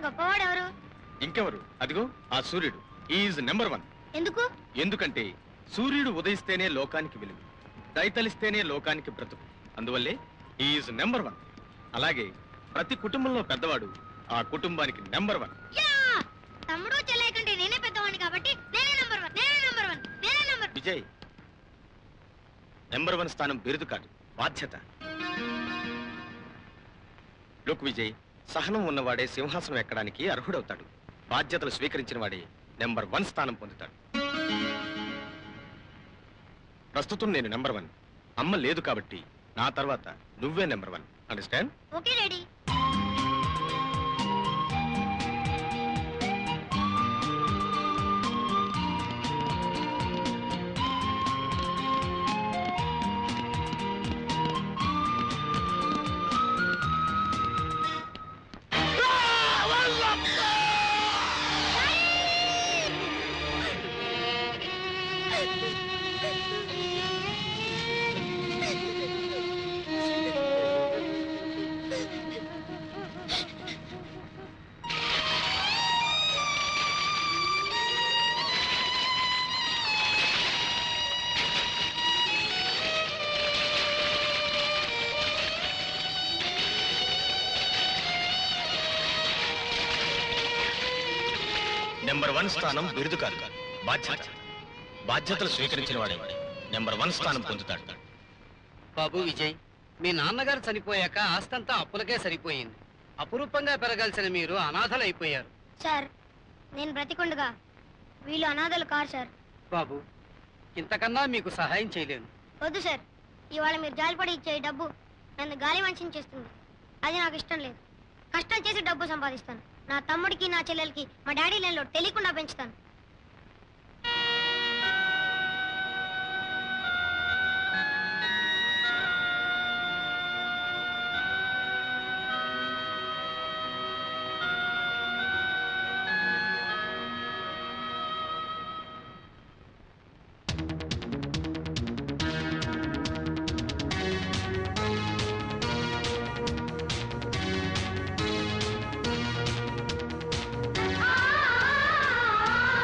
గొప్పవాడు ఎవరు ఇంకెవరు అదిగో ఆ సూర్యుడు ఈజ్ నెంబర్ వన్ ఎందుకు ఎందుకంటే సూర్యుడు ఉదయిస్తేనే లోకానికి వెలుగు దయతలిస్తేనే లోకానికి బ్రతుకు అందువల్లే ఈజ్ నెంబర్ వన్ అలాగే ప్రతి కుటుంబంలో పెద్దవాడు ఆ కుటుంబానికి నెంబర్ వన్ యా తమ్ముడు చెల్లె కంటే నేనే పెద్దవాడిని కాబట్టి నేనే నంబర్ వన్ నేనే నంబర్ వన్ నేనే నంబర్ విజయ్ నెంబర్ వన్ స్థానం బిరుదు కాదు బాధ్యత లుక్ విజయ్ సహనం ఉన్నవాడే సింహాసనం ఎక్కడానికి అర్హుడవుతాడు బాధ్యతలు స్వీకరించిన వాడే నెంబర్ వన్ స్థానం పొందుతాడు ప్రస్తుతం నేను నెంబర్ వన్ అమ్మ లేదు కాబట్టి నా తర్వాత నువ్వే number one understand okay daddy number one స్థానం బిరుదు కాదు బాధ్యత బాధ్యతలు స్వీకరించిన వాడే నెంబర్ వన్ స్థానం పొందుతాడు బాబు విజయ్ మీ నాన్నగారు చనిపోయాక ఆస్తంతా అప్పులకే సరిపోయింది అపురూపంగా పెరగాల్సిన మీరు అనాథలైపోయారు సార్ నేను బ్రతికుండగా వీళ్ళు అనాథలు కారు సార్ బాబు ఇంతకన్నా మీకు సహాయం చేయలేను వద్దు సార్ ఇవాళ మీరు జాలిపడి ఇచ్చే ఈ డబ్బు నన్ను గాలి మనిషిని చేస్తుంది అది నాకు ఇష్టం లేదు కష్టం చేసి డబ్బు సంపాదిస్తాను నా తమ్ముడికి నా చెల్లెలకి మా డాడీ లైన్లో తెలియకుండా పెంచుతాను ఆ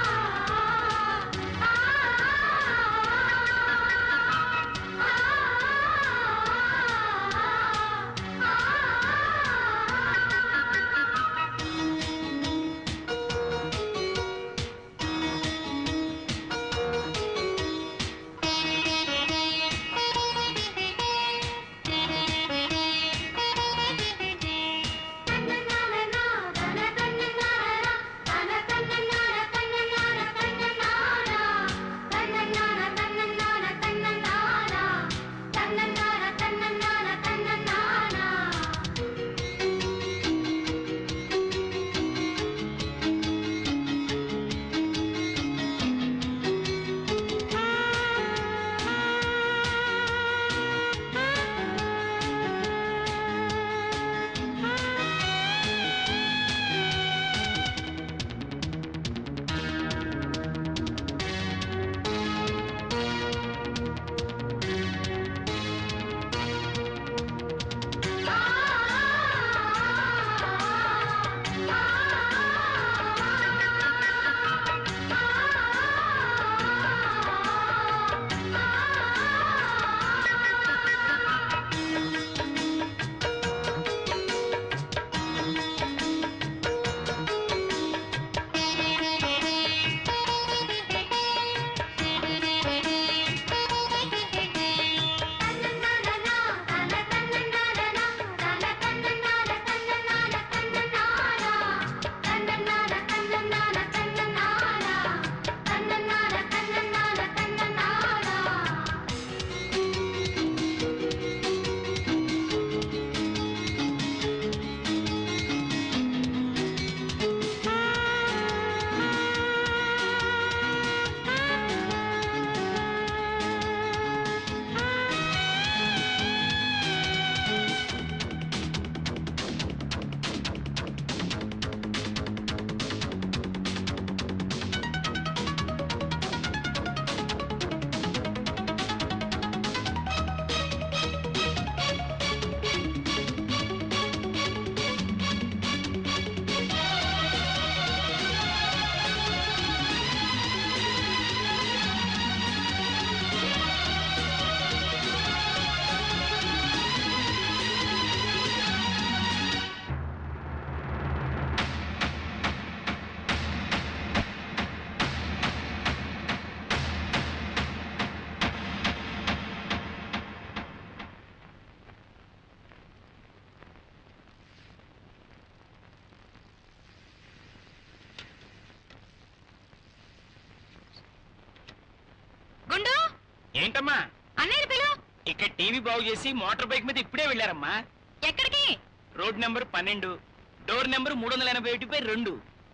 ఏంటమ్మా అన్నయ్య పిలు ఇక్కడ టీవీ బాగు చేసి మోటార్ బైక్ మీద ఇప్పుడే వెళ్ళారమ్మా ఎక్కడికి రోడ్ నెంబర్ పన్నెండు డోర్ నెంబర్ మూడు వందల ఎనభై ఒకటి బై రెండు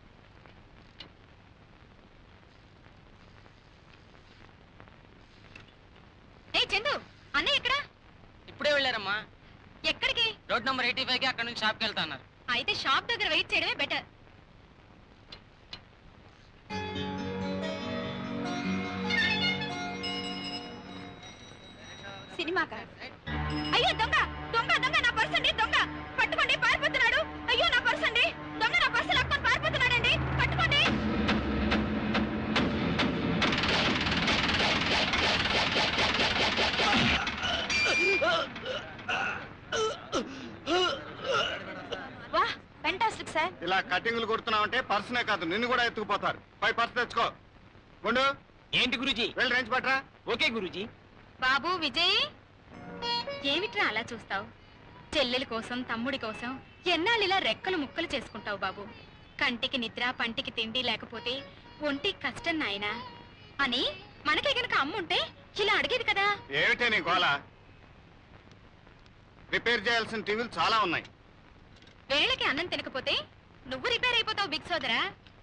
ఏ చందు అన్నయ్య ఎక్కడ ఇప్పుడే వెళ్ళారమ్మా ఎక్కడికి రోడ్ నెంబర్ ఎయిటీ ఫైవ్ కి అక్కడ నుంచి షాప్కి వెళ్తా అన్నారు అయితే షాప్ దగ్గర వెయిట్ చేయడమే బెటర్ సినిమాకా అయ్యో దొంగ దొంగ దొంగ నా పర్స్ అండి దొంగ పట్టుకోండి పారిపోతున్నాడు అయ్యో నా పర్స్ అండి దొంగ నా పర్స్ లాక్కొని పారిపోతున్నాడండి పట్టుకోండి వా ఫెంటాస్టిక్ సార్ ఇలా కటింగ్లు కొడుతున్నావంటే పర్సనే కాదు నిన్ను కూడా ఎత్తుకుపోతారు పై పర్స్ తెచ్చుకో గుండు ఏంటి గురుజీ వెళ్ళి రేంజ్ పట్రా ఓకే గురుజీ బాబు విజయ్ ఏమిట్రా అలా చూస్తావు చెల్లెల కోసం తమ్ముడి కోసం ఎన్నాళ్ళిలా రెక్కలు ముక్కలు చేసుకుంటావు బాబు కంటికి నిద్ర పంటికి తిండి లేకపోతే ఒంటికి కష్టం నాయనా అని మనకే గనక అమ్ముంటే ఇలా అడిగేది కదా ఏమిటే నీ గోల రిపేర్ చేయాల్సిన టీవీలు చాలా ఉన్నాయి వేళకి అన్నం తినకపోతే నువ్వు రిపేర్ అయిపోతావు బిగ్ సోదరా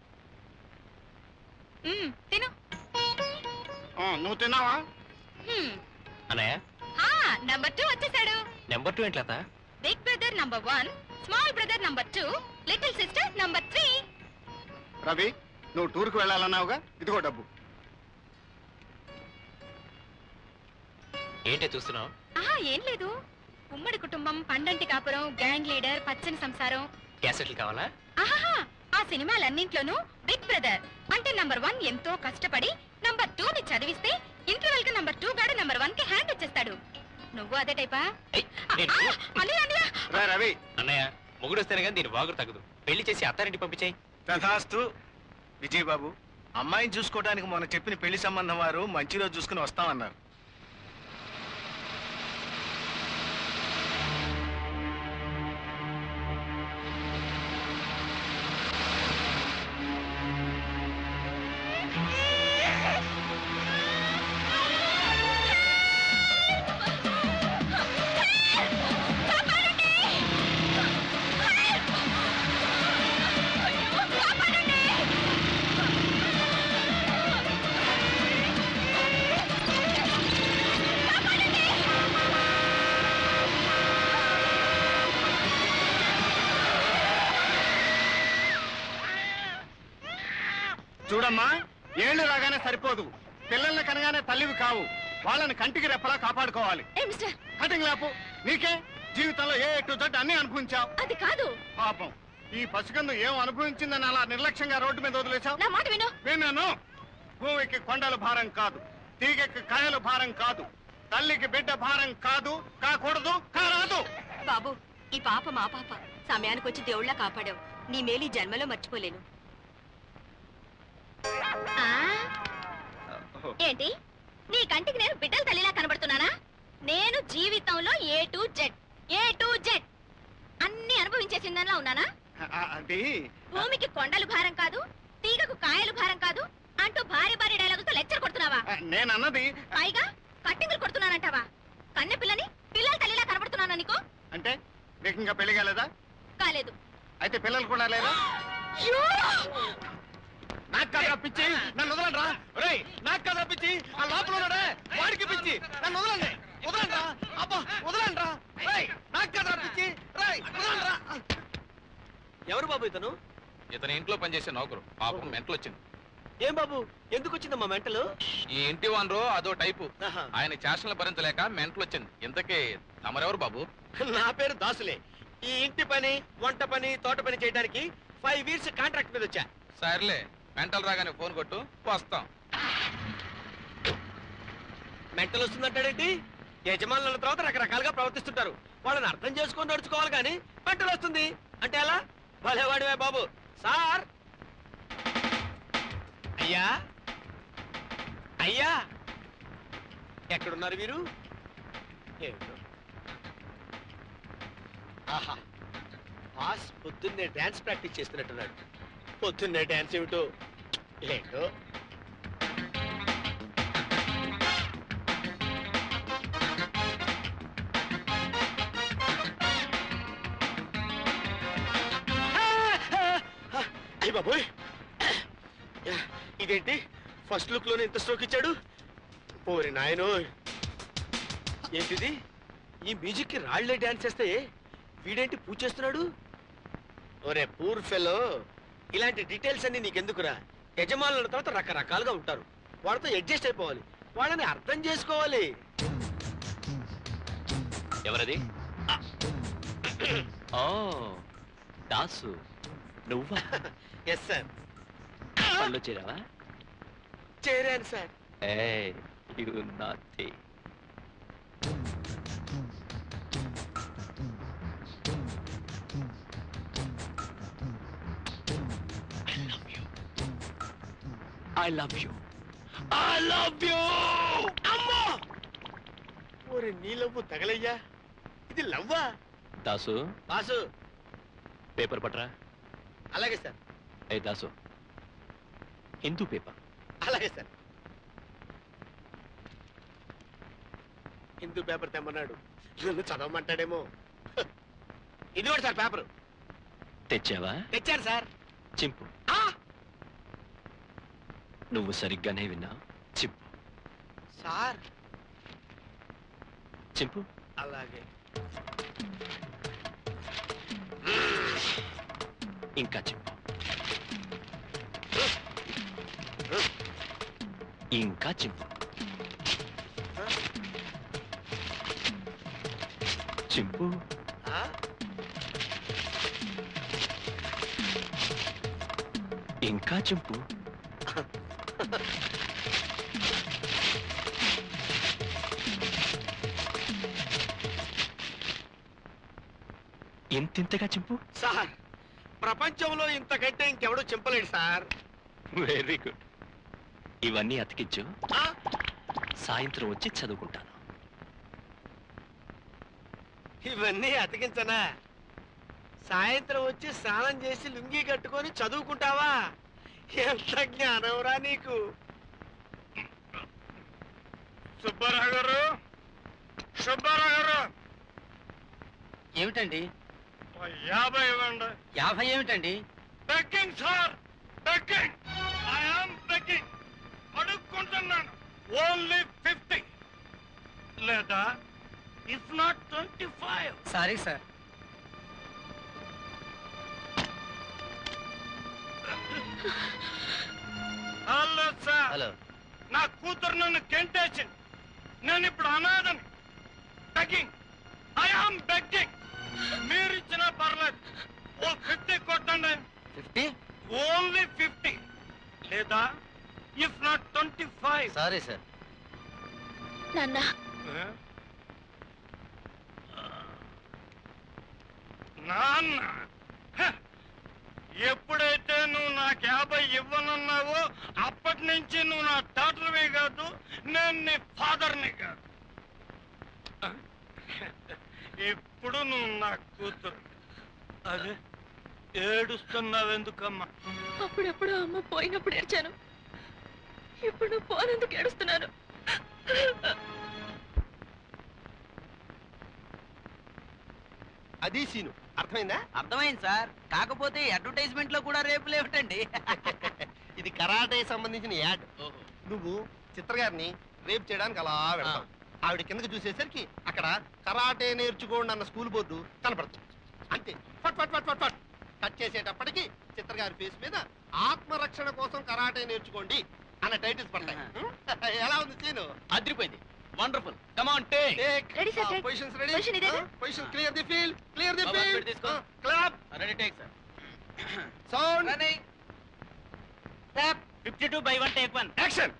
మ్మ్, తిను ఆ, నువ్వు తిన్నావా మ్మ్. అన్నయ్య ఆ, నంబర్ టూ వచ్చేసాడు నెంబర్ టూ ఏంట్లత big brother number one small brother number two little sister number three Ravi నువ్వు టూర్కి వెళ్ళాలన్నావుగా ఇదిగో డబ్బు ఏంటే చూస్తున్నావు ఆహా ఏం లేదు ఉమ్మడి కుటుంబం పండంటి కాపురం గ్యాంగ్ లీడర్ పచ్చని సంసారం క్యాసెట్లు కావాలా ఆహాహా ఆ సినిమాలన్నింట్లోనూ బిగ్ బ్రదర్ అంటే నంబర్ వన్ ఎంతో కష్టపడి నంబర్ టూ ని చదివిస్తే ఇంటర్వెల్ కి నంబర్ టూ గాడు నంబర్ వన్ కి హ్యాండ్ ఇచ్చేస్తాడు నువ్వు అదే టైపా ఏయ్, నేను- అని అన్నయ్య రా రవి అన్నయ్య మొగుడు వస్తేనే కానీ దీని వాగుడు తగ్గదు పెళ్లి చేసి అత్తారింటి పంపించాయి తథాస్తు విజయబాబు అమ్మాయిని చూసుకోవడానికి మొన్న చెప్పిన పెళ్లి సంబంధం వారు మంచి రోజు చూసుకుని వస్తామన్నారు చూడమ్మా ఏళ్ళు రాగానే సరిపోదు పిల్లల్ని కనగానే తల్లివి కావు వాళ్ళని కంటికి రెప్పలా కాపాడుకోవాలి ఏ మిస్టర్ కటింగ్ లేపు నీకే జీవితంలో ఏ టు జడ్ అన్ని అనుభవించావు అది కాదు పాపం ఈ పసికందు ఏం అనుభవించిందని అలా నిర్లక్ష్యంగా రోడ్డు మీద వదిలేశావు నా మాట విను విన్నాను భూమికి కొండలు భారం కాదు తీగకి కాయలు భారం కాదు తల్లికి బిడ్డ భారం కాదు కాకూడదు కారాదు బాబు ఈ పాప మా పాప సమయానికి వచ్చి దేవుళ్ళ కాపాడావు నీ మేలు ఈ జన్మలో మర్చిపోలేను ఆ? ఏంటి నీ కంటికి నేను బిడ్డల తల్లిలా కనబడుతున్నానా నేను జీవితంలో A to Z A to Z అన్ని అనుభవించేసిందనిలా ఉన్నానా ఆ, అది భూమికి కొండలు భారం కాదు తీగకు కాయలు భారం కాదు అంటూ భారీ భారీ డైలాగులతో లెక్చర్ కొడుతున్నావా ఆ, నేనన్నది పైగా కట్టింగులు కొడుతున్నానంటావా కన్నె పిల్లని పిల్లల తల్లిలా కనబడుతున్నానా నీకు అంటే నీకు ఇంకా పెళ్లి కాలేదా కాలేదు అయితే పిల్లలు కూడా లేదా నాకు కదా పిచ్చి నన్ను వదలండి రా ఒరేయ్ నాకు కదా పిచ్చి ఆ లోపల ఉన్నాడే వాడికి పిచ్చి నన్ను వదలండి వదలండి రా అబ్బా వదలండి రా రేయ్ నాకు కదా పిచ్చి రేయ్ వదలండి రా ఎవరు బాబు ఇతను ఇతని ఇంట్లో పనిచేసే నౌకరు పాపం మెంటలు వచ్చింది ఏం బాబు ఎందుకు వచ్చిందమ్మా మెంటలు ఈ ఇంటి వానరు అదో టైపు ఆహా. ఆయన చేష్టలు భరించలేక మెంటలు వచ్చింది ఇంతకీ తమరెవరు బాబు నా పేరు దాసులే ఈ ఇంటి పని వంట పని తోట పని చేయడానికి ఫైవ్ ఇయర్స్ కాంట్రాక్ట్ మీద వచ్చా సర్లే మెంటలు రాగానే ఫోన్ కొట్టు వస్తాం మెంటల్ వస్తుందంటాడేంటి యజమానుల తర్వాత రకరకాలుగా ప్రవర్తిస్తుంటారు వాళ్ళని అర్థం చేసుకొని నడుచుకోవాలి కానీ మెంటల్ వస్తుంది అంటే ఎలా భలేవాడివే బాబు సార్ అయ్యా అయ్యా ఎక్కడున్నారు వీరు ఏమిటో ఆహా బాస్ పొద్దున్నే డాన్స్ ప్రాక్టీస్ చేస్తున్నట్టున్నాడు పొద్దున్నే డాన్స్ ఏమిటో ఏంటో అయ్యి బాబోయ్ ఇదేంటి ఫస్ట్ లుక్ లోనే ఇంత స్ట్రోక్ ఇచ్చాడు ఓరి నాయనో ఏంటిది ఈ మ్యూజిక్ కి రాళ్లే డాన్స్ చేస్తే వీడేంటి పూజ చేస్తున్నాడు ఒరే పూర్ ఫెలో ఇలాంటి డీటెయిల్స్ అన్ని నీకెందుకురా యజమానుల తర్వాత రకరకాలుగా ఉంటారు వాళ్ళతో అడ్జస్ట్ అయిపోవాలి వాళ్ళని అర్థం చేసుకోవాలి ఎవరది ఓ దాసు నువ్వా ఎస్ సార్ పళ్ళు చేరావా చేరాను సార్ ఏ you naughty I love you I love you అమ్మో ఓరే నీ లవ్వు తగలయ్యా ఇది లవ్వా దాసు బాసు పేపర్ పట్రా అలాగే సార్ ఏ దాసు హిందూ పేపర్ అలాగే సార్ హిందూ పేపర్ తెమ్మన్నాడు నన్ను చదవమంటాడేమో హ. ఇది కూడా సార్ పేపర్ తెచ్చావా తెచ్చాను సార్ చింపు ఆ! నువ్వు సరిగ్గానే విన్నావు చింపు సార్ చింపు అలాగే ఇంకా చింపు ఇంకా చింపు చింపు ఆ? ఇంకా చింపు ఇంతింతగా చింపు సార్ ప్రపంచంలో ఇంతకంటే ఇంకెవడూ చింపలేడు సార్ వెరీ గుడ్ ఇవన్నీ అతికించు ఆ? సాయంత్రం వచ్చి చదువుకుంటాను ఇవన్నీ అతికించనా సాయంత్రం వచ్చి స్నానం చేసి లుంగీ కట్టుకొని చదువుకుంటావా ఎంత జ్ఞానంరా నీకు సుబ్బారావు గారు సుబ్బారావు గారు ఏమిటండి ఓ యాభై ఇవ్వండి యాభై ఏమిటండి begging sir begging I'm begging అడుక్కుంటున్నాను ఓన్లీ ఫిఫ్టీ లేదా if not twenty five sorry sir hello sir hello నా కూతురు నన్ను గెంటేసింది నేను ఇప్పుడు అనాథని బెగ్గింగ్ ఐఆమ్ బెగ్గింగ్ మీరు ఇచ్చినా పర్లేదు ఓ ఫిఫ్టీ కొట్టండి ఫిఫ్టీ ఓన్లీ ఫిఫ్టీ లేదా if not twenty five sorry sir నాన్న నాన్న హ! ఎప్పుడైతే నువ్వు నాకు యాభై ఇవ్వనన్నావో అప్పటి నుంచి నువ్వు నా డాక్టర్వే కాదు నేను నీ ఫాదర్ని కాదు ఇప్పుడు నువ్వు నా కూతురు అదే ఏడుస్తున్నావెందుకమ్మా అప్పుడప్పుడు అమ్మ పోయినప్పుడు ఏడ్చాను ఇప్పుడు పోనందుకు ఏడుస్తున్నాను అది సీను అర్థమైందా అర్థమైంది సార్ కాకపోతే అడ్వర్టైజ్మెంట్ లో కూడా రేపులు ఏమిటండి ఇది కరాటే సంబంధించిన యాడ్ నువ్వు చిత్ర గారిని రేపు చేయడానికి అలా వెళ్తావు ఆవిడ కిందకి చూసేసరికి అక్కడ కరాటే నేర్చుకోండి అన్న స్కూల్ బోర్డు కనపడుతుంది అంతే ఫట్ ఫట్ ఫట్ ఫట్ ఫట్ కట్ చేసేటప్పటికి చిత్ర గారి ఫేస్ మీద ఆత్మరక్షణ కోసం కరాటే నేర్చుకోండి అన్న టైటిల్స్ పడతాయి ఎలా ఉంది సీను అదిరిపోయింది wonderful come on take Ready, sir, take. Positions ready Position ఇదేనా? Position clear the field clear the బాబా, ఫీల్డ్ speed తీసుకో. Clap ready take sir sound fifty two by one take one action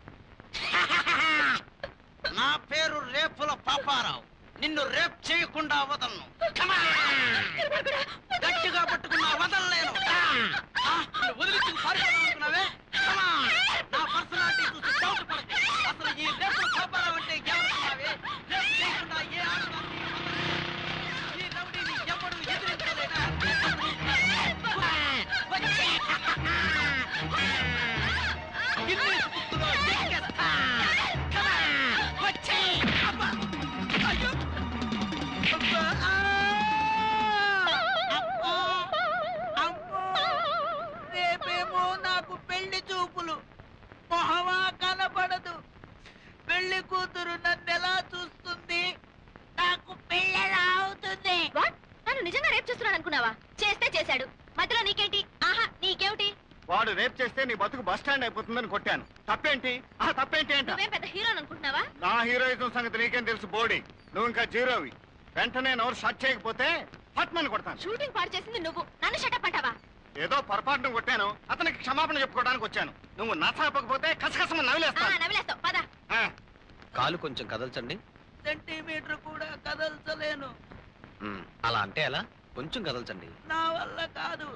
నా పేరు రేపుల పాపారావు నిన్ను రేప్ చేయకుండా వదలను గట్టిగా పట్టుకున్నా వదలలేను ఆ, నువ్వు వదిలించి పారిపోవాలనుకున్నావే Come on. నా పర్సనాలిటీ చూసి డౌట్ పడకు అసలు ఈ రేపుల పాపారావు అంటే ఎవరుకున్నావే రేప్ చేయకుండా ఏ ఆడదాన్ని వదలను. ఈ రౌడీని ఎవడు ఎదిరించలేడా వచ్చే. గిన్నీస్ బుక్కులో ఎక్కేస్తా. Come on. వచ్చే. అబ్బా. అయ్యో. అబ్బా. ఆ. అమ్మో. అమ్మో. చేస్తున్నాడు అనుకున్నావా చేస్తే చేశాడు మధ్యలో నీకేంటి ఆహా నీకేమిటి వాడు రేప్ చేస్తే నీ బతుకు బస్ స్టాండ్ అయిపోతుందని కొట్టాను తప్పేంటి ఆ తప్పేంటి అంట నువ్వేం పెద్ద హీరో అనుకుంటున్నావా నా హీరోయిజం సంగతి నీకేం తెలుసు బోడీ నువ్వు ఇంకా జీరోవి వెంటనే నోరు షట్ చేయకపోతే ఫట్మని కొడతాను షూటింగ్ పాడు చేసింది నువ్వు నన్ను షటప్ అంటావా ఏదో పొరపాటును కొట్టాను అతనికి క్షమాపణ చెప్పుకోవడానికి వచ్చాను నువ్వు నచ్చకపోతే కసకసమ ఆ, నవ్వులేస్తాను నవ్వులేస్తావు పద ఆ. కాలు కొంచెం కదల్చండి సెంటీమీటర్ కూడా కదల్చలేను మ్మ్. అలా అంటే ఎలా కొంచెం కదల్చండి నా వల్ల కాదు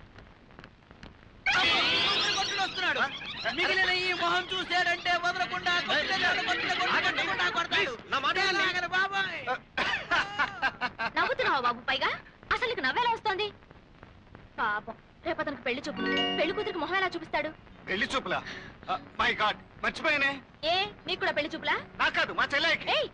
కొట్టుడు వస్తున్నాడు మిగిలిన ఈ మొహం చూశాడంటే వదలకుండా కొట్టుడు, కొట్టుడు, కొట్టుడు, కొట్టుకుంటా కొడతాడు. నా మాట వినండి. ఎలాగని బాబాయ్ నవ్వుతున్నావా బాబు పైగా అసలు నీకు నవ్వేలా వస్తోంది పాపం రేపు అతనికి పెళ్లి చూపు పెళ్లి కూతురికి మొహం ఎలా చూపిస్తాడు పెళ్లి చూపులా మై గాడ్ మర్చిపోయానే ఏ నీకు కూడా పెళ్లి చూపులా నాకు కాదు మా చెల్లెకి ఏయ్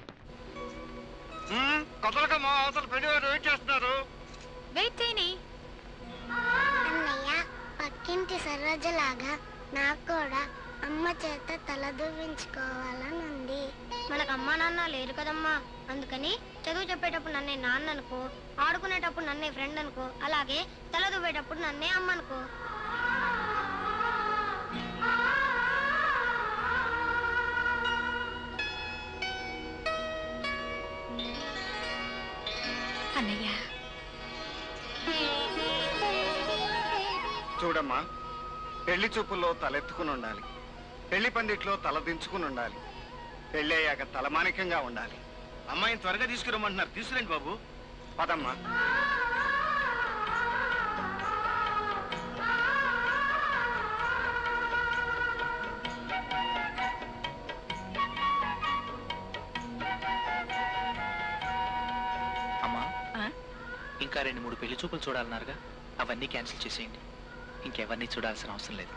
కొత్తగా మా అవతల పెళ్లి వారు వెయిట్ చేస్తున్నారు వెయిట్ చేయని అన్నయ్య పక్కింటి సరోజలాగా నాకు కూడా అమ్మ చేత తల దువ్వించుకోవాలని ఉంది మనకు అమ్మా నాన్న లేరు కదమ్మా అందుకని చదువు చెప్పేటప్పుడు నన్నే నాన్న అనుకో ఆడుకునేటప్పుడు నన్నే ఫ్రెండ్ అనుకో అలాగే తల దువ్వేటప్పుడు నన్నే అమ్మ అనుకో అన్నయ్య చూడమ్మా పెళ్లి చూపుల్లో తలెత్తుకుని ఉండాలి పెళ్లి పందిట్లో తల దించుకుని ఉండాలి పెళ్లి అయ్యాక తలమానికంగా ఉండాలి అమ్మాయిని త్వరగా తీసుకురమ్మంటున్నారు తీసుకురండి బాబు పదమ్మా అమ్మా ఆ? ఇంకా రెండు మూడు పెళ్లి చూపులు చూడాలన్నారుగా అవన్నీ క్యాన్సిల్ చేసేయండి ఇంకెవరిని చూడాల్సిన అవసరం లేదు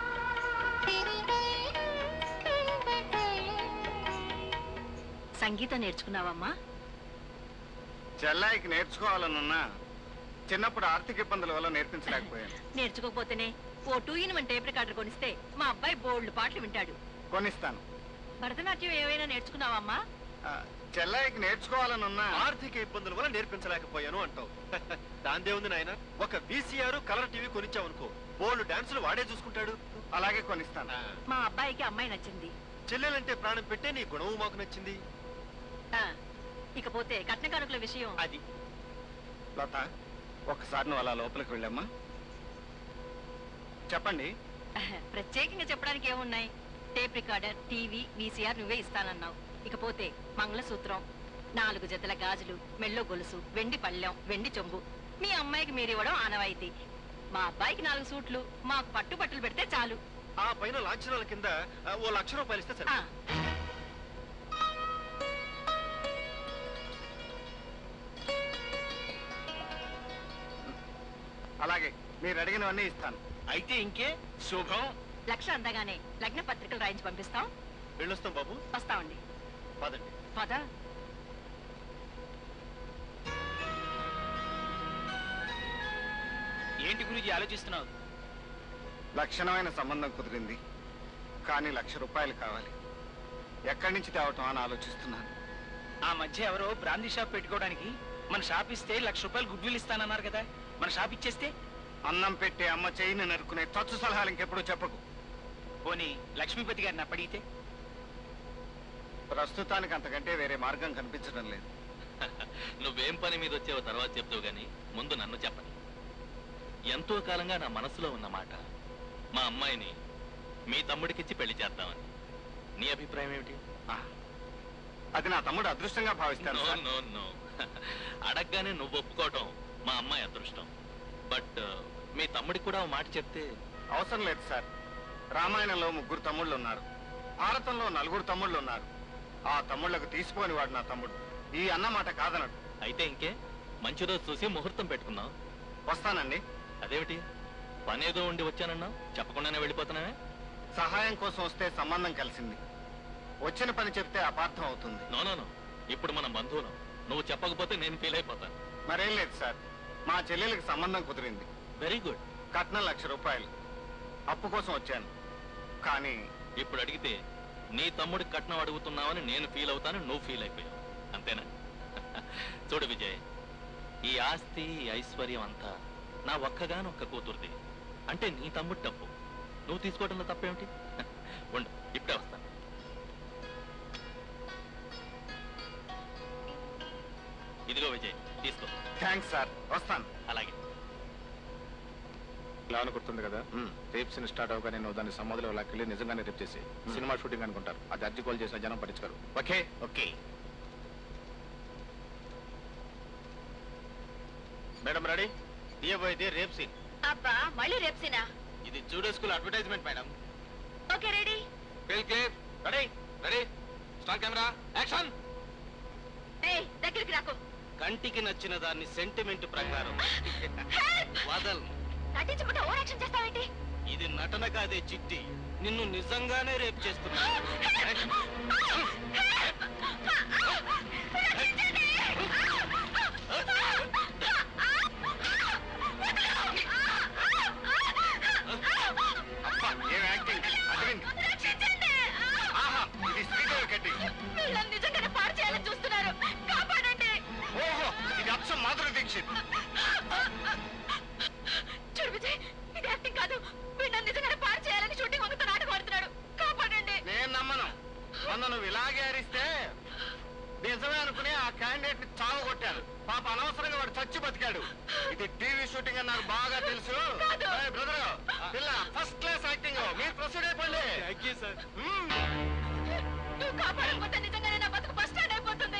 సంగీతం నేర్చుకున్నావమ్మా చెల్లాయికి నేర్చుకోవాలనున్నా చిన్నప్పుడు ఆర్థిక ఇబ్బందుల వల్ల నేర్పించలేకపోయాను నేర్చుకోకపోతేనే ఓ two in one tape recorder కొనిస్తే మా అబ్బాయి బోల్డ్ పాటలు వింటాడు కొనిస్తాను భరతనాట్యం ఏమైనా నేర్చుకున్నావమ్మా ఆ, చెల్లాయికి నేర్చుకోవాలనున్నా ఆర్థిక ఇబ్బందుల వల్ల నేర్పించలేకపోయాను అంటావు దాందే ఉంది నాయన ఒక వీసీఆర్ కలర్ టీవీ కొనిచ్చావనుకో బోల్డ్ డాన్సులు వాడే చూసుకుంటాడు అలాగే కొనిస్తాను మా అబ్బాయికి అమ్మాయి నచ్చింది చెల్లెలంటే ప్రాణం పెట్టే నీ గుణము మాకు నచ్చింది ఆ, ఇకపోతే కట్న కానుకల విషయం అది లత ఒకసారి నువ్వు అలా లోపలికి వెళ్ళమ్మా చెప్పండి ప్రత్యేకంగా చెప్పడానికి ఏమున్నాయి టేప్ రికార్డర్ టీవీ వీసీఆర్ నువ్వే ఇస్తానన్నావు ఇకపోతే మంగళసూత్రం నాలుగు జతల గాజులు మెళ్ళో గొలుసు వెండి పళ్ళెం వెండి చెంబు మీ అమ్మాయికి మీరు ఇవ్వడం ఆనవాయితీ మా అబ్బాయికి నాలుగు సూట్లు మాకు పట్టు బట్టలు పెడితే చాలు ఆ పైన లాంఛనాల కింద ఆ, ఓ లక్ష రూపాయలు ఇస్తే సరే ఆ, అలాగే మీరు అడిగినవన్నీ ఇస్తాను అయితే ఇంకే శుభం లక్ష అందగానే లగ్న పత్రికలు రాయించి పంపిస్తాం వెళ్ళొస్తాం బాబు వస్తామండి పదండి పద ఏంటి గురించి ఆలోచిస్తున్నావు లక్షణమైన సంబంధం కుదిరింది కానీ లక్ష రూపాయలు కావాలి ఎక్కడి నుంచి తేవటం అని ఆలోచిస్తున్నాను ఆ మధ్య ఎవరో బ్రాందీ షాప్ పెట్టుకోవడానికి మన షాప్ ఇస్తే లక్ష రూపాయలు గుడ్ విల్ ఇస్తానన్నారు కదా మన షాప్ ఇచ్చేస్తే అన్నం పెట్టే అమ్మ చేయిని నరుకునే తచ్చు సలహాలు ఇంకెప్పుడు చెప్పకు పోనీ లక్ష్మీపతి గారిని అప్పడిగితే ప్రస్తుతానికి అంతకంటే వేరే మార్గం కనిపించడం లేదు నువ్వేం పని మీద వచ్చావో తర్వాత చెప్తావు గాని ముందు నన్ను చెప్పని ఎంతో కాలంగా నా మనసులో ఉన్న మాట మా అమ్మాయిని మీ తమ్ముడికిచ్చి పెళ్లి చేద్దామని నీ అభిప్రాయం ఏమిటి ఆ, అది నా తమ్ముడు అదృష్టంగా భావిస్తాను నో సార్. నో నో అడగగానే నువ్వు ఒప్పుకోవటం మా అమ్మాయి అదృష్టం బట్ మీ తమ్ముడికి కూడా ఓ మాట చెప్తే అవసరం లేదు సార్ రామాయణంలో ముగ్గురు తమ్ముళ్ళు ఉన్నారు భారతంలో నలుగురు తమ్ముళ్ళు ఉన్నారు ఆ తమ్ముళ్లకు తీసిపోని వాడు నా తమ్ముడు ఈ అన్న మాట కాదనడు అయితే ఇంకే మంచి రోజు చూసి ముహూర్తం పెట్టుకుందాం వస్తానండి అదేమిటి పనేదో ఉండి వచ్చానన్నావు చెప్పకుండానే వెళ్ళిపోతున్నావే సహాయం కోసం వస్తే సంబంధం కలిసింది వచ్చిన పని చెప్తే అపార్థం అవుతుంది నో నో నో ఇప్పుడు మనం బంధువులం నువ్వు చెప్పకపోతే నేను ఫీల్ అయిపోతాను మరేం లేదు సార్ మా చెల్లెలకి సంబంధం కుదిరింది వెరీ గుడ్ కట్నం లక్ష రూపాయలు అప్పు కోసం వచ్చాను కానీ ఇప్పుడు అడిగితే నీ తమ్ముడికి కట్నం అడుగుతున్నావని నేను ఫీల్ అవుతాను నువ్వు ఫీల్ అయిపోయావు అంతేనా చూడు విజయ్ ఈ ఆస్తి ఈ ఐశ్వర్యం అంతా నా ఒక్కగానొక్క కూతురుది అంటే నీ తమ్ముడు తప్పు నువ్వు తీసుకోవడంలో తప్పేమిటి ఉండు ఇప్పుడే వస్తాను ఇదిగో విజయ్ తీసుకో థ్యాంక్స్ సార్ వస్తాను అలాగే ప్లాన్ గుర్తుంది కదా రేప్ సీన్ స్టార్ట్ అవగానే నువ్వు దాన్ని సమాధిలో లాక్కెళ్ళి నిజంగానే రేప్ చేసి సినిమా షూటింగ్ అనుకుంటారు అది అర్జీ కాల్ చేసిన జనం పట్టించుకోరు ఓకే ఓకే మేడం రెడీ తీయబోయేది రేప్ సీన్ అబ్బా మళ్ళీ రేప్సినా ఇది judo school advertisement madam okay ready ready ready start camera action ఏయ్ దగ్గరికి రాకు కంటికి నచ్చిన దాన్ని సెంటిమెంట్ ప్రకారం వదల్ నటించకుండా ఓవర్ యాక్షన్ చేస్తావేంటి ఇది నటన కాదే చిట్టి నిన్ను నిజంగానే రేపు చేస్తున్నా అబ్బా ఏం యాక్టింగ్ అరవింద్ ఆహా ఇది శ్రీదేవి కట్టింగ్ వీళ్ళని నిజంగానే పాడు చేయాలని చూస్తున్నారు కాపాడండి ఓహో ఇది అచ్చం మాధురి దీక్షిత్ చూడు విజయ్ ఇది యాక్టింగ్ కాదు వీళ్ళని నిజంగానే పాడు చేయాలని షూటింగ్ వంగుతో నాటకం ఆడుతున్నాడు కాపాడండి నేను నమ్మను మొన్న నువ్వు ఇలాగే అరిస్తే నిజమే అనుకుని ఆ క్యాండిడేట్ ని చావు కొట్టారు పాప అనవసరంగా వాడు చచ్చి బతికాడు ఇది టీవీ షూటింగ్ అని నాకు బాగా తెలుసు ఏయ్, బ్రదర్ పిల్ల ఫస్ట్ క్లాస్ యాక్టింగ్ మీరు ప్రొసీడ్ అయిపోండి మ్మ్. నువ్వు కాపాడకపోతే నిజంగానే నా బతుకు బస్ స్టాండ్ అయిపోతుంది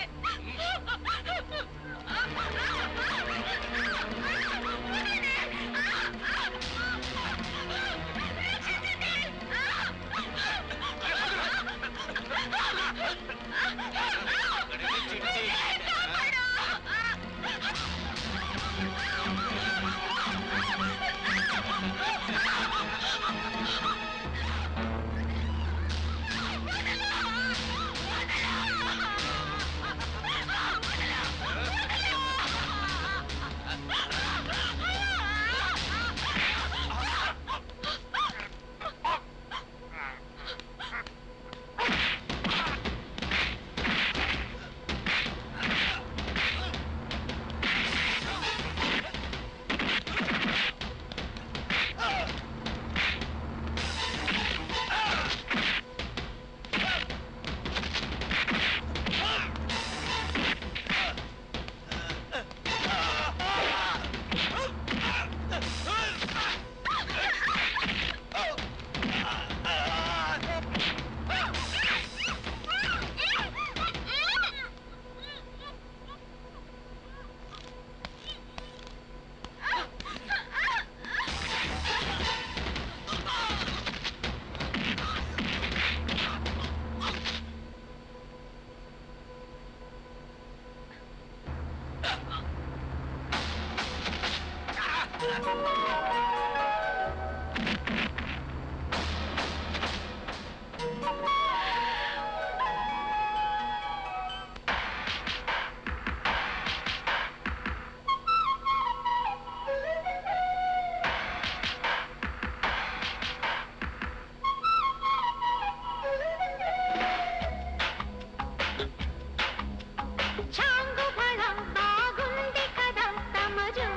చాంగు బళ బాగుంది కదా తమజో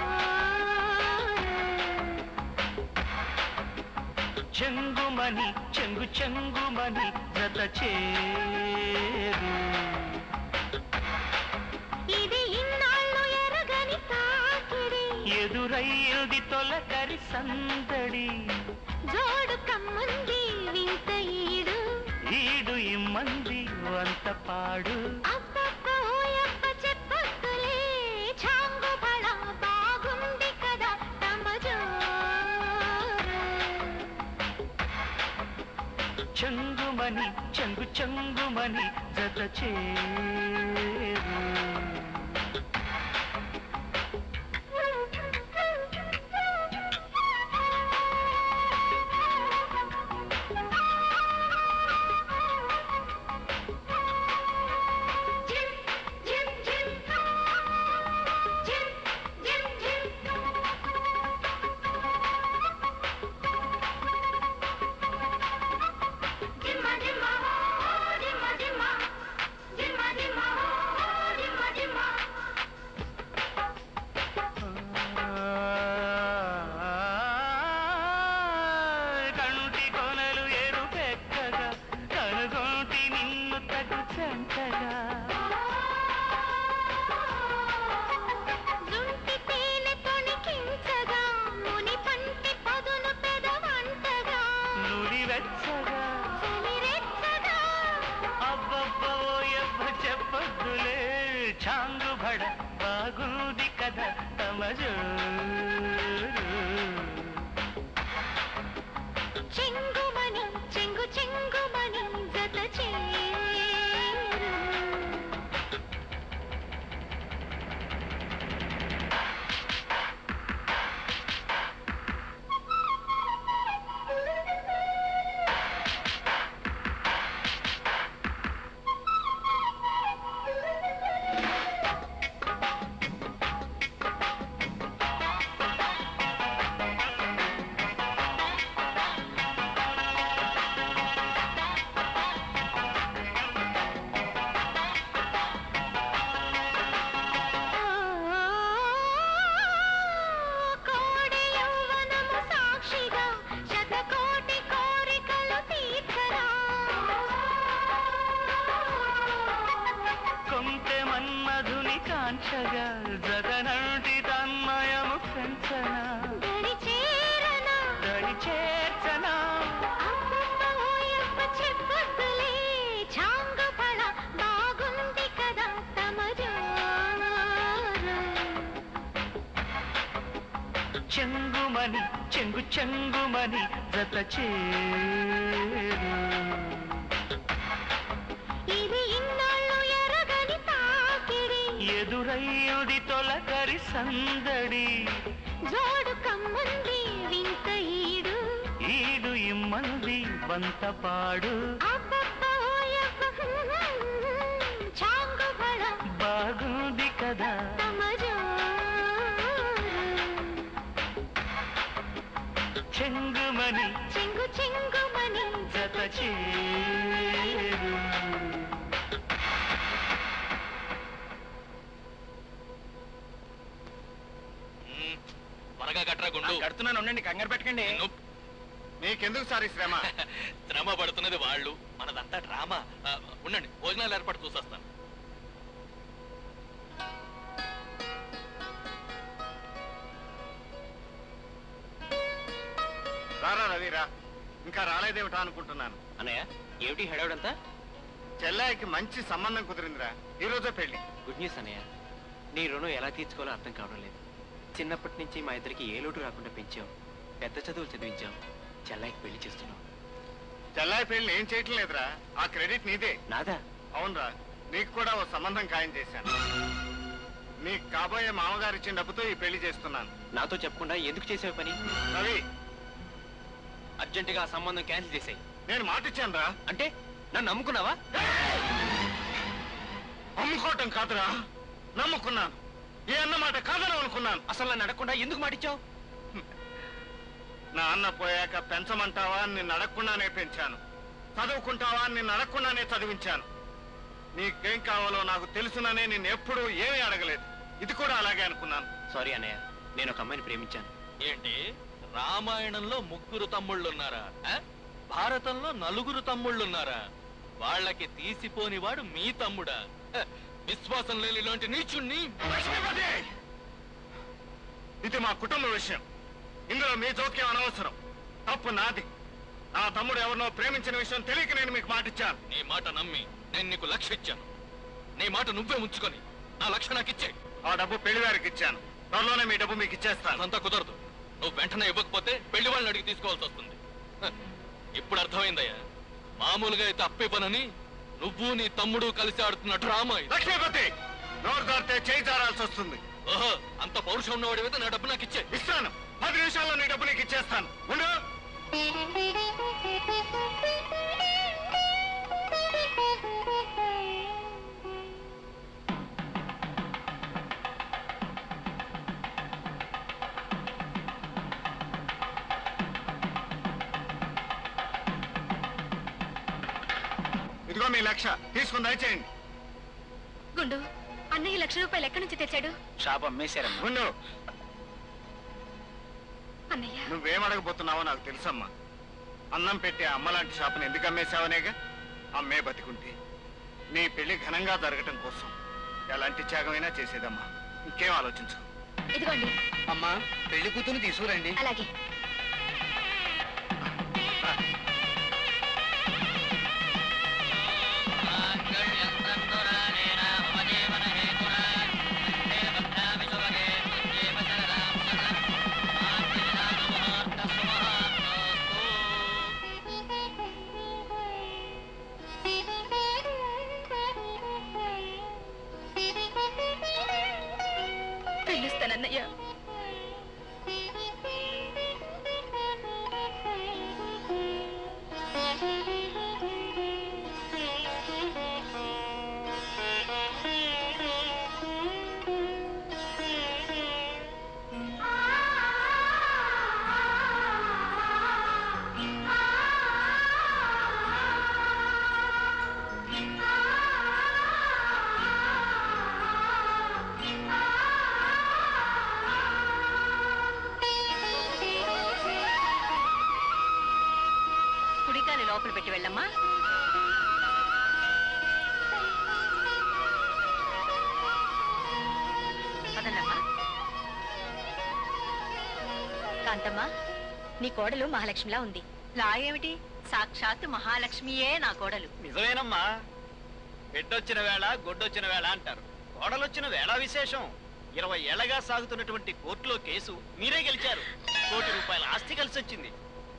చెంగుమని చెంగు చెంగుమని జత చేరు ఇది ఇన్నాళ్ళు ఎరగని తాకిడి ఎదురయ్యది తొలకరి సందడి జోడు కమ్ముంది వింత ఈడు ఈడు ఇమ్మంది వంత పాడు అబ్బబ్బ ఓయబ్బ చెప్పొద్దులే చాంగు బళ బాగుంది కదా తమజో చెంగుమని చెంగు చెంగుమని జత చేరు జిమ్మ జిమ్మ జిమ్మ జిమ్మ జిమ్మ జిమ్మ చెంగుమని చెంగు చెంగుమని జత చేరు కోడి యౌవనము సాక్షిగా శతకోటి కోరికలు తీర్చరా కొంటె మన్మధుని కాంక్షగా జగనంటి తన్మయము పెంచనా దరి చేరనా దరి చేర్చనా అబ్బబ్బ ఓయబ్బ చెప్పొద్దులే చాంగుపళ బాగుంది కదా తమ జోరు చెంగుమని చెంగు చెంగుమని జత చేరు ఇది ఇన్నాళ్ళు ఎరగని తాకిడి ఎదురయ్యుది తొలకరి సందడి జోడు కమ్మంది వింత ఈడు ఈడు ఇమ్మంది బంతపాడు అబ్బబ్బ ఓయబ్బ చాంగుపళ బాగుంది కదా తమ జోరు చెంగుమని చెంగు చెంగుమని జత చేరు మ్మ్. త్వరగా కట్టరా గుండు కడుతున్నాను ఉండండి కంగారు పెట్టకండి నువ్వు నీకెందుకు సార్ ఈ శ్రమ శ్రమ పడుతున్నది వాళ్ళు మనదంతా డ్రామా ఆ, ఉండండి భోజనాలు ఏర్పాటు చూసొస్తాను రారా రవిరా ఇంకా రాలేదేమిటా అనుకుంటున్నాను అన్నయ్య ఏమిటి హడావుడంతా చెల్లాయికి మంచి సంబంధం కుదిరిందిరా ఈ రోజే పెళ్లి గుడ్ న్యూస్ అన్నయ్య నీ రుణం ఎలా తీర్చుకోవాలో అర్థం కావడం లేదు చిన్నప్పటి నుంచి మా ఇద్దరికి ఏ లోటు రాకుండా పెంచాం పెద్ద చదువులు చదివించాం చెల్లాయికి పెళ్లి చేస్తున్నాం చెల్లాయి పెళ్లి ఏం చేయటం లేదురా ఆ క్రెడిట్ నీదే నాదా అవునరా నీకు కూడా ఓ సంబంధం ఖాయం చేశాను నీకు కాబోయే మామగారు ఇచ్చిన డబ్బుతో ఈ పెళ్లి చేస్తున్నాను నాతో చెప్పకుండా ఎందుకు చేసావు పని రవి అర్జెంటుగా ఆ సంబంధం క్యాన్సిల్ చేసాయి నేను మాటిచ్చాను రా అంటే నన్ను నమ్ముకున్నావా అమ్ముకోవటం కాదురా నమ్ముకున్నాను ఏ అన్న మాట కాదని అనుకున్నాను అసలు నన్ను అడగకుండా ఎందుకు మాటిచ్చావు నా అన్న పోయాక పెంచమంటావా అని నిన్ను అడగకుండానే పెంచాను చదువుకుంటావా అని నిన్ను అడగకుండానే చదివించాను నీకేం కావాలో నాకు తెలుసుననే నిన్ను ఎప్పుడూ ఏమీ అడగలేదు ఇది కూడా అలాగే అనుకున్నాను సారీ అన్నయ్య నేను ఒక అమ్మాయిని ప్రేమించాను ఏంటి రామాయణంలో ముగ్గురు తమ్ముళ్ళున్నారా ఆ? భారతంలో నలుగురు తమ్ముళ్ళున్నారా వాళ్ళకి తీసిపోని వాడు మీ తమ్ముడా హ, విశ్వాసం లేని ఇలాంటి నీచుణ్ణి లక్ష్మీపతి! ఇది మా కుటుంబ విషయం ఇందులో మీ జోక్యం అనవసరం తప్పు నాది నా తమ్ముడు ఎవరినో ప్రేమించిన విషయం తెలియక నేను మీకు మాటిచ్చాను నీ మాట నమ్మి నేను నీకు లక్ష ఇచ్చాను నీ మాట నువ్వే ఉంచుకొని నా లక్ష నాకు ఇచ్చే ఆ డబ్బు పెళ్లి వారికి ఇచ్చాను త్వరలోనే మీ డబ్బు మీకు ఇచ్చేస్తాను అదంతా కుదరదు నువ్వు వెంటనే ఇవ్వకపోతే పెళ్లి వాళ్ళని అడిగి తీసుకోవాల్సి వస్తుంది హ, ఇప్పుడు అర్థమైందయ్యా మామూలుగా అయితే అప్పే పనని నువ్వు నీ తమ్ముడు కలిసి ఆడుతున్న డ్రామా ఇది లక్ష్మీపతి నోరు దారితే చేయి జారాల్సి వస్తుంది ఓహో అంత పౌరుషం ఉన్నవాడివైతే నా డబ్బు నాకు ఇచ్చే ఇస్తాను పది నిమిషాల్లో నీ డబ్బు నీకు ఇచ్చేస్తాను ఉండు ఇదిగో మీ లక్ష తీసుకుని దయచేయండి గుండు అన్నయ్య లక్ష రూపాయలు ఎక్కడి నుంచి తెచ్చాడు షాప్ అమ్మేశారమ్మా ఉండు అన్నయ్య నువ్వేం అడగబోతున్నావో నాకు తెలుసమ్మా అన్నం పెట్టే అమ్మలాంటి షాపుని ఎందుకు అమ్మేశావనేగా అమ్మే బతికుంటే నీ పెళ్లి ఘనంగా జరగటం కోసం ఎలాంటి త్యాగమైనా చేసేదమ్మా ఇంకేం ఆలోచించు ఇదిగోండి అమ్మా పెళ్లి కూతురు తీసుకురండి అలాగే మాంగళ్యం తంతురానేన మమ జీవన హేతునా కంఠే బధ్నామి శుభగే త్వజ్జీవ పిలుస్తానన్నయ్య కుడికాలు లోపల పెట్టి వెళ్ళమ్మా పదండమ్మా కాంతమ్మా నీ కోడలు మహాలక్ష్మిలా ఉంది లా ఏమిటి సాక్షాత్ మహాలక్ష్మియే నా కోడలు నిజమేనమ్మా బిడ్డొచ్చిన వేళ గొడ్డొచ్చిన వేళ అంటారు కోడలొచ్చిన వేళ విశేషం ఇరవై ఏళ్లగా సాగుతున్నటువంటి కోర్టులో కేసు మీరే గెలిచారు కోటి రూపాయల ఆస్తి కలిసి వచ్చింది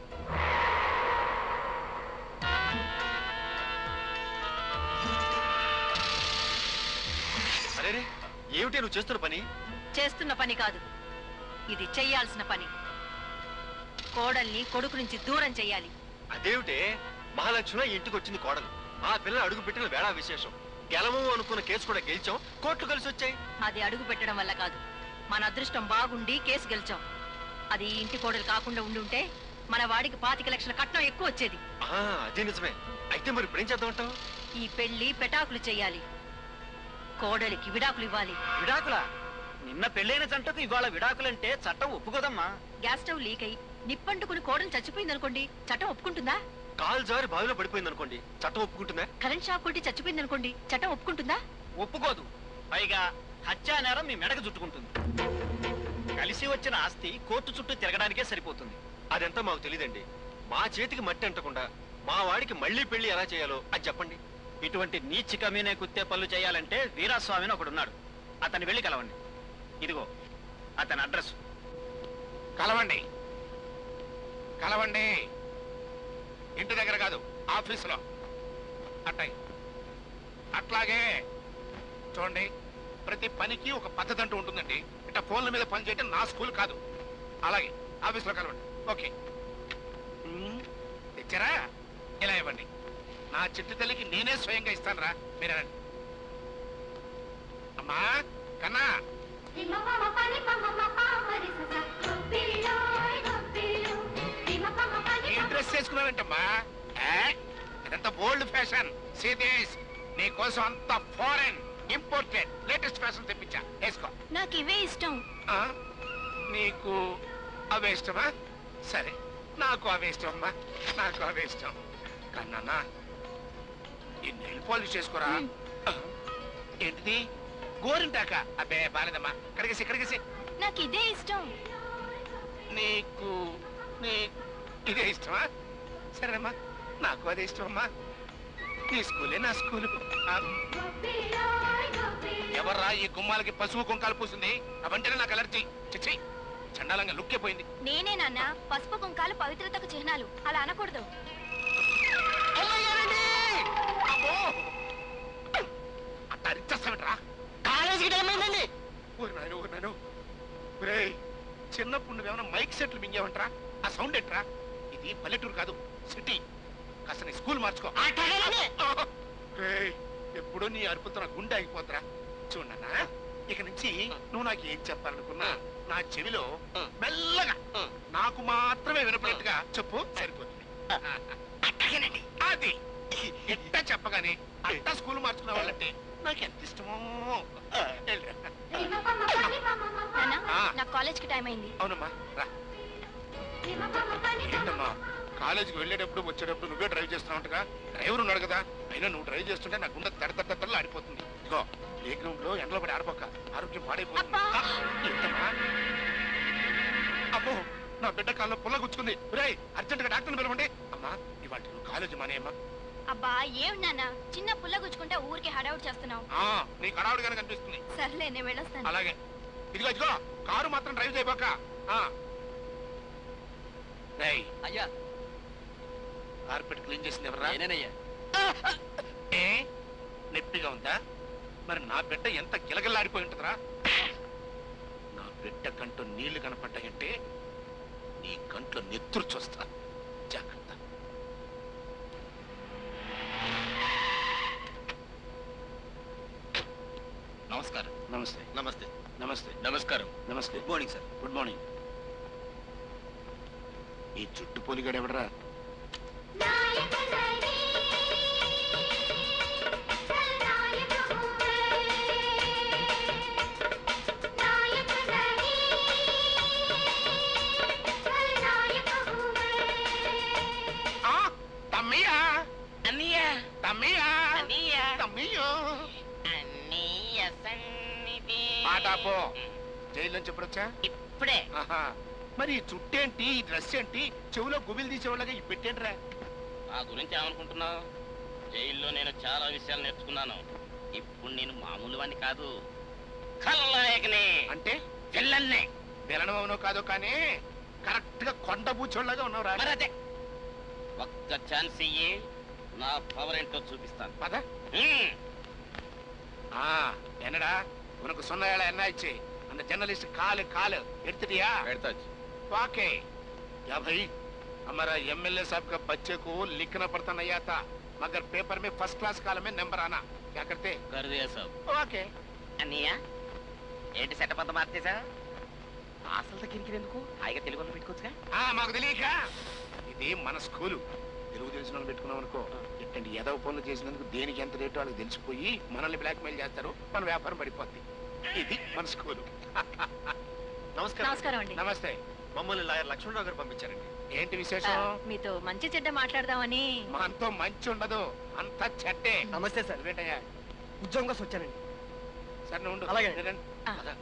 అరే ఏమిటి నువ్వు చేస్తున్న పని చేస్తున్న పని కాదు ఇది చెయ్యాల్సిన పని కోడల్ని కొడుకు నుంచి దూరం చెయ్యాలి అదేమిటే మహాలక్ష్మి ఇంటికి వచ్చింది కోడలు ఆ పిల్ల అడుగు పెట్టిన వేళ విశేషం గెలము అనుకున్న కేసు కూడా గెలిచాం కోర్టు కలిసి వచ్చాయి అది అడుగు పెట్టడం వల్ల కాదు మన అదృష్టం బాగుండి కేసు గెలిచాం అది ఈ ఇంటి కోడలు కాకుండా ఉండి ఉంటే మన వాడికి పాతిక లక్షల కట్నం ఎక్కువ వచ్చేది ఆ, అదే నిజమే అయితే మరి ఇప్పుడు ఏం చేద్దామంటావు ఈ పెళ్లి పెటాకులు చెయ్యాలి కోడలికి విడాకులు ఇవ్వాలి విడాకులా నిన్న పెళ్ళైన జంటకు ఇవాళ విడాకులంటే చట్టం ఒప్పుకోదమ్మా గ్యాస్ స్టవ్ లీక్ అయి నిప్పంటుకుని కోడలు చచ్చిపోయింది అనుకోండి చట్టం ఒప్పుకుంటుందా కాలు జారి బావిలో పడిపోయింది అనుకోండి చట్టం ఒప్పుకుంటుందా కరెంట్ షాక్ కొట్టి చచ్చిపోయింది అనుకోండి చట్టం ఒప్పుకుంటుందా ఒప్పుకోదు పైగా హత్యా నేరం మీ మెడకు చుట్టుకుంటుంది కలిసి వచ్చిన ఆస్తి కోర్టు చుట్టూ తిరగడానికే సరిపోతుంది అదంతా మాకు తెలియదండి మా చేతికి మట్టి అంటకుండా మా వాడికి మళ్ళీ పెళ్లి ఎలా చేయాలో అది చెప్పండి ఇటువంటి నీచి కమీనే కుత్తే పనులు చేయాలంటే వీరాస్వామిని ఒకడున్నాడు అతన్ని వెళ్ళి కలవండి ఇదిగో అతని అడ్రస్ కలవండి కలవండి ఇంటి దగ్గర కాదు ఆఫీసులో అట్టాయి అట్లాగే చూడండి ప్రతి పనికి ఒక పద్ధతి అంటూ ఉంటుందండి ఇట్లా ఫోన్ల మీద పని చేయడం నా స్కూల్ కాదు అలాగే ఆఫీసులో కలవండి ఓకే ఉమ్, తెచ్చారా ఇలా ఇవ్వండి నా చిట్టు తల్లికి నేనే స్వయంగా ఇస్తాను రా మీరు రండి. అమ్మా కన్నా ఈ డ్రెస్ వేసుకున్నావేంటమ్మా ఏ? ఇదంతా ఓల్డ్ ఫ్యాషన్ సీదేశ్ నీ కోసం అంత ఫారెన్ ఇంపోర్టెడ్ లేటెస్ట్ ఫ్యాషన్ తెప్పించా వేసుకో నాకు ఇవే ఇష్టం ఆ? నీకు అవే ఇష్టమా సరే నాకు అవే ఇష్టం అమ్మా నాకు అవే ఇష్టం కన్నా ఈ నెయిల్ పాలిష్ చేసుకోరా ఆ? ఏంటిది గోరింటాక అబ్బే బాలేదమ్మా కడిగేసి కడిగేసి నాకు ఇదే ఇష్టం నీకు నీ ఇదే ఇష్టమా సరేనమ్మా నాకు అదే ఇష్టమమ్మా నీ స్కూలే నా స్కూలు ఆ, ఎవర్రా ఈ గుమ్మాలకి పసుపు కుంకాలు పూసింది అవంటేనే నాకు అలర్జీ చిచ్చి చండాలంగా లుక్కే పోయింది నేనే నాన్న పసుపు కుంకాలు పవిత్రతకు చిహ్నాలు అలా అనకూడదు అమ్మో! అట్ట అరిచేస్తావిట్రా కాలేజీకి టైం అయిందండి ఊరి నాయన ఊరి నాయన ఒరేయ్ చిన్నప్పుడు నువ్వేమైనా మైక్ సెట్లు మింగేవంటరా ఆ సౌండ్ ఎట్రా ఇది పల్లెటూరు కాదు సిటీ కాస్త నీ స్కూల్ మార్చుకో రేయ్, ఎప్పుడూ నీ అరుపుతో నా గుండె ఆగిపోతురా చూడన్నా ఇక నుంచి నువ్వు నాకు ఏం చెప్పాలనుకున్నా నా చెవిలో మెల్లగా నాకు మాత్రమే వినపడేట్టుగా చెప్పు సరిపోతుంది అట్టగేనండి అది ఎట్ట చెప్పగానే అట్ట స్కూల్ మార్చుకున్న వాళ్ళంటే నాకు ఎంత ఇష్టమో వెళ్ళిరా. నాన్న ఆ. నాకు కాలేజ్కి టైం అయింది అవునమ్మా రా ఏంటమ్మా కాలేజీకి వెళ్ళేటప్పుడు వచ్చేటప్పుడు నువ్వే డ్రైవ్ చేస్తున్నావుగా డ్రైవర్ ఉన్నాడు కదా అయినా నువ్వు డ్రైవ్ చేస్తుంటే నా గుండె తడ తడ తడలు ఆడిపోతుంది ఇదిగో ప్లే గ్రౌండ్ లో ఎండలో పడి ఆడిపోక ఆరోగ్యం పాడైపోతుంది ఆ, ఏంటమ్మా అమ్మో నా బిడ్డ కాల్లో పుల్ల గుచ్చుకుంది రేయ్ అర్జెంట్ గా డాక్టర్ని పిలవండి అమ్మా ఇవాళ నువ్వు కాలేజీ మానేయమ్మా అబ్బా ఏం నాన్న చిన్న పుల్ల గుచ్చుకుంటే ఊరికి హడావుడి చేస్తున్నావు ఆ, నీకు హడావుడిగానే కనిపిస్తుంది సర్లే నేను వెళ్ళొస్తాను అలాగే ఇదిగో ఇదిగో కారు మాత్రం డ్రైవ్ చేయబాక ఆ. రేయ్ అయ్యా కార్పెట్ క్లీన్ చేసింది ఎవరా నేనేనయ్యా ఏ నొప్పిగా ఉందా మరి నా బిడ్డ ఎంత గిలగిల్లాడిపోయి ఉంటుందిరా బిడ్డ కంటూ నీళ్లు కనపడ్డాయంటే నీ కంట్లో నెత్తురు చూస్తా జాగ్రత్త నమస్కారం నమస్తే నమస్తే నమస్తే నమస్కారం నమస్తే good morning sir good morning ఈ చుట్టు పోలిగాడు ఎవడరా ఆ, తమ్మయ్యా అన్నయ్య తమ్మయ్యా అన్నయ్య తమ్మయ్యో అన్నయ్య సన్నిధి పాటాపో జైలు నుంచి ఎప్పుడొచ్చా ఇప్పుడే ఆహా. మరి ఈ చుట్టేంటి ఈ డ్రెస్ ఏంటి చెవులో గుబిలు తీసేవాళ్ళగా ఈ పెట్టేంట్రా నా గురించి ఏమనుకుంటున్నావు జైల్లో నేను చాలా విషయాలు నేర్చుకున్నాను ఇప్పుడు నేను మామూలు వాడిని కాదు ఖలనాయకని అంటే పిల్లల్ని విలనమవునో కాదో కానీ కరెక్ట్ గా కొండ బూచోళ్ళగా ఉన్నావురా మరి అదే ఒక్క ఛాన్స్ ఇయ్యి నా పవర్ ఏంటో చూపిస్తాను పద హ్మ్. ஆ என்னடா உனக்கு சொன்ன வேலை என்ன ஆச்சு அந்த ஜர்னலிஸ்ட் காலு காலு எடுத்துட்டியா పెడతాச்சு वाके क्या भाई हमारा एमएलए साहब का बच्चे को लिखना पड़ता नहीं आता मगर पेपर में फर्स्ट क्लास काल में नंबर आना क्या करते कर दिया सब ఓకే అన్నయ్య ఏంటి సెటప్ అంతా మార్చేసా అసలు కిరికిరెందుకు హాయిగా తెలుగులో పెట్టుకోవచ్చుగా ఆ మాకు తెలియక ఇది మన స్కూలు తెలుగు తెలిసిన వాళ్ళు పెట్టుకున్నాం అనుకో ఎట్టండి ఏదో పనులు చేసినందుకు దేనికి ఎంత రేటు వాళ్ళకి తెలిసిపోయి మనల్ని బ్లాక్ మెయిల్ చేస్తారు మన వ్యాపారం పడిపోద్ది ఇది మన స్కూలు నమస్కారం నమస్కారం అండి నమస్తే మమ్మల్ని లాయర్ లక్ష్మణరావు గారు పంపించారండి ఏంటి ఆ, విశేషం మీతో మంచి చెడ్డ మాట్లాడదామని మనతో మంచి ఉండదు అంతా చెట్టే నమస్తే సార్ ఏంటయ్యా ఉద్యోగం కోసం వచ్చానండి సరే నువ్వు ఉండు. అలాగే. నేను రండి. ఆ. పద.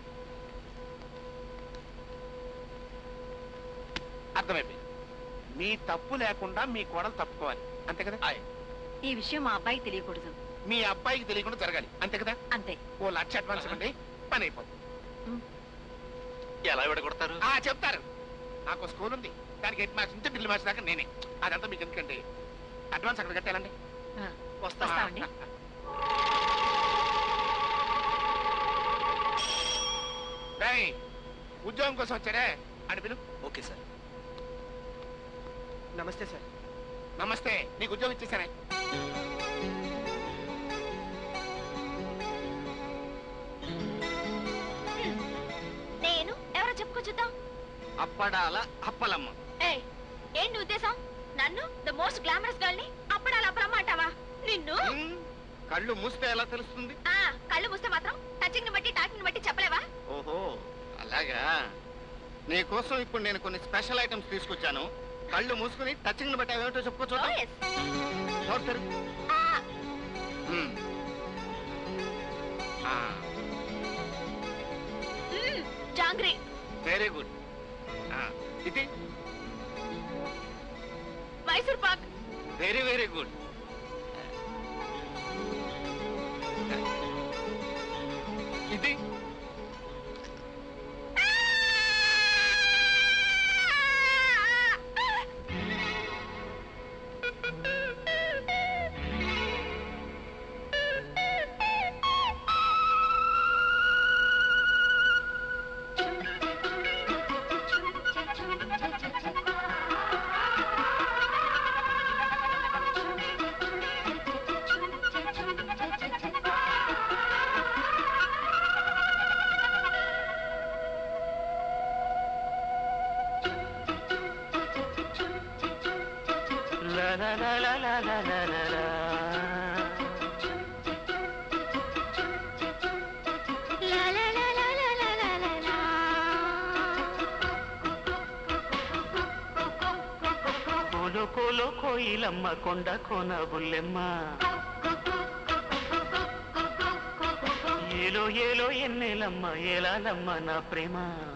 అర్థమైపోయింది మీ తప్పు లేకుండా మీ కోడలు తప్పుకోవాలి అంతే కదా ఈ విషయం మా అబ్బాయికి తెలియకూడదు మీ అబ్బాయికి తెలియకుండా జరగాలి అంతే కదా అంతే ఓ లక్ష అడ్వాన్స్ ఇవ్వండి పని అయిపోతుంది ఎలా విడగొడతారు ఆ చెప్తారు నాకు స్కూల్ ఉంది దానికి హెడ్ మాస్టర్ నుంచి డ్రిల్ మాస్టర్ దాకా నేనే అదంతా మీకు ఎందుకండి అడ్వాన్స్ అక్కడ కట్టాలండి ఆ, వస్తా వస్తామండి రేయ్, ఉద్యోగం కోసం వచ్చాడే అని పిలు ఓకే సార్ నమస్తే సార్ నమస్తే నీకు ఉద్యోగం ఇచ్చేసానే నేను ఎవరో చెప్పుకో చూద్దాం అప్పడాల అప్పలమ్మ ఏయ్ ఏంటి ఉద్దేశం నన్ను ద మోస్ట్ గ్లామరస్ గర్ల్ ని అప్పడాలు అప్పలమ్మ అంటావా నిన్ను కళ్ళు మూస్తే ఎలా తెలుస్తుంది ఆ కళ్ళు మూస్తే మాత్రం టచింగ్ ని బట్టి టాకింగ్ ని బట్టి చెప్పలేవా ఓహో అలాగా నీకోసం ఇప్పుడు నేను కొన్ని స్పెషల్ ఐటమ్స్ తీసుకొచ్చాను కళ్ళు మూసుకుని టచింగ్ బట్టి అవేమిటో చెప్పుకో ఓ చూద్దాం ఎస్ నోరు తెరు. మ్మ్. ఆ, జాంగ్రీ వెరీ గుడ్ ఆ, ఇది Mysore pak very very good ఇది La la la la la la la la la. La la la la la la la la la. కోలో కోలో కోయిలమ్మ కొండ కోన బుల్లెమ్మ ఏలో ఏలో ఎన్నెలమ్మ ఏలాలమ్మ నా ప్రేమ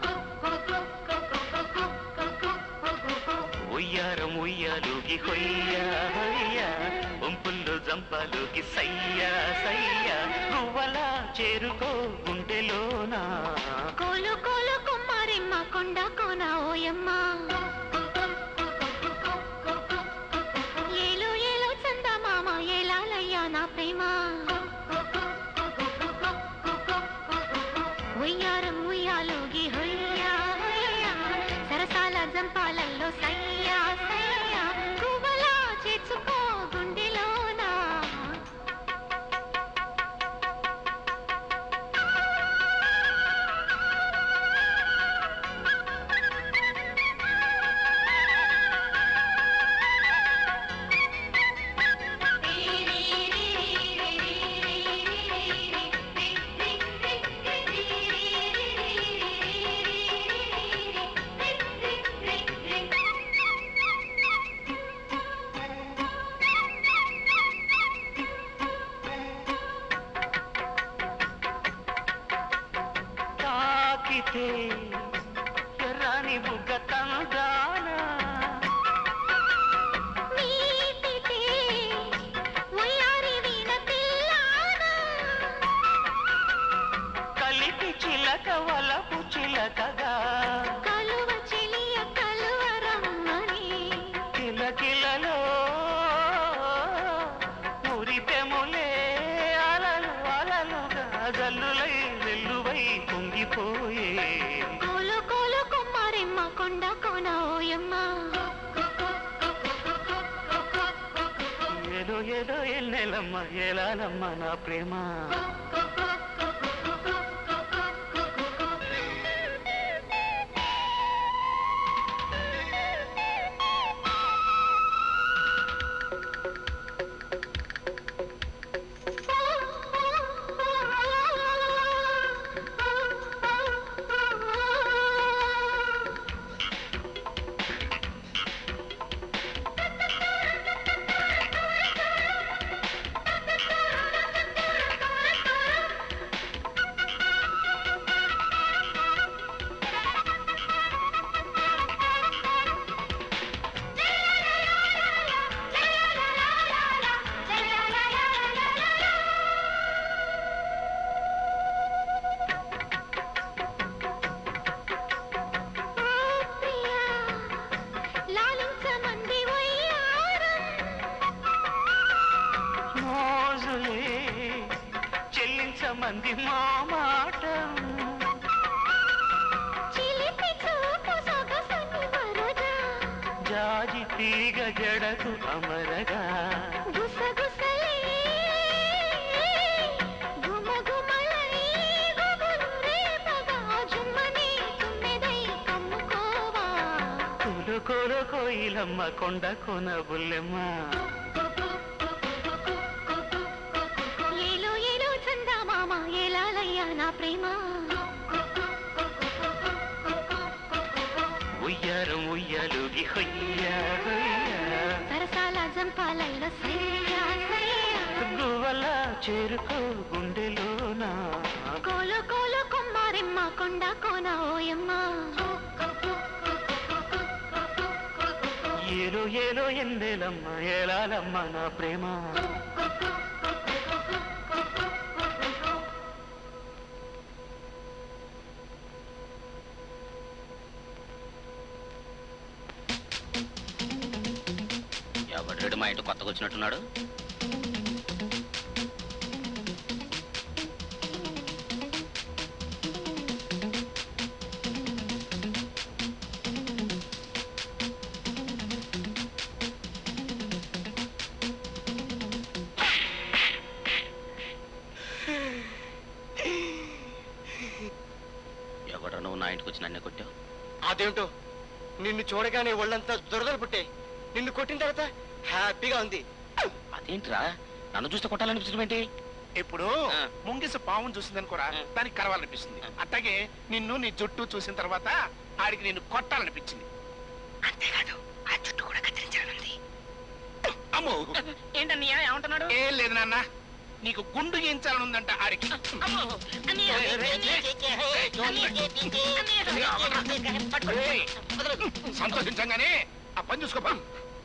ఉయ్యారం ఉయ్యాలుకి హొయ్యా హొయ్యా వంపుల్లో జంపాలుకి సయ్యా సయ్యా నువ్వలా చేరుకో గుండెలోనా కోలు కోలు కుమ్మారిమ్మ కొండ కోన ఓయమ్మ ఏలో ఏలో చందమామ ఏలాలయ్యా నా ప్రేమ ఉయ్యారం ఉయ్యాలోగి హొయ్య నాలో సయ్యా సయ్యా గువ్వలా చేర్చుకో గుండెలోనా తాకితే ఎర్రని బుగ్గ తందానా నీటితే ఉయ్యారి వీణ పిల్లానా కలిపి చిలక వలపు చిలకగా కలువ చెలియ కలువరమ్మని కిలకిలలో మురిపెములే అలలు అలలుగా జల్లులై వెల్లువై పొంగిపోయే కోలు కోలు కుమ్మారెమ్మ కొండ కోన ఓయమ్మ ఏదో ఏదో ఎన్నెలమ్మ ఏలాలమ్మ నా ప్రేమ లాలించమంది ఒయ్యారం మోజులే చెల్లించమంది మా మాట చిలిపి చూపు సొగసని వరద జాజి తీగ జడకు అమరగా గుసగుసలే గుమగుమలై గుబులు రేపగా జుమ్మని తుమ్మెదై కమ్ముకోవా కులు కొలు కోయిలమ్మ కొండ కొన బుల్లెమ్మ ఏలో ఏలో చందమామ ఏలాలయ్యా నా ప్రేమ ఉయ్యారం ఉయ్యాలుగి హొయ్యా హొయ్యా సరసాల జంపాలైల సయ్యా సయ్యా గువ్వల చేరుకో గుండెలోనా కోలు కోలు కుమ్మారెమ్మ కొండ కోన ఓయమ్మ ఏలో ఏలో ఎందేలమ్మ ఏలాలమ్మ నా ప్రేమ ఎవడ్రెడు మా ఇంటి కొత్తగా వచ్చినట్టున్నాడు ఎవడ నువ్వు నా ఇంటికి వచ్చి నన్నే కొట్టావు అదేంటో నిన్ను చూడగానే ఒళ్ళంతా దురదలు పుట్టాయి నిన్ను కొట్టిన తర్వాత హ్యాపీగా ఉంది అదేంట్రా నన్ను చూస్తే కొట్టాలనిపించడం ఏంటి ఇప్పుడు ముంగిస పావును చూసిందనుకోరా దానికి కరవాలనిపిస్తుంది అట్లాగే నిన్ను నీ జుట్టు చూసిన తర్వాత ఆడికి నిన్ను కొట్టాలనిపించింది అంతేకాదు ఆ జుట్టు కూడా కత్తిరించాలనుంది అమ్మో ఏంటన్నయ్య ఏమంటున్నాడు ఏం లేదు నాన్న నీకు గుండు గీయించాలని ఉందంట ఆడికి ఏయ్, సంతోషించంగానే ఆ పని చూసుకోపా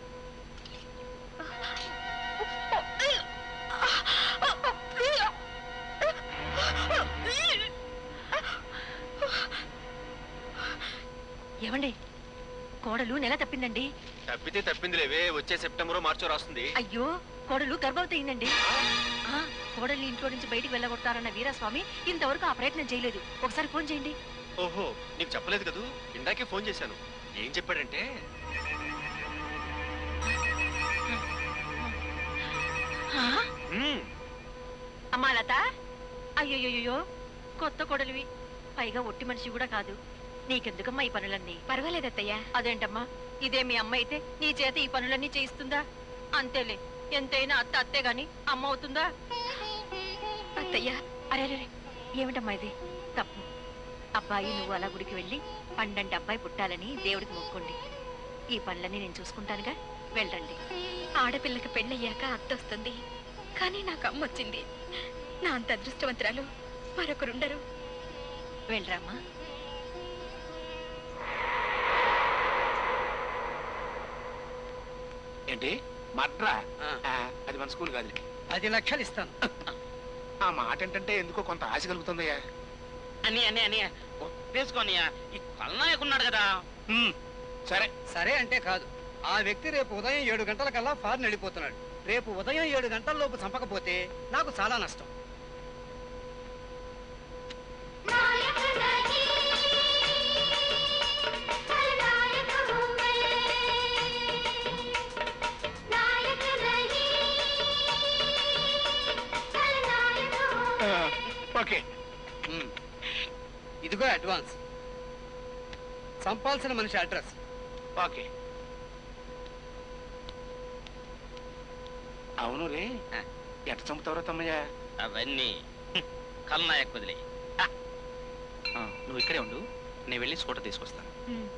ఏమండి కోడలు నెల తప్పిందండి తప్పితే తప్పింది లేవే వచ్చే సెప్టెంబర్ మార్చో రాస్తుంది అయ్యో కోడలు గర్భవతి అయిందండి ఆ, కోడల్ని ఇంట్లో నుంచి బయటికి వెళ్ళగొడతారన్న వీరస్వామి ఇంతవరకు ఆ ప్రయత్నం చేయలేదు ఒకసారి ఫోన్ చేయండి ఓహో నీకు చెప్పలేదు కదూ ఇందాకే ఫోన్ చేశాను ఏం చెప్పాడంటే మ్మ్, అమ్మా లత అయ్యోయ్యో కొత్త కొడలివి పైగా ఒట్టి మనిషి కూడా కాదు నీకెందుకమ్మా ఈ పనులన్నీ పర్వాలేదత్తయ్య అదేంటమ్మా ఇదే మీ అమ్మ అయితే నీ చేత ఈ పనులన్నీ చేయిస్తుందా అంతేలే ఎంతైనా అత్త అత్తే గాని అమ్మ అవుతుందా అత్తయ్య అరే అరే ఏమిటమ్మా ఇది తప్పు అబ్బాయి నువ్వు అలా గుడికి వెళ్ళి పండంటి అబ్బాయి పుట్టాలని దేవుడికి మొక్కోండి ఈ పనులన్నీ నేను చూసుకుంటానుగా వెళ్ళండి ఆడపిల్లకి పెళ్ళయ్యాక అత్తొస్తుంది కానీ నాకు అమ్మ వచ్చింది నా అంత అదృష్టవంతురాలు మరొకరుండరు వెళ్ళరామ్మా ఏంటి మడ్రా ఆ, అది మన స్కూల్ కాదు పది లక్షలు ఇస్తాను ఆ మాట ఏంటంటే ఎందుకో కొంత ఆశ కలుగుతుందయ్యా అని అని అని వేసుకోనియా ఈ కల్నాయకున్నాడు కదా సరే సరే అంటే కాదు ఆ వ్యక్తి రేపు ఉదయం ఏడు గంటలకల్లా ఫారెన్ వెళ్ళిపోతున్నాడు రేపు ఉదయం ఏడు గంటల లోపు చంపకపోతే నాకు చాలా నష్టం ఓకే ఇదిగో అడ్వాన్స్ చంపాల్సిన మనిషి అడ్రస్ ఓకే అవును రే ఎట్ట చంపుతావురా తమ్మయ్య అవన్నీ కల్నాయక్ వదిలే నువ్వు ఇక్కడే ఉండు నేను వెళ్ళి స్కూటర్ తీసుకొస్తాను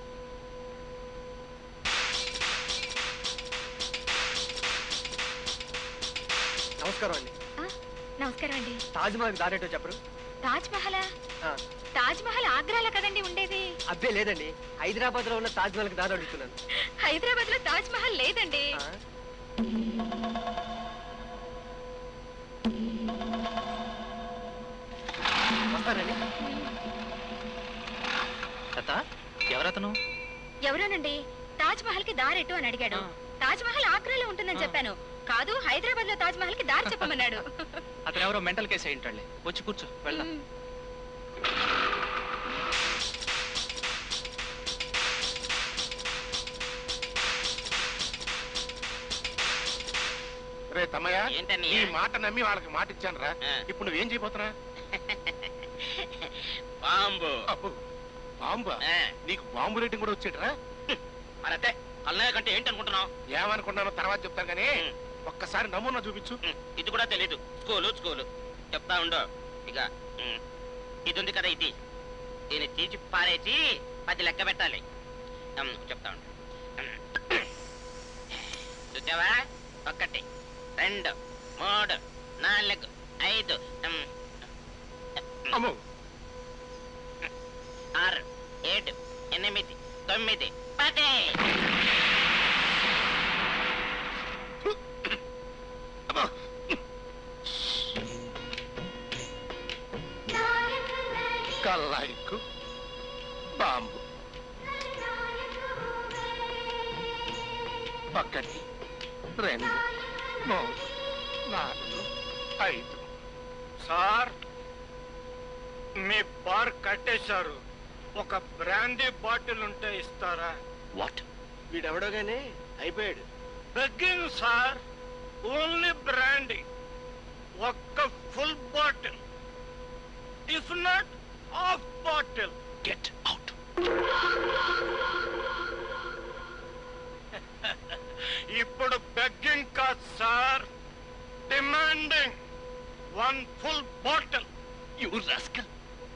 నమస్కారం అండి నమస్కారం అండి తాజ్ మహల్ దారేటో చెప్పరు తాజ్ మహల్ ఆ, తాజ్ మహల్ ఆగ్రాలో కదండి ఉండేది అబ్బే లేదండి హైదరాబాద్ లో ఉన్న తాజ్ మహల్ దారి అడుగుతున్నాను హైదరాబాద్ లో తాజ్ మహల్ లేదండి వస్తానండి లత ఎవరతను ఎవరోనండి తాజ్ మహల్ కి దారెట్టు అని అడిగాడు తాజ్ మహల్ ఆగ్రాలో ఉంటుందని చెప్పాను కాదు హైదరాబాద్ లో తాజ్ మహల్ కి దారి చెప్పమన్నాడు అతను ఎవరో మెంటల్ కేసు అయి ఉంటాడులే వచ్చి కూర్చో వెళ్దాం రే తమ్మయ్య ఏంటన్నయ్య? ఈ మాట నమ్మి వాళ్ళకి మాట ఇచ్చాను రా ఇప్పుడు నువ్వేం చేయబోతున్నా బాంబు బాంబు నీకు బాంబు రేటింగ్ కూడా వచ్చేటరా మరతే కల్నాయక్ అంటే ఏంటనుకుంటున్నావు ఏమనుకున్నానో తర్వాత చెప్తాను కానీ ఒక్కసారి నమూనా చూపించు ఇది కూడా తెలీదు స్కూలు స్కూలు చెప్తా ఉండు ఇక ఉమ్, ఇది ఉంది కదా ఇది దీన్ని తీసి పారేసి పది లెక్క పెట్టాలి ఉమ్, చెప్తా ఉండు ఉమ్. చూసావా ఒకటి రెండు మూడు నాలుగు ఐదు ఉమ్, అమ్మో ఆరు ఏడు ఎనిమిది తొమ్మిది పది కల్లాయికు బాంబు ఒకటి రెండు మూడు నాలుగు ఐదు సార్ మీ బార్ కట్టేశారు ఒక బ్రాందీ బాటిల్ ఉంటే ఇస్తారా వాట్ వీడెవడో గానీ అయిపోయాడు బెగ్గింగ్ సార్ ఓన్లీ బ్రాండీ ఒక్క full bottle if not half bottle get out ఇప్పుడు బెగ్గింగ్ కాదు sir demanding one full bottle you rascal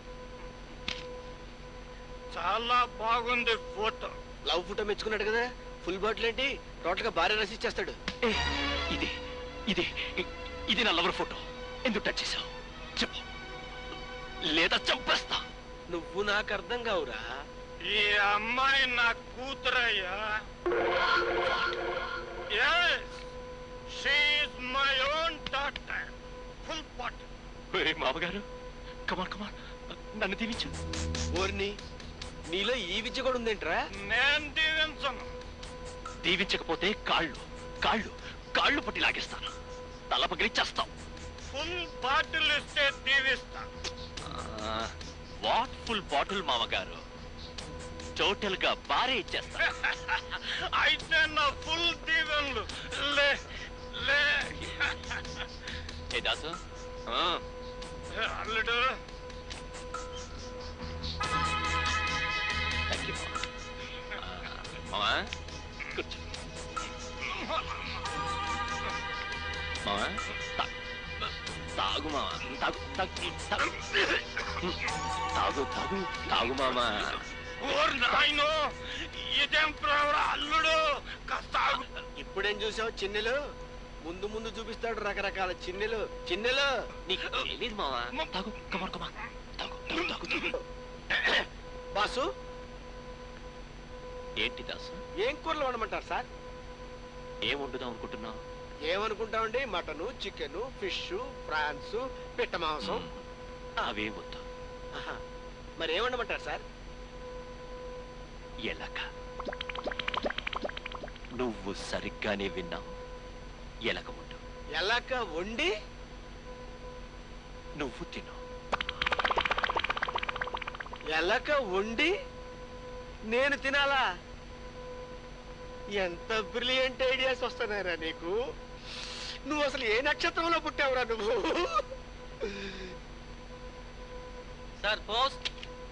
చాలా బాగుంది ఫోటో లవ్ ఫోటో మెచ్చుకున్నాడు కదా ఫుల్ బాటిల్ ఏంటి టోటల్ గా భార్య రసిచ్చేస్తాడు ఇది ఇది ఇది నా లవర్ ఫోటో ఎందుకు టచ్ చేసావు చెప్పు లేదా చంపేస్తా నువ్వు నాకు అర్థం కావురా ఈ అమ్మాయి నా కూతురయ్యా yes she my own daughter full bottle ఒరే మామగారు కమాన్ కమాన్ నన్ను దీవించు ఓర్ని నీలో ఈ విద్య కూడా ఉందేంట్రా నేను దీవించను దీవించకపోతే కాళ్ళు కాళ్ళు కాళ్ళు పట్టి లాగేస్తాను తల పగిలి చేస్తాం ఫుల్ బాటిల్ ఇస్తే దీవిస్తా వాట్ ఫుల్ బాటిల్ మామగారు టోటల్ గా బారే ఇచ్చేస్తా అయితే నా ఫుల్ దీవెన్లు లే లే ఏ దాసు అల్లుడు థ్యాంక్ యూ మామా కూర్చో మామా తా- తాగు మామా తాగు తాగు తాగు తాగు తాగు తాగు మామా ఓర్ నాయనో ఇదేం ప్రవర అల్లుడు కాస్త ఆగు. ఇప్పుడేం చూసావు చిన్నెలు ముందు ముందు చూపిస్తాడు రకరకాల చిన్నెలు చిన్నెలు నీకు తెలీదు మామా తాగు కమాన్ కమాన్ తాగు తాగు తాగు తాగు బాసు ఏంటి దాసు ఏం కూరలు వండమంటారు సార్ ఏం వండుదాం అనుకుంటున్నావు ఏమనుకుంటామండి మటను చికెన్ ఫిష్ ఫ్రాన్స్ పిట్ట మాంసం అవే వద్దు ఆహా. మరి ఏం వండమంటారు సార్ ఎలక నువ్వు సరిగ్గానే విన్నావు ఎలక ఉండు ఎలాక వండి నువ్వు తిను ఎలక వండి నేను తినాలా ఎంత బ్రిలియంట్ ఐడియాస్ వస్తున్నాయిరా నీకు నువ్వు అసలు ఏ నక్షత్రంలో పుట్టావురా నువ్వు సార్ పోస్ట్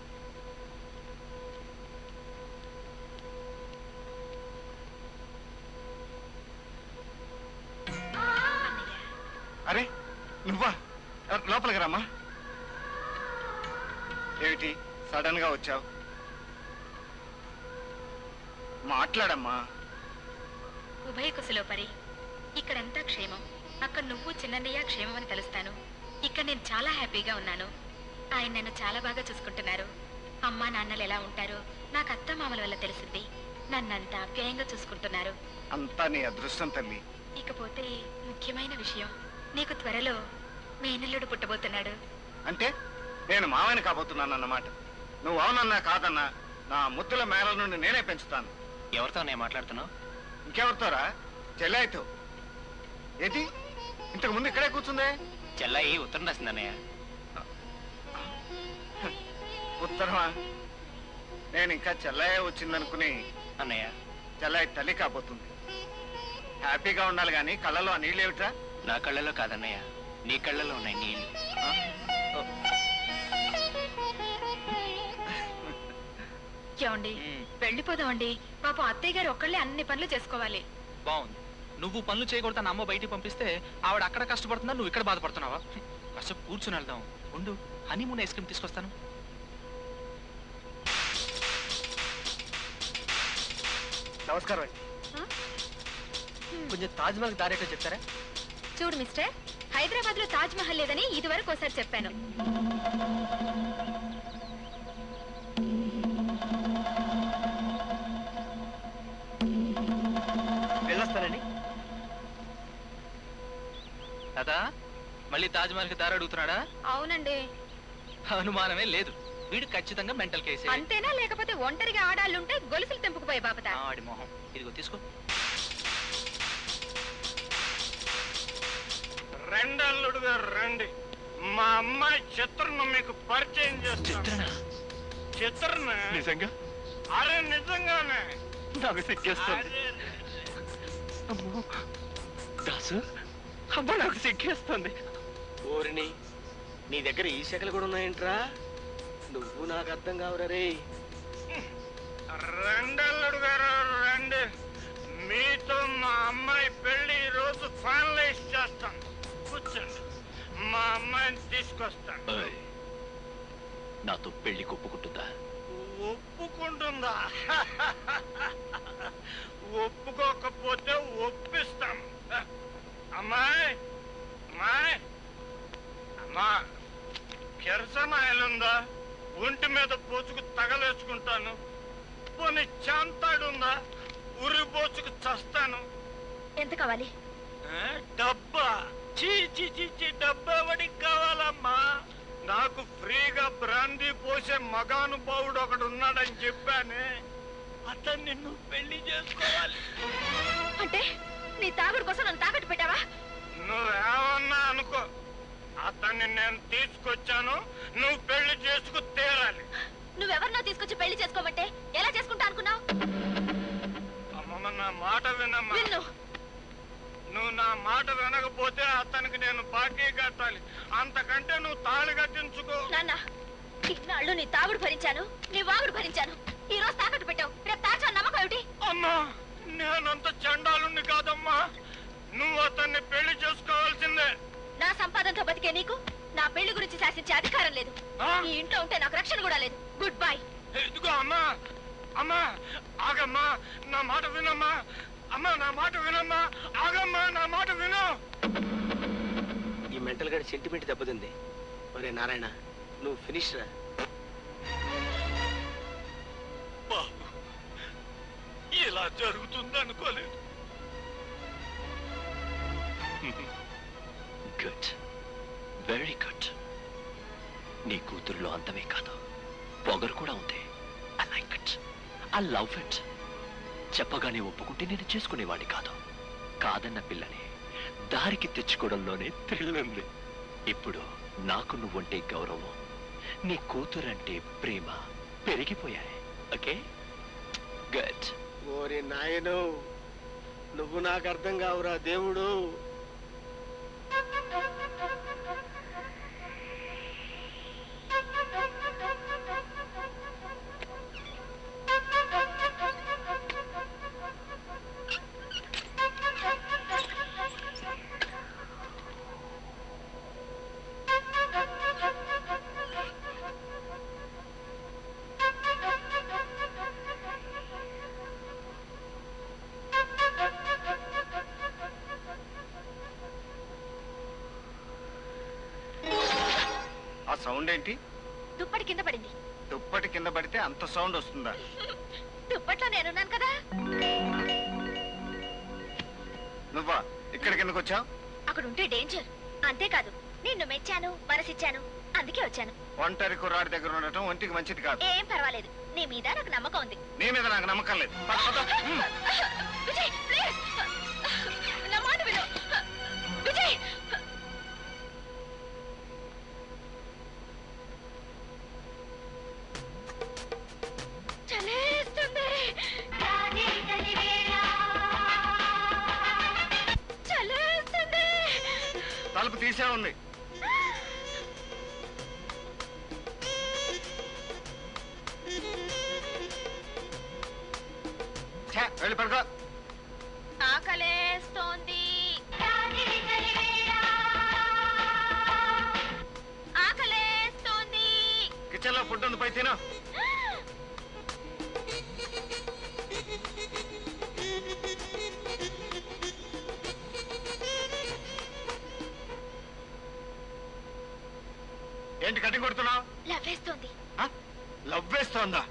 అరే నువ్వా ఎ- లోపలికి రామ్మా ఏమిటి సడన్ గా వచ్చావు మాట్లాడమ్మా ఉభయ కుశలో పరి ఇక్కడంతా క్షేమం అక్కడ నువ్వు చిన్నయ్య క్షేమం అని తెలుస్తాను ఇక్కడ నేను చాలా హ్యాపీగా ఉన్నాను ఆయన నన్ను చాలా బాగా చూసుకుంటున్నారు అమ్మా నాన్నలు ఎలా ఉంటారో నాకు అత్త మామల వల్ల తెలిసింది నన్నంతా ఆప్యాయంగా చూసుకుంటున్నారు అంతా నీ అదృష్టం తల్లి ఇకపోతే ముఖ్యమైన విషయం నీకు త్వరలో మేనల్లుడు పుట్టబోతున్నాడు అంటే నేను మావని కాబోతున్నాను అన్నమాట నువ్వు అవునన్నా కాదన్నా నా ముద్దుల మేళ నుండి నేనే పెంచుతాను ఎవరితో నేను మాట్లాడుతున్నావు ఇంకెవరితోరా చెల్లాయితో ఏంటి ఇంతకు ముందు ఇక్కడే కూర్చుందే చెల్లాయి ఉత్తరం రాసింది అన్నయ్య ఉత్తరమా నేను ఇంకా చెల్లయ్య వచ్చిందనుకుని అన్నయ్య చెల్లయ్య తల్లి కాబోతుంది హ్యాపీగా ఉండాలి కానీ కళ్ళలో ఆ నీళ్ళు ఏమిట్రా నా కళ్ళలో కాదన్నయ్య నీ కళ్ళలో ఉన్నాయి నీళ్ళు ఏమండి వెళ్ళిపోదామండి పాపం అత్తయ్య గారు ఒక్కళ్ళే అన్ని పనులు చేసుకోవాలి బాగుంది నువ్వు పనులు చేయకూడదని అమ్మ బయటికి పంపిస్తే ఆవిడ అక్కడ కష్టపడుతుందా నువ్వు ఇక్కడ బాధపడుతున్నావా కాసేపు కూర్చుని వెళ్దాం ఉండు హనీమూన్ ఐస్ క్రీమ్ తీసుకొస్తాను నమస్కారం అండి కొంచెం తాజ్ మహల్ దారి ఎక్కడ చెప్తారా చూడు మిస్టర్ హైదరాబాద్ లో తాజ్ మహల్ లేదని ఇదివరకు ఒకసారి చెప్పాను వెళ్ళొస్తానండి తాత మళ్ళీ తాజ్ మహల్కి దారి అడుగుతున్నాడా అవునండి అనుమానమే లేదు వీడు ఖచ్చితంగా మెంటల్ కేసే అంతేనా లేకపోతే ఒంటరిగా ఆడాళ్ళుంటే గొలుసులు తెంపుకుపోయే బాపత ఆడి మొహం ఇదిగో తీసుకో రండి అల్లుడు గారు రండి మా అమ్మాయి చిత్రను మీకు పరిచయం చేస్తాను చిత్రన నిజంగా అరే నిజంగానే నాకు సిగ్గేస్తుంది అమ్మో దాసు అమ్మ నాకు సిగ్గేస్తుంది ఓరిని నీ దగ్గర ఈ శాఖలు కూడా ఉన్నాయంట్రా నువ్వు నాకు అర్థం కావురా రే రండి అల్లుడు గారు రండి మీతో మా అమ్మాయి పెళ్లి ఈ రోజు ఫైనలైజ్ చేస్తాను కూర్చోండి మా అమ్మాయిని తీసుకొస్తాను ఏయ్, నాతో పెళ్లి ఒప్పుకుంటుందా ఒప్పుకుంటుందా ఒప్పుకోకపోతే ఒప్పిస్తాం అమ్మాయి అమ్మాయి అమ్మా కిరసనాయలుందా ఒంటి మీద పోచుకు తగలేసుకుంటాను పోనీ చాంతాడుందా ఉరి పోచుకు చస్తాను ఎంత కావాలి ఆ, డబ్బా చీ చీ చీ చీ డబ్బా ఎవడికి కావాలమ్మా నాకు ఫ్రీగా బ్రాందీ పోసే మగానుభావుడు ఒకడు ఉన్నాడని చెప్పానే అతన్ని నువ్వు పెళ్లి చేసుకోవాలి అంటే నీ తాగుడు కోసం నన్ను తాకట్టు పెట్టావా నువ్వేమన్నా అనుకో అతన్ని నేను తీసుకొచ్చాను నువ్వు పెళ్లి చేసుకు తీరాలి నువ్వెవరినో తీసుకొచ్చి పెళ్లి చేసుకోమంటే ఎలా చేసుకుంటా అనుకున్నావు అమ్మమ్మ నా మాట వినమ్మా విన్ను నువ్వు నా మాట వినకపోతే అతనికి నేను బాకీ కట్టాలి అంతకంటే నువ్వు తాళి కట్టించుకో నాన్న ఇన్నాళ్ళు నీ తాగుడు భరించాను నీ వాగుడు భరించాను ఈ రోజు తాకట్టు పెట్టావు రేపు తాచా నమ్మకం ఏమిటి అమ్మా నేనంత చండాలుణ్ణి కాదమ్మా నువ్వు అతన్ని పెళ్లి చేసుకోవాల్సిందే నా సంపాదనతో బతికే నీకు నా పెళ్లి గురించి శాసించే అధికారం లేదు ఈ ఇంట్లో ఉంటే నాకు రక్షణ కూడా లేదు గుడ్ బై ఇదిగో అమ్మా అమ్మా ఆగమ్మా నా మాట వినమ్మా అమ్మా నా మాట వినమ్మా ఆగమ్మా నా మాట విను ఈ మెంటల్ గడి సెంటిమెంట్ దెబ్బతింది ఒరే నారాయణ నువ్వు ఫినిష్ రా బాబు ఇలా జరుగుతుంది అనుకోలేదు గుడ్ వెరీ గుడ్ నీ కూతురులో అంతమే కాదు పొగరు కూడా ఉంది I like it I love it చెప్పగానే ఒప్పుకుంటే నేను చేసుకునేవాడిని కాదు కాదన్న పిల్లని దారికి తెచ్చుకోవడంలోనే థ్రిల్ ఉంది ఇప్పుడు నాకు నువ్వంటే గౌరవం నీ కూతురంటే ప్రేమ పెరిగిపోయాయి ఓకే గుడ్ ఓరి నాయను నువ్వు నాకు అర్థం కావురా దేవుడు ఆ సౌండ్ ఏంటి దుప్పటి కింద పడింది దుప్పటి కింద పడితే అంత సౌండ్ వస్తుందా దుప్పట్లో నేనున్నాను కదా నువ్వా ఇక్కడ కిందకు వచ్చావు అక్కడ ఉంటే డేంజర్ అంతేకాదు నిన్ను మెచ్చాను మనసిచ్చాను అందుకే వచ్చాను ఒంటరి కుర్రాడి దగ్గర ఉండటం ఒంటికి మంచిది కాదు ఏం పర్వాలేదు నీ మీద నాకు నమ్మకం ఉంది నీ మీద నాకు నమ్మకం లేదు పద, పద. హ్మ్. విజయ్ ప్లీజ్ నా మాట విను విజయ్ చలేస్తుంది చలేస్తుంది తలుపు తీసే ఉంది ఛే, వెళ్ళి పడుకో ఆకలేస్తోంది ఆకలేస్తోంది కిచెన్ లో ఫుడ్ ఉంది పోయి తిను ఏంటి కటింగ్ కొడుతున్నావు లవ్వేస్తోంది లవ్ వేస్తోందా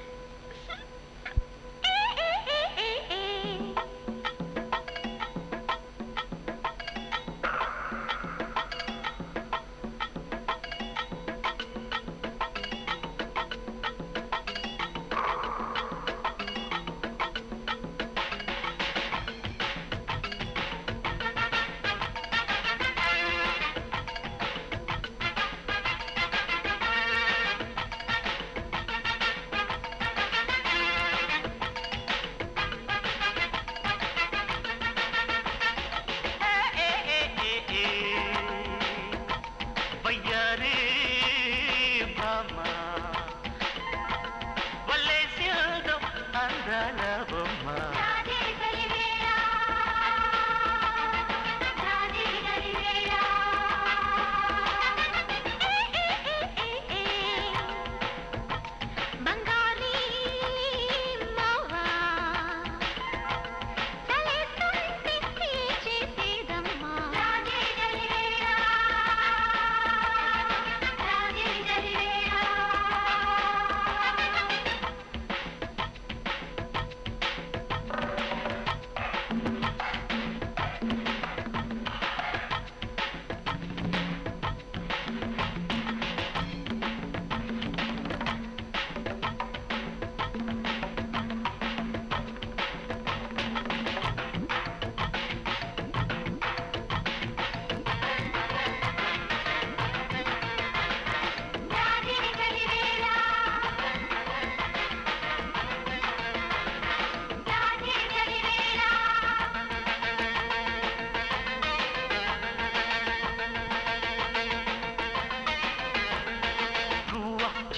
వయ్యారే భామ వల్లేసేదో అందాల బొమ్మ బంగారీ మావా తలెత్తుంటే చేసేదమ్మా రాజే జలివేరా రాజే జలివేరా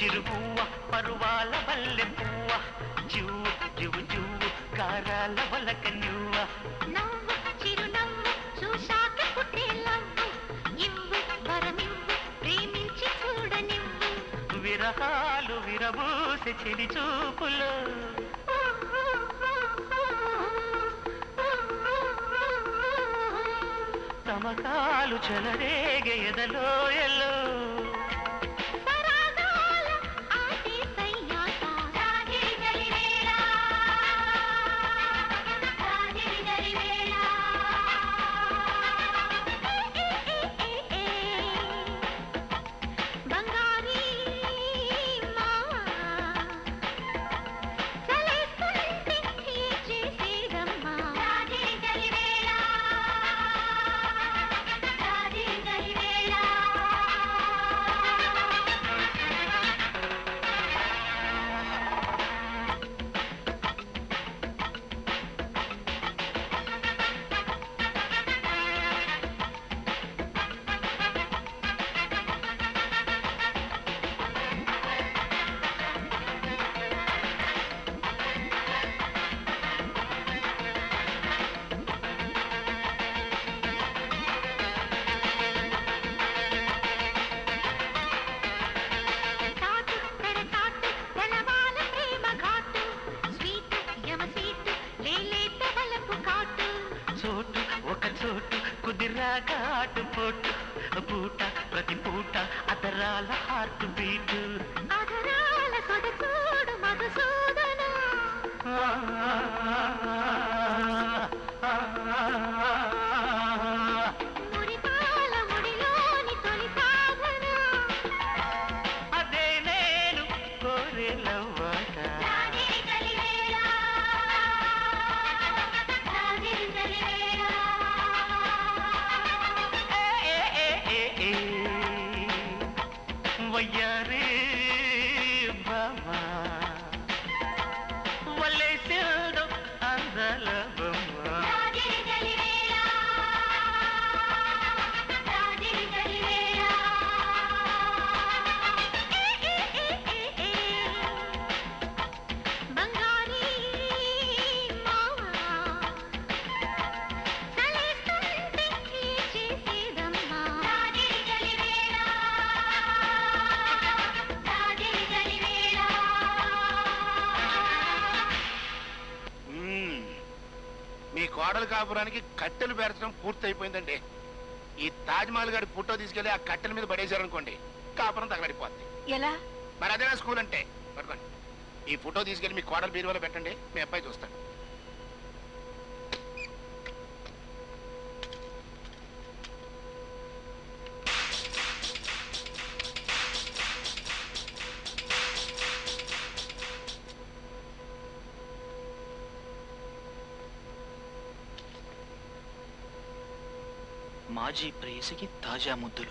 చిరు పువ్వ పరువాల వల్లె పువ్వ జువ్వు జువ్వు జువ్వు కారాల వలక నువ్వ నవ్వు చిరునవ్వు చూశాక పుట్టే లవ్వు ఇవ్వు వరమివ్వు ప్రేమించి చూడనివ్వు విరహాలు విరబూసి చెలి చూపులు తమకాలు చెలరేగ ఎదలో ఎల్లో సరాగాల ఆటే సయ్యాట రాగిరి గలి వేళ రాగిరి గలి వేళ ఏ, ఏ, ఏ, ఏ. బంగారీ మావా చలేస్తుంటే ఏ చేసేదమ్మా రాగిరి గలి వేళ రాగిరి గలి వేళ తాటు పెడతాటు తెలవాల ప్రేమ ఘాటు స్వీట్ యమ స్వీట్ లేలేత వలపు కాటు చోటు ఒక చోటు కుదిరాగా ఆటు పోటు పూట ప్రతి పూట అదరాల హార్ట్ బీటు అధరాల సొదచూడు మధుసూదన మురిపాల ముడిలోని తొలి సాధన అదే నేను కోరే లవ్వాట రాగిరి కలివేళ రాగిరి కలివేళ ఏ, ఏ, ఏ, ఏ. వయ్యారే బామా వల్లేసేదో అందాల బొమ్మ రాగిరి కలివేళ రాగిరి కలివేళ ఏ, ఏ, ఏ, ఏ, ఏ. బంగారీ మావా చలేస్తుంటే ఏ చేసేదమ్మా రాగిరి కలివేళ రాగిరి కలివేళ మ్మ్. మీ కోడలు కాపురానికి కట్టెలు పేర్చడం పూర్తయిపోయిందండి ఈ తాజ్ మహల్ గారి ఫోటో తీసుకెళ్లి ఆ కట్టెల మీద పడేశారనుకోండి కాపురం తగలడిపోద్ది ఎలా మరి అదే స్కూల్ అంటే పట్టుకోండి ఈ ఫోటో తీసుకెళ్లి మీ కోడలు బీరువాలో పెట్టండి మీ అబ్బాయి చూస్తాడు మాజీ ప్రేయసికి తాజా ముద్దులు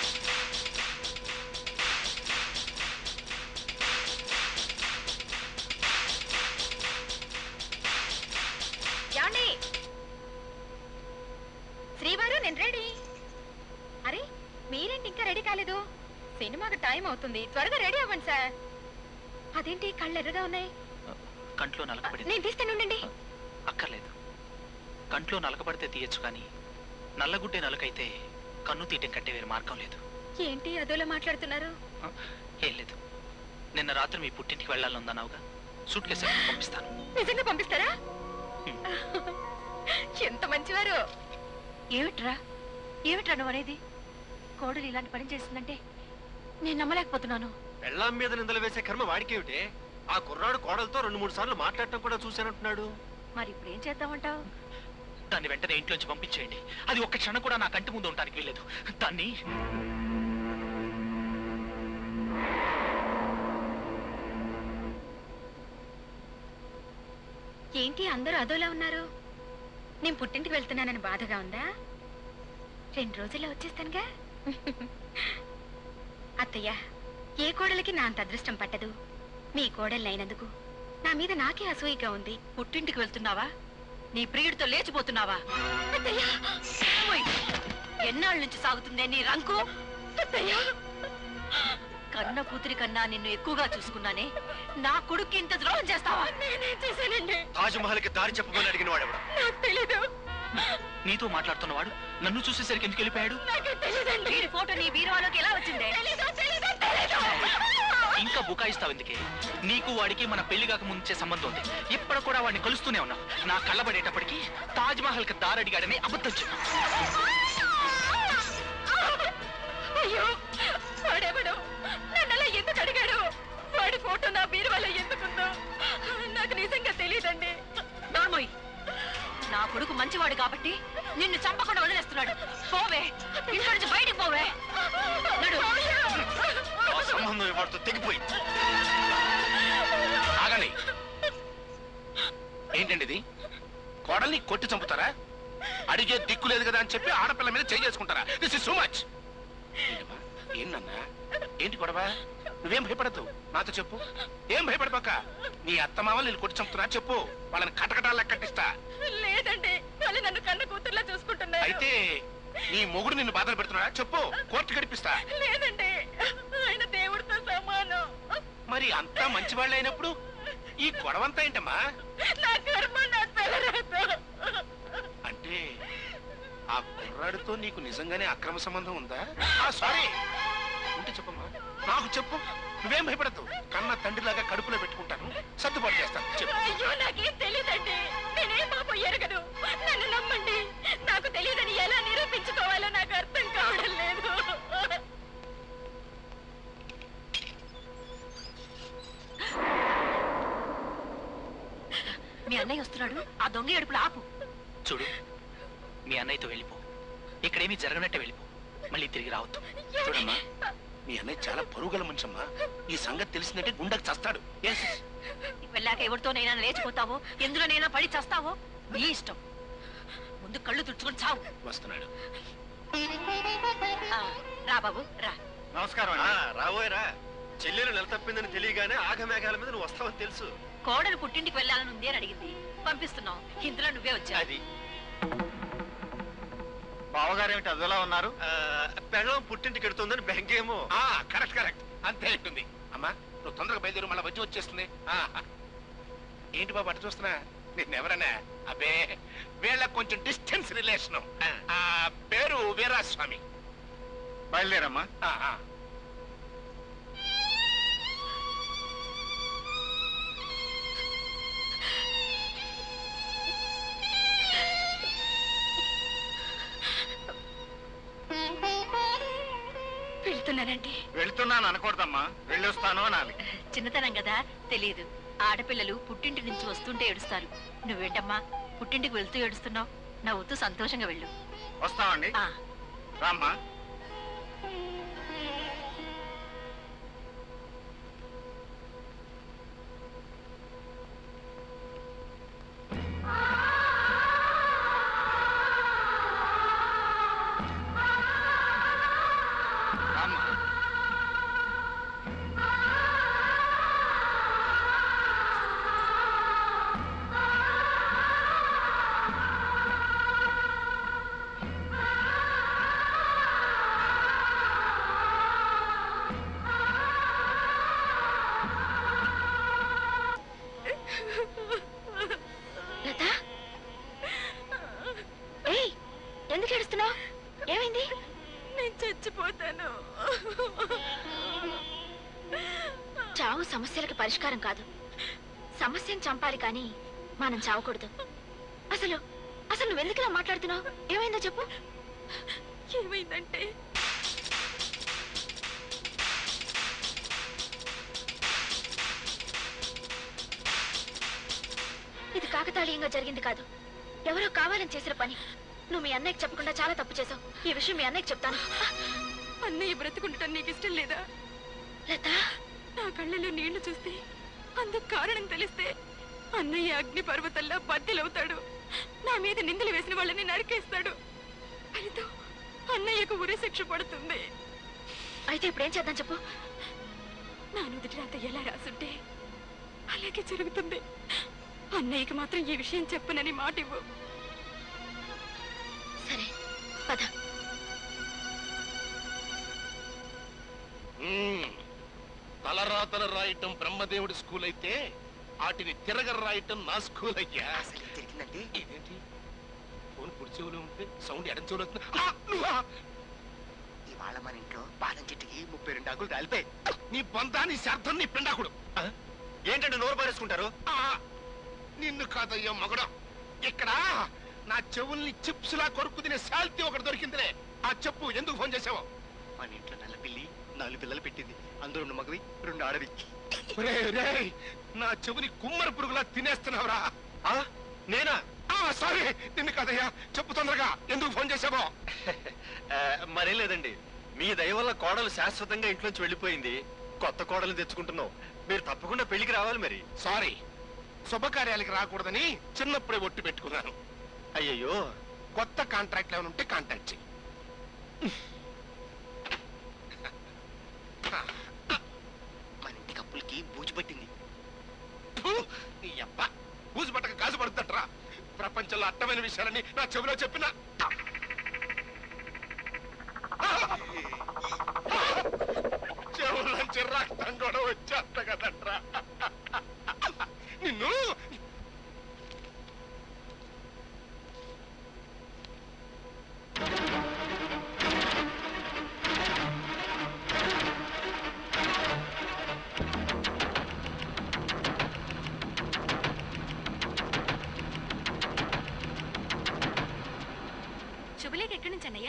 ఏమండి శ్రీవారు నేను రెడీ అరే మీరేంటి ఇంకా రెడీ కాలేదు సినిమాకి టైం అవుతుంది త్వరగా రెడీ అవ్వండి సార్ అదేంటి కళ్ళు ఎర్రగా ఉన్నాయి కంట్లో నలకబడింది నేను తీస్తానుండండి అక్కర్లేదు కంట్లో నలకబడితే తీయచ్చు కానీ నల్లగుడ్డే నలకైతే కన్ను తీయటం కంటే వేరే మార్గం లేదు ఏంటి అదోలా మాట్లాడుతున్నారు ఏం లేదు నిన్న రాత్రి మీ పుట్టింటికి వెళ్ళాలనుందన్నావుగా సూట్ కేసు పంపిస్తాను నిజంగా పంపిస్తారా ఎంత మంచివారు ఏమిట్రా ఏమిట్రా నువ్వు అనేది కోడలు ఇలాంటి పని చేసిందంటే నేను నమ్మలేకపోతున్నాను పెళ్ళాం మీద నిందలు వేసే కర్మ వాడికేమిటే ఆ కుర్రాడు కోడలతో రెండు మూడు సార్లు మాట్లాడటం కూడా చూశానంటున్నాడు మరి ఇప్పుడు ఏం చేద్దామంటావు దాన్ని వెంటనే ఇంట్లోంచి పంపించేయండి అది ఒక్క క్షణం కూడా నా కంటి ముందు ఉండడానికి వీల్లేదు దాన్ని ఏంటి అందరూ అదోలా ఉన్నారు నేను పుట్టింటికి వెళ్తున్నానని బాధగా ఉందా రెండు రోజుల్లో వచ్చేస్తానుగా అత్తయ్య ఏ కోడలికి నా అంత అదృష్టం పట్టదు మీ కోడలు అయినందుకు నా మీద నాకే అసూయగా ఉంది పుట్టింటికి వెళ్తున్నావా నీ ప్రియుడితో లేచిపోతున్నావా ఓయ్, ఎన్నాళ్ళ నుంచి సాగుతుందే నీ రంకు కన్న కూతురి కన్నా నిన్ను ఎక్కువగా చూసుకున్నానే నా కొడుక్కి ఇంత ద్రోహం చేస్తావా నేనేం చేశానండి తాజ్ మహల్ కి దారి చెప్పమని అడిగిన వాడు ఎవడు? నాకు తెలీదు నీతో మాట్లాడుతున్నవాడు నన్ను చూసేసరికి ఎందుకు వెళ్ళిపోయాడు నాకే తెలీదండి వీడి ఫోటో నీ బీరువాలోకి ఎలా వచ్చింది తెలీదు తెలీదు తెలీదు ఇంకా బుకాయిస్తావు ఎందుకే నీకు వాడికి మన పెళ్లి కాక ముంచే సంబంధం ఉంది ఇప్పుడు కూడా వాడిని కలుస్తూనే ఉన్నావు నా కళ్ళబడేటప్పటికి తాజ్ మహల్ కి దారడిగాడని అబద్ధం చెప్పు అయ్యో వాడెవడు నన్ను అలా ఎందుకు అడిగాడు వాడి ఫోటో నా బీరువాలో ఎందుకుందో నాకు నిజంగా తెలియదండి నోర్మోయ్ నా కొడుకు మంచివాడు కాబట్టి నిన్ను చంపకుండా వదిలేస్తున్నాడు పోవే ఇంటి నుంచి బయటికి పోవే నడు ఆ సంబంధం వాడితో తెగిపోయింది ఆగండి ఏంటండి ఇది కోడల్ని కొట్టి చంపుతారా అడిగే దిక్కు లేదు కదా అని చెప్పి ఆడపిల్ల మీద చేయి చేసుకుంటారా దిస్ ఇస్ సో మచ్ ఏంటన్నా ఏంటి గొడవ నువ్వేం భయపడద్దు నాతో చెప్పు ఏం భయపడపక్క నీ అత్తమామలు నేను కొట్టి చంపుతున్నా చెప్పు వాళ్ళని కటకటాలు లెక్కట్టిస్తా లేదండి వాళ్ళు నన్ను కన్న కూతుర్లా చూసుకుంటున్నారు అయితే నీ మొగుడు నిన్ను బాధలు పెడుతున్నాడా చెప్పు కోర్టు గడిపిస్తా లేదండి ఆయన దేవుడితో సమానం మరి అంతా మంచి వాళ్ళు అయినప్పుడు ఈ గొడవంతా ఏంటమ్మా నా కర్మ నా తలరాత అంటే ఆ కుర్రాడితో నీకు నిజంగానే అక్రమ సంబంధం ఉందా ఆ సారీ ఉంటే చెప్పమ్మా నాకు చెప్పు నువ్వేం భయపడద్దు కన్న తండ్రిలాగా కడుపులో పెట్టుకుంటాను సర్దుబాటు చేస్తాను చెప్పు అయ్యో నాకేం తెలియదండి నేనేం పాపం ఎరగదు నన్ను నమ్మండి నాకు తెలియదని ఎలా నిరూపించుకోవాలో నాకు అర్థం కావడం లేదు మీ అన్నయ్య వస్తున్నాడు ఆ దొంగ ఏడుపులు ఆపు చూడు మీ అన్నయ్యతో వెళ్ళిపో ఇక్కడేమీ జరగనట్టే వెళ్ళిపో మళ్ళీ తిరిగి రావద్దు చూడమ్మా మీ అన్నయ్య చాలా పరుగల మనిషమ్మా ఈ సంగతి తెలిసిందంటే గుండెకి చస్తాడు Yes. వెళ్ళాక ఎవరితోనైనా లేచిపోతావో ఎందులోనైనా పడి చస్తావో నీ ఇష్టం ముందు కళ్ళు తుడుచుకొని చావు వస్తున్నాడు ఆ, రా బాబు రా నమస్కారం రాబోయే రా చెల్లెలు నెల తప్పిందని తెలియగానే ఆగమేఘాల మీద నువ్వు వస్తావని తెలుసు కోడలు పుట్టింటికి వెళ్ళాలని ఉంది అని అడిగింది పంపిస్తున్నాం ఇందులో నువ్వే వచ్చా అది బావగారు ఏమిటి అదోలా ఉన్నారు పెళ్ళం పుట్టింటికి ఎడుతుందని బెంకేమో ఆ కరెక్ట్ కరెక్ట్ అంతే ఉంటుంది అమ్మా నువ్వు తొందరగా బయలుదేరు మళ్ళీ వచ్చి వచ్చేస్తుంది ఆ, ఏంటి బాబు అటు చూస్తున్నా నిన్నెవరన్నా అబ్బే వీళ్ళకి కొంచెం డిస్టెన్స్ రిలేషన్ ఆ పేరు వీరాస్వామి బయలుదేరమ్మా ఆ, ఆ. వెళ్తున్నానండి వెళ్తున్నాను అనకూడదమ్మా వెళ్ళొస్తాను అనాలి చిన్నతనం కదా తెలియదు ఆడపిల్లలు పుట్టింటి నుంచి వస్తుంటే ఏడుస్తారు నువ్వేంటమ్మా పుట్టింటికి వెళ్తూ ఏడుస్తున్నావు నవ్వుతూ సంతోషంగా వెళ్ళు వస్తామండి ఆ. రామ్మా రామ్మా లత ఏయ్ ఎందుకు ఏడుస్తున్నావు ఏమైంది నేను చచ్చిపోతాను చావు సమస్యలకు పరిష్కారం కాదు సమస్యను చంపాలి కానీ మనం చావకూడదు అసలు అసలు నువ్వెందుకు ఇలా మాట్లాడుతున్నావు ఏమైందో చెప్పు ఏమైందంటే ఇది కాకతాళీయంగా జరిగింది కాదు ఎవరో కావాలని చేసిన పని నువ్వు మీ అన్నయ్యకి చెప్పకుండా చాలా తప్పు చేసావు ఈ విషయం మీ అన్నయ్యకి చెప్తాను అన్నయ్య బ్రతుకుండటం నీకు ఇష్టం లేదా లత నా కళ్ళలో నీళ్లు చూస్తే అందుకు కారణం తెలిస్తే అన్నయ్య అగ్ని పర్వతల్లా బద్దెలవుతాడు నా మీద నిందలు వేసిన వాళ్ళని నరికేస్తాడు ఫలితం అన్నయ్యకు ఉరి శిక్ష పడుతుంది అయితే ఇప్పుడు ఏం చేద్దాం చెప్పు నా నుదుటి రాత ఎలా రాసుంటే అలాగే జరుగుతుంది అన్నయ్యకి మాత్రం ఈ విషయం చెప్పనని మాట ఇవ్వు సరే పద మ్మ్. తలరాతలు రాయటం బ్రహ్మదేవుడి స్కూల్ అయితే వాటిని తిరగ రాయటం నా స్కూల్ అయ్యా జరిగిందంటే ఇదేంటి ఫోన్ కుడి చెవులో ఉంటే సౌండ్ ఎడం చెవులో వస్తుంది. ఆ, నువ్వా? ఇవాళ మన ఇంట్లో బాదం చెట్టుకి ముప్పై రెండు ఆకులు రాలిపోయి నీ బంధాన్ని శార్థం నీ పిండాకుడు ఏంటంటే నోరు పారేసుకుంటారు ఆ, నిన్ను కాదయ్యా మగడం ఇక్కడ నా చెవుల్ని చిప్స్ లా కొరుకు తినే శాల్తీ ఒకటి దొరికిందిలే ఆ చెప్పు ఎందుకు ఫోన్ చేసావు మన ఇంట్లో నల్ల పిల్లి నాలుగు పిల్లలు పెట్టింది అందులో రెండు మగవి రెండు ఆడవి ఒరేయ్, ఒరేయ్, నా చెవుని కుమ్మరి పురుగులా తినేస్తున్నావురా నేనా సారీ నిన్ను కాదయ్యా చెప్పు తొందరగా ఎందుకు ఫోన్ చేసావో మరేం లేదండి మీ దయ వల్ల కోడలు శాశ్వతంగా ఇంట్లోంచి వెళ్ళిపోయింది కొత్త కోడలు తెచ్చుకుంటున్నాం మీరు తప్పకుండా పెళ్లికి రావాలి మరి సారీ శుభకార్యాలకి రాకూడదని చిన్నప్పుడే ఒట్టు పెట్టుకున్నాను అయ్యయ్యో కొత్త కాంట్రాక్ట్ ఏమైనా ఉంటే కాంటాక్ట్ చెయ్యి మన ఇంటి కప్పులకి బూజు పట్టింది ఫు, నీ అబ్బ బూజు పట్టక గాజు పడుతుందట్రా ప్రపంచంలో అట్టమైన విషయాలని నా చెవిలో చెప్పిన చెవులంచి రక్తం కూడా వచ్చేస్తా కదట్రా నిన్ను శుభలేఖ ఎక్కడి నుంచి అన్నయ్య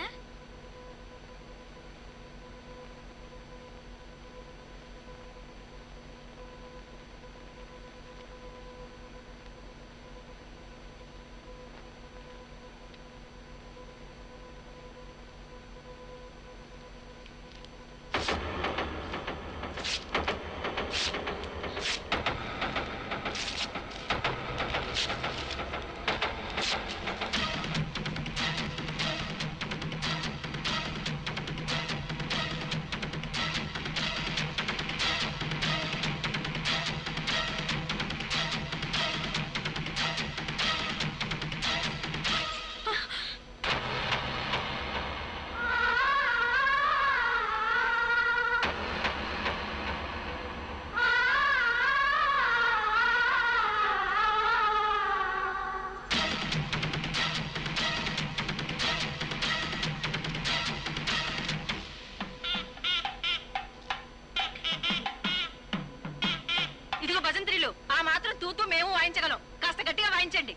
ఇదిగో భజంత్రిలు ఆ మాత్రం తూతూ మేము వాయించగలం కాస్త గట్టిగా వాయించండి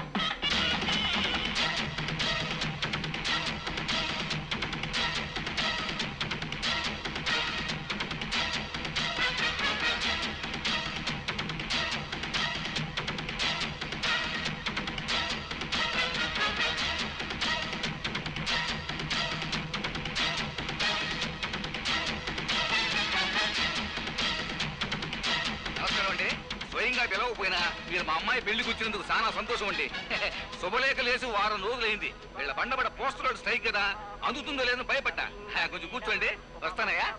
నమస్కారం అండి స్వయంగా పిలవకపోయినా మీరు మా అమ్మాయి పెళ్లికి వచ్చినందుకు చాలా సంతోషం అండి శుభలేఖ లేసి వారం రోజులైంది వీళ్ళ బండబడ పోస్టర్ స్ట్రైక్ కదా అందుతుందో లేదని భయపడ్డా హా, కొంచెం కూర్చోండి వస్తానయ్యా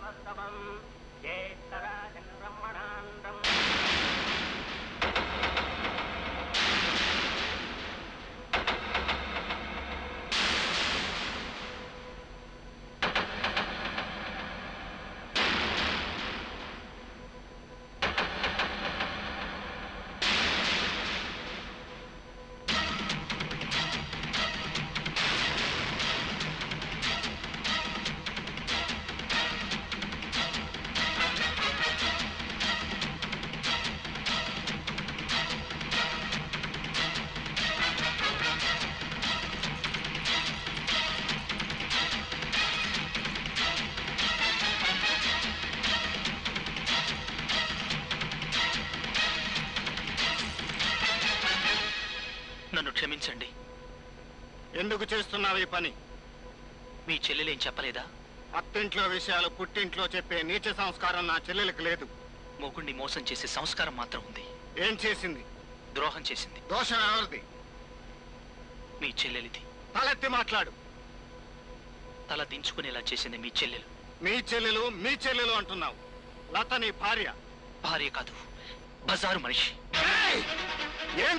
నన్ను క్షమించండి ఎందుకు చేస్తున్నావు ఈ పని మీ చెల్లెలేం చెప్పలేదా అత్తింట్లో విషయాలు పుట్టింట్లో చెప్పే నీచ సంస్కారం నా చెల్లెలకు లేదు మొగుణ్ణి మోసం చేసే సంస్కారం మాత్రం ఉంది ఏం చేసింది ద్రోహం చేసింది దోషం ఎవరిది మీ చెల్లెలిది తలెత్తి మాట్లాడు తల దించుకునేలా చేసింది మీ చెల్లెలు మీ చెల్లెలు మీ చెల్లెలు అంటున్నావు లత నీ భార్య భార్య కాదు బజారు మనిషి ఏం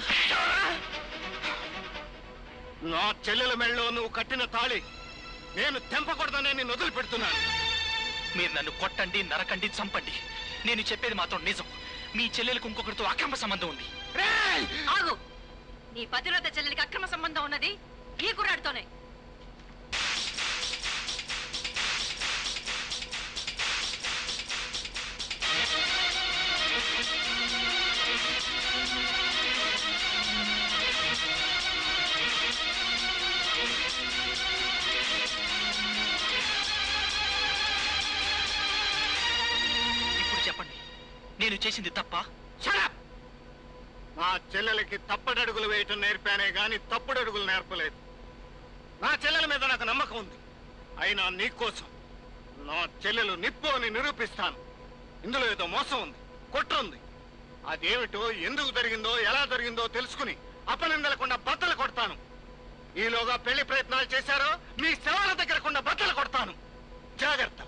నా చెల్లెల మెళ్ళలో నువ్వు కట్టిన తాళి నేను తెంపకూడదనే నిన్ను వదిలిపెడుతున్నాను మీరు నన్ను కొట్టండి నరకండి చంపండి నేను చెప్పేది మాత్రం నిజం మీ చెల్లెలకు ఇంకొకరితో అక్రమ సంబంధం ఉంది ఆగు నీ పతివ్రత చెల్లెలికి అక్రమ సంబంధం ఉన్నది ఈ కుర్రాడితోనే ఇప్పుడు చెప్పండి నేను చేసింది తప్ప నా చెల్లెలకి తప్పటడుగులు వేయటం నేర్పానే గాని తప్పుడడుగులు నేర్పలేదు నా చెల్లెల మీద నాకు నమ్మకం ఉంది అయినా నీకోసం నా చెల్లెలు నిప్పు అని నిరూపిస్తాను ఇందులో ఏదో మోసం ఉంది కుట్ర ఉంది అదేమిటో ఎందుకు జరిగిందో ఎలా జరిగిందో తెలుసుకుని అపనిందలకుండా బద్దలు కొడతాను ఈలోగా పెళ్లి ప్రయత్నాలు చేశారో మీ శవాల దగ్గరకుండా బద్దలు కొడతాను జాగ్రత్త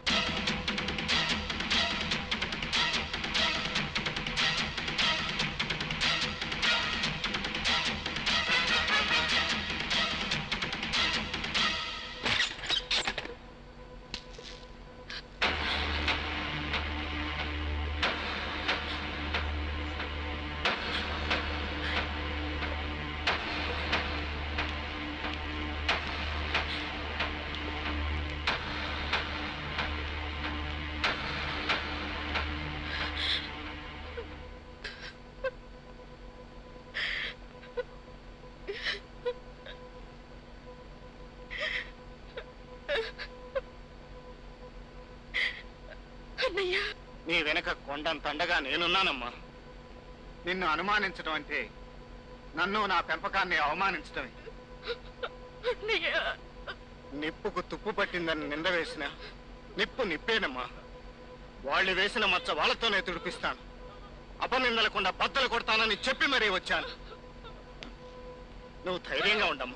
నీ వెనక కొండంతండగా నేనున్నానమ్మా నిన్ను అనుమానించడం అంటే నన్ను నా పెంపకాన్ని అవమానించడమే నిప్పుకు తుప్పు పట్టిందని నింద వేసిన నిప్పు నిప్పేనమ్మా వాళ్ళు వేసిన మచ్చ వాళ్ళతోనే తుడిపిస్తాను అపనిందలకుండా బద్దలు కొడతానని చెప్పి మరీ వచ్చాను నువ్వు ధైర్యంగా ఉండమ్మా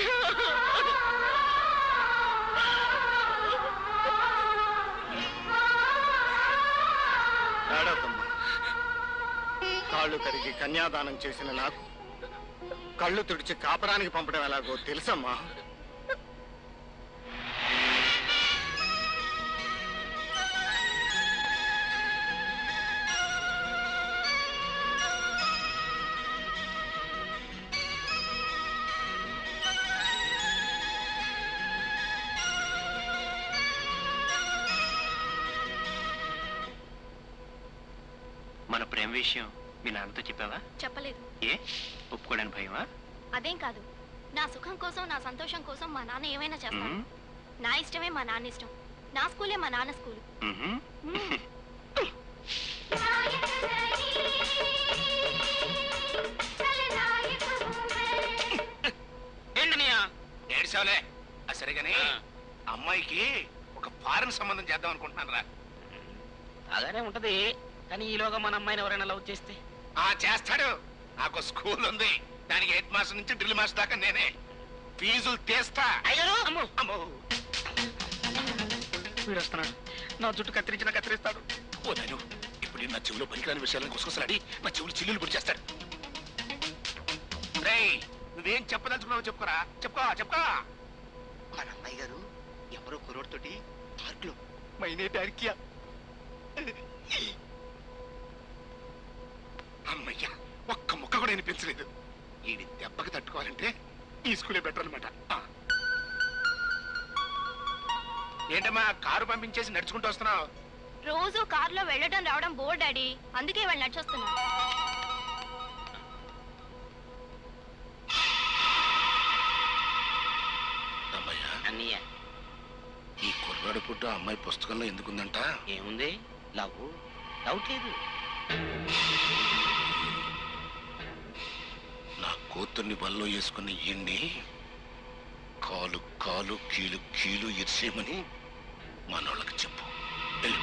ఏడవద్దమ్మా కాళ్ళు కడిగి కన్యాదానం చేసిన నాకు కళ్ళు తుడిచి కాపరానికి పంపడం ఎలాగో తెలుసమ్మా మన ప్రేమ విషయం మీ నాన్నతో చెప్పావా చెప్పలేదు ఏ ఒప్పుకోవడానికి భయమా అదేం కాదు నా సుఖం కోసం నా సంతోషం కోసం మా నాన్న ఏమైనా చేస్తాను మ్మ్. నా ఇష్టమే మా నాన్న ఇష్టం నా స్కూలే మా నాన్న స్కూల్ మ్మ్. ఏంటనియా ఏడిసావులే అది సరిగాని అమ్మాయికి ఒక ఫారెన్ సంబంధం చేద్దాం అనుకుంటున్నాను రా అలానే ఉంటది కానీ ఈలోగా మన అమ్మాయిని ఎవరైనా లవ్ చేస్తే ఆ చేస్తాడు నాకు స్కూల్ ఉంది దానికి హెడ్ మాస్టర్ నుంచి డ్రిల్ మాస్టర్ దాకా నేనే ఫీజులు తీస్తా అయ్యో అమ్మో అమ్మో వీడు వస్తున్నాడు నా జుట్టు కత్తిరించిన కత్తిరిస్తాడు ఓ నాయను ఇప్పుడు నా చెవులో పనికిరాని విషయాలను గుసగుసలాడి నా చెవులు చిల్లులు పొడి చేస్తాడు రేయ్ నువ్వేం చెప్పదలుచుకున్నావు చెప్పుకోరా చెప్పుకో చెప్పుకో మన అమ్మాయి గారు ఎవరో కుర్రోడితోటి పార్క్ లో మైనే డార్కియా అమ్మయ్యా ఒక్క ముక్క కూడా వినిపించలేదు ఈడి దెబ్బకి తట్టుకోవాలంటే ఈ స్కూలే బెటర్ అనమాట ఏంటమ్మా కారు పంపించేసి నడుచుకుంటూ వస్తున్నావు రోజు కారులో వెళ్ళడం రావడం బోర్ డాడీ అందుకే వాళ్ళు నడిచొస్తున్నా అమ్మయ్యా అన్నయ్య ఈ కుర్రాడు పుట్టు అమ్మాయి పుస్తకంలో ఎందుకుందంట ఏముంది లవ్ డౌట్ లేదు నా కూతుర్ని బల్లో వేసుకుని ఇన్ని కాలు కాలు కీలు కీలు ఇరిసేయమని మనోళ్ళకి చెప్పు వెళ్ళు.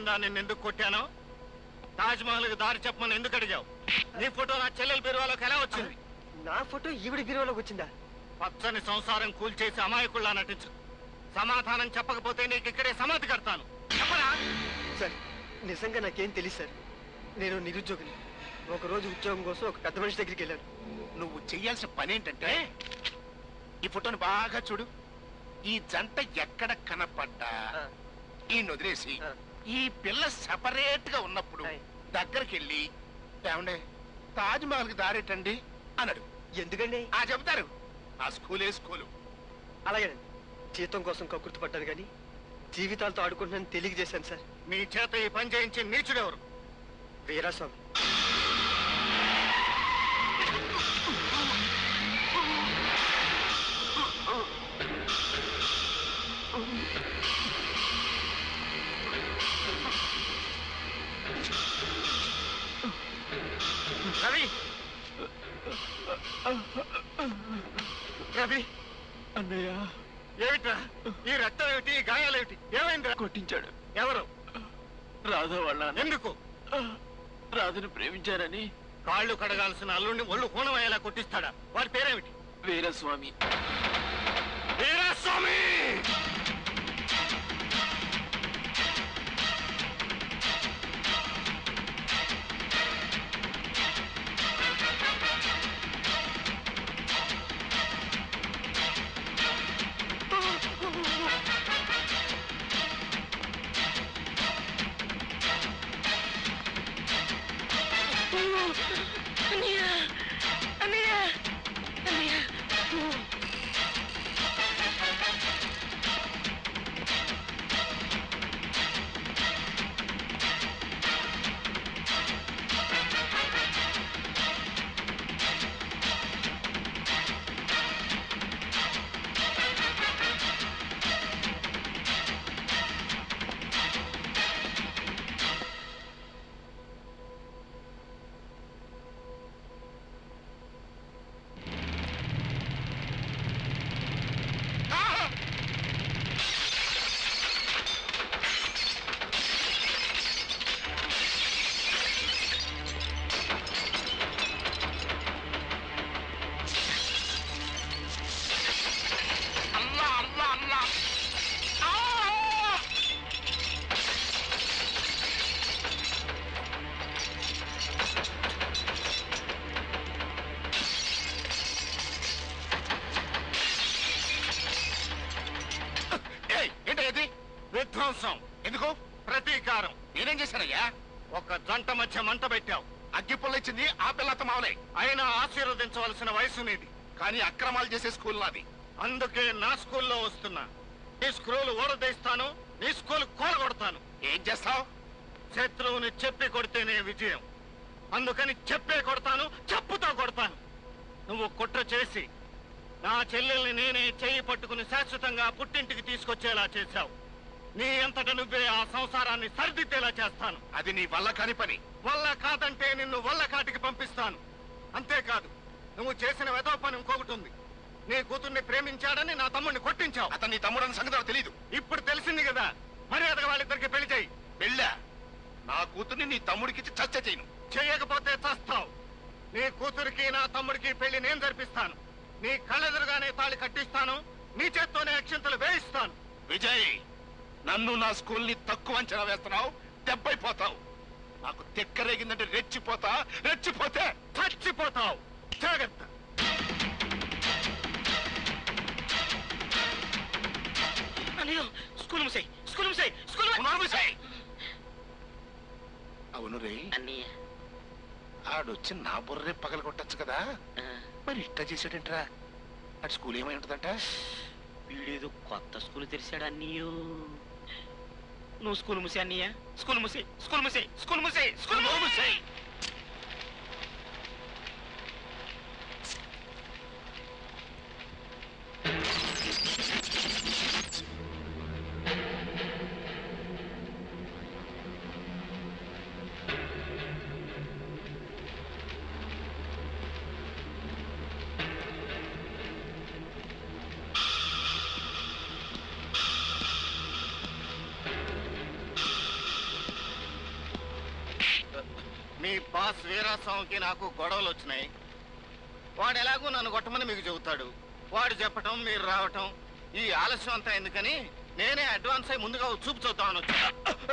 తెలిసిందా నిన్ను ఎందుకు కొట్టానో తాజ్ మహల్ దారి చెప్పమని ఎందుకు అడిగావు నీ ఫోటో నా చెల్లెల బీరువాలోకి ఎలా వచ్చింది నా ఫోటో ఈవిడి బీరువాలోకి వచ్చిందా పచ్చని సంసారం కూల్చేసి అమాయకుల్లా నటించు సమాధానం చెప్పకపోతే నీకు ఇక్కడే సమాధి కడతాను చెప్పరా సార్ నిజంగా నాకేం తెలియదు సార్ నేను నిరుద్యోగిని ఒక రోజు ఉద్యోగం కోసం ఒక పెద్ద మనిషి దగ్గరికి వెళ్ళాను నువ్వు చెయ్యాల్సిన పని ఏంటంటే ఈ ఫోటోని బాగా చూడు ఈ జంట ఎక్కడ కనపడ్డా ఈ వదిలేసి ఈ పిల్ల సెపరేట్ గా ఉన్నప్పుడు దగ్గరికి వెళ్ళి ఏమండే తాజ్ మహల్ కి దారేటండి అన్నాడు ఎందుకండి ఆ చెబుతారు ఆ స్కూలే స్కూలు అలాగేనండి జీతం కోసం కక్కుర్తి పడ్డాను కానీ జీవితాలతో ఆడుకుంటున్నాను తెలియజేశాను సార్ నీ చేత ఈ పని చేయించి నీచుడెవరు వీరాస్వామి రవి రవి అన్నయ్య ఏమిట్రా ఈ రక్తం ఏమిటి ఈ గాయాలేమిటి ఏమైంది కొట్టించాడు ఎవరు రాధా వాళ్ళ ఎందుకు రాధను ప్రేమించారని కాళ్ళు కడగాల్సిన అల్లుడిని ఒళ్ళు హూనమయ్యేలా కొట్టిస్తాడా వాడి పేరేమిటి వీరస్వామి వీరస్వామి అన్నయ్య అన్నయ్య అన్నయ్య అల్లా అల్లా అల్లా ఆ! ఏయ్, ఏంటి ఇది విధ్వంసం ఎందుకు ప్రతీకారం నేనేం చేశానయ్యా ఒక జంట మధ్య మంట పెట్టావు అగ్గి పుల్ల ఇచ్చింది ఆ పిల్లతో మావలే అయినా ఆశీర్వదించవలసిన వయసు నీది కానీ అక్రమాలు చేసే స్కూల్ నాది అందుకే నా స్కూల్లో వస్తున్నా నీ స్క్రూలు ఓడదీస్తాను నీ స్కూల్ కూలగొడతాను ఏం చేస్తావు శత్రువుని చెప్పి కొడితేనే విజయం అందుకని చెప్పే కొడతాను చెప్పుతో కొడతాను నువ్వు కుట్ర చేసి నా చెల్లెల్ని నేనే చెయ్యి పట్టుకుని శాశ్వతంగా పుట్టింటికి తీసుకొచ్చేలా చేశావు నీ అంతట నువ్వే ఆ సంసారాన్ని సరిదిద్దేలా చేస్తాను అది నీ వల్ల కాని పని వల్ల కాదంటే నిన్ను వల్ల కాటికి పంపిస్తాను అంతేకాదు నువ్వు చేసిన వెదవ పని ఇంకొకటి ఉంది నీ కూతుర్ని ప్రేమించాడని నా తమ్ముడిని కొట్టించావు అతను నీ తమ్ముడని సంగతి నాకు తెలీదు ఇప్పుడు తెలిసింది కదా మర్యాదగా వాళ్ళిద్దరికి పెళ్లి చేయి వెళ్ళా నా కూతుర్ని నీ తమ్ముడికిచ్చి చచ్చ చేయను చేయకపోతే చస్తావు నీ కూతురికి నా తమ్ముడికి పెళ్లి నేను జరిపిస్తాను నీ కళ్ళెదురుగానే తాళి కట్టిస్తాను నీ చేత్తోనే అక్షంతలు వేయిస్తాను విజయ్ నన్ను నా స్కూల్ ని తక్కువ అంచనా వేస్తున్నావు దెబ్బైపోతావు నాకు తెక్కరేగిందంటే రెచ్చిపోతా రెచ్చిపోతే చచ్చిపోతావు జాగ్రత్త అన్నయ్య స్కూల్ ముసాయి స్కూల్ ముసాయి స్కూల్ ముసాయి అవును రే అన్నయ్య ఆడొచ్చి నా బుర్రే పగల కొట్టచ్చు కదా మరి ఇట్లా చేసాడంట్రా అటు స్కూల్ ఏమై ఉంటుందంట వీడేదో కొత్త స్కూల్ తెరిచాడు అన్నయ్యో నువ్వు స్కూల్ ముసే అన్నయ్య స్కూల్ ముసే స్కూల్ ముసే స్కూల్ ముసే స్కూల్ ముసే మీ బాస్ వీరాస్వామికి నాకు గొడవలు వచ్చినాయి వాడు ఎలాగో నన్ను కొట్టమని మీకు చెబుతాడు వాడు చెప్పటం మీరు రావటం ఈ ఆలస్యం అంతా ఎందుకని నేనే అడ్వాన్స్ అయి ముందుగా ఓ చూపు చూద్దామని వచ్చా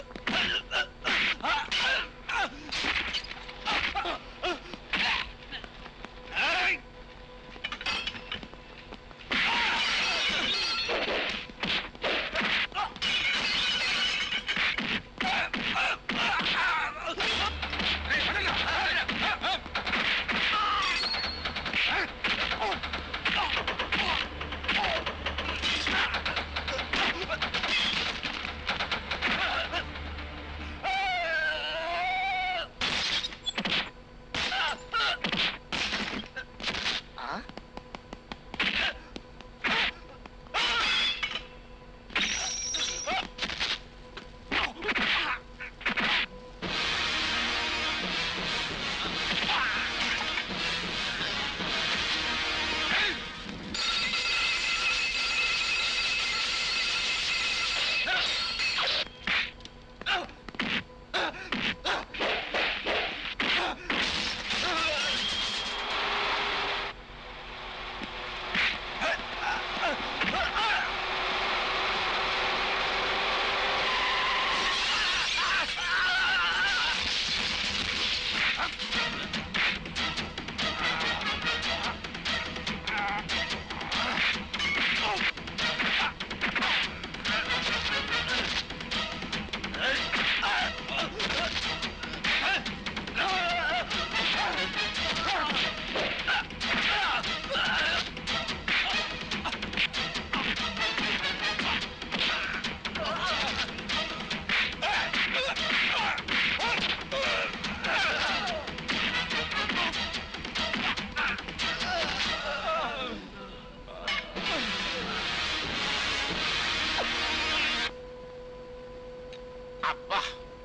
అబ్బా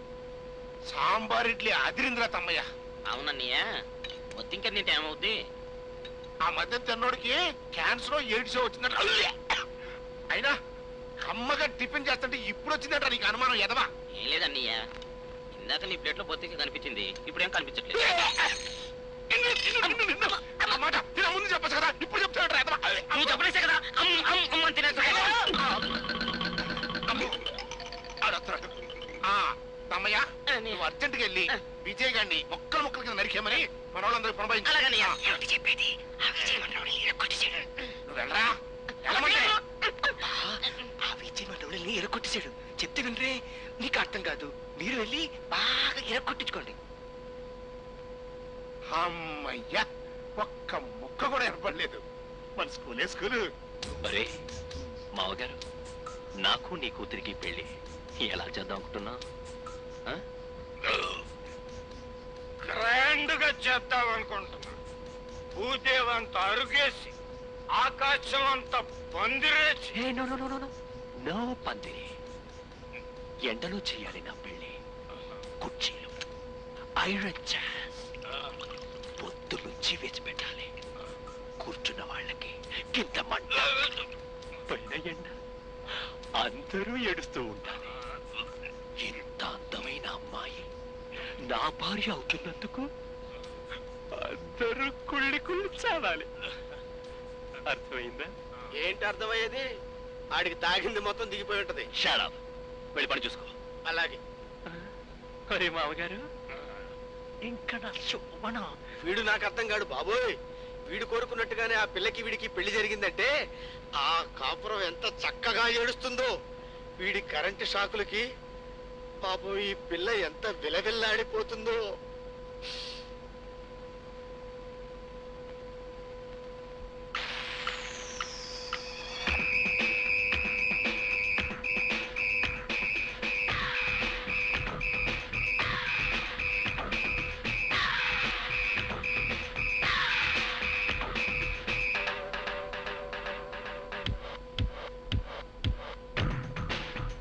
సాంబార్ ఇడ్లీ అదిరింద్రా తమ్మయ్య అవునన్నయ్య వద్దింక తింటే ఏమవుద్ది ఆ మధ్య తిన్నోడికి క్యాన్సర్ ఎయిడ్స్ వచ్చిందంట అయినా కమ్మగా టిఫిన్ చేస్తుంటే ఇప్పుడు వచ్చిందంట నీకు అనుమానం ఎదవా ఏం లేదన్నయ్య ఇందాక నీ ప్లేట్లో బొత్తికి కనిపించింది ఇప్పుడేం కనిపించట్లేదు ఆ మాట తిన ముందు చెప్పచ్చు కదా ఇప్పుడు చెప్తాడు ఎదవా నువ్వు చెప్పలేసే కదా అమ్ అమ్ అమ్ అని తినేస్తా ఆడొస్తున్నాడు. ఆ, తమ్మయ్య నువ్వు అర్జెంట్కి వెళ్ళి విజయ్ గారిని మొక్కలు మొక్కల కింద నరికేమని మన వాళ్ళందరూ అలాగన్నయ్య. చెప్పేది నువ్వు వెళ్ళరా వెళ్ళమంటే ఆ విజయ్ మండవుల్ని ఎరగొట్టేశాడు చెప్తే వినరే నీకు అర్థం కాదు మీరు వెళ్ళి బాగా ఎరగొట్టించుకోండి అమ్మయ్యా ఒక్క ముక్క కూడా ఏర్పడలేదు మన స్కూలే స్కూలు మరే మావగారు నాకు నీ కూతురికి పెళ్లి ఎలా చేద్దాం అనుకుంటున్నా గ్రాండ్ గా చేద్దాం అనుకుంటున్నా భూదేవంత అరుగేసి ఆకాశం అంత పందిరేసి no no no no no పందిరి ఎండలో చేయాలి నా పెళ్లి కుర్చీలు ఐరన్ చైర్స్ పొద్దు నుంచి వేసి పెట్టాలి కూర్చున్న వాళ్ళకి కింద మంట పైన ఎండ అందరూ ఏడుస్తూ ఉండాలి ఇంత అందమైన అమ్మాయి నా భార్య అవుతున్నందుకు అందరూ కుళ్ళి కుళ్ళి చావాలి అర్థమైందా ఏంటి అర్థమయ్యేది ఆడికి తాగింది మొత్తం దిగిపోయి ఉంటది షాడప్ వెళ్ళి పని చూసుకో అలాగే అరే మామగారు ఇంకా నా శోభనం వీడు నాకు అర్థం కాడు బాబోయ్ వీడు కోరుకున్నట్టుగానే ఆ పిల్లకి వీడికి పెళ్లి జరిగిందంటే ఆ కాపురం ఎంత చక్కగా ఏడుస్తుందో వీడి కరెంటు షాకులకి పాపం ఈ పిల్ల ఎంత విలవిల్లాడిపోతుందో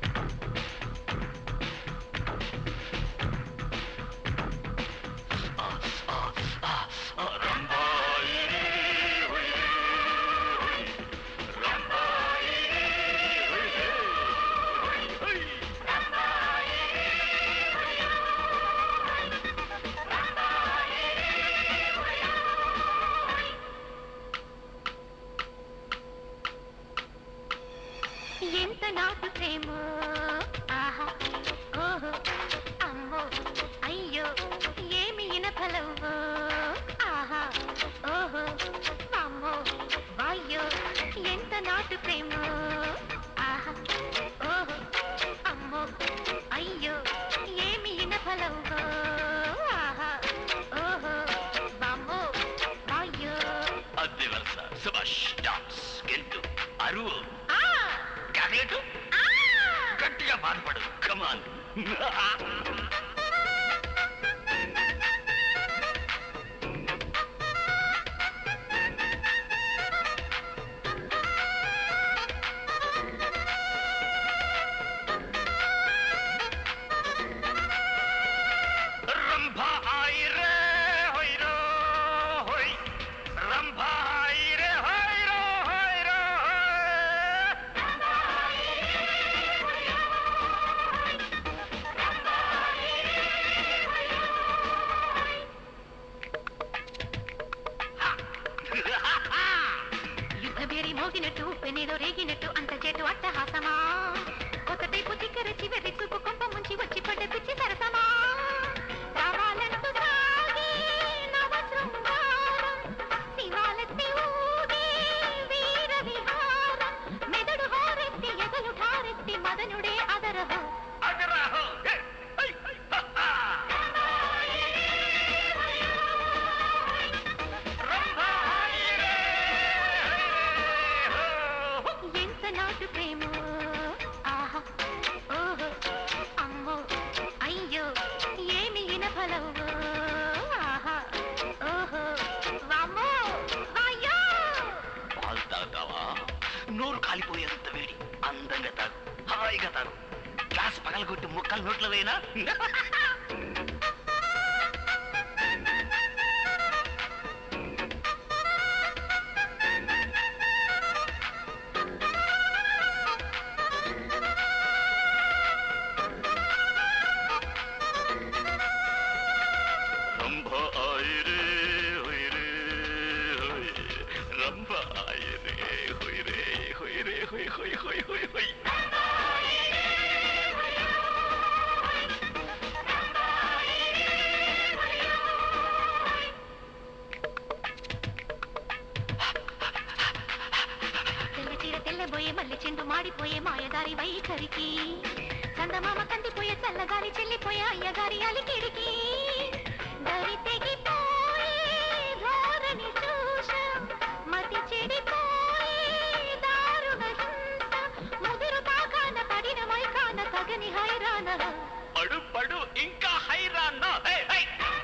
ఆ బలవు ఆహా ఓహో బాంబో అయ్యో అద్దె వరుస సుభాష్ డాన్స్ గెంతు అరువు కదలటు గట్టిగా బాధపడు కమాన్ రంభా ఆయి రే హోయ్ రో హోయ్ రంభా ఆయి రే హోయ్ రో హోయ్ రో యుద్ధ బేరి మోగినట్టు ఉప్పెనేదో రేగినట్టు అంత చెట్టు అట్టహాసమా కొత్త టైపు చిక్కర చివరి చూపు కొంప ముంచి వచ్చి పడ్డ పిచ్చి సరసమా రావాలంటూ సాగి నవ శృంగారం శివాలెత్తి ఊగే వీర విహారం మెదడు హారెత్తి ఎదలు ఠారెత్తి మదనుడే అదరహం అదరాహో ఎంత నాటు ప్రేమ ఆహా ఓహో అమ్మో అయ్యో ఏమి ఇనఫలవు ఆహా ఓహో వామ్మో వాయ్యో పాలు తాగుతావా నోరు కాలిపోయేంత వేడి అందంగా తాగు హాయిగా తాగు గ్లాస్ పగలగొట్టి ముక్కలు నోట్లో వేయనా రంభ ఆయి రే హోయ్ రే హోయ్ రంభ ఆయి రే హోయ్ రే హోయ్ రే హోయ్ హోయ్ హోయ్ హోయ్ హోయ్ తెల్ల చీర తెల్లబోయే మల్లె చెండు మాడిపోయే మాయదారి వైఖరికి చందమామ కందిపోయే చల్లగాలి చెల్లిపోయే అయ్యగారి అలికిడికి దరి తెగిపోయే ధోరణి చూష మతి చెడిపోయే దారుణ హింస ముదురు పాకాన పడిన మైకాన తగని హైరాణ పడు పడు ఇంకా హైరాన్ హై హై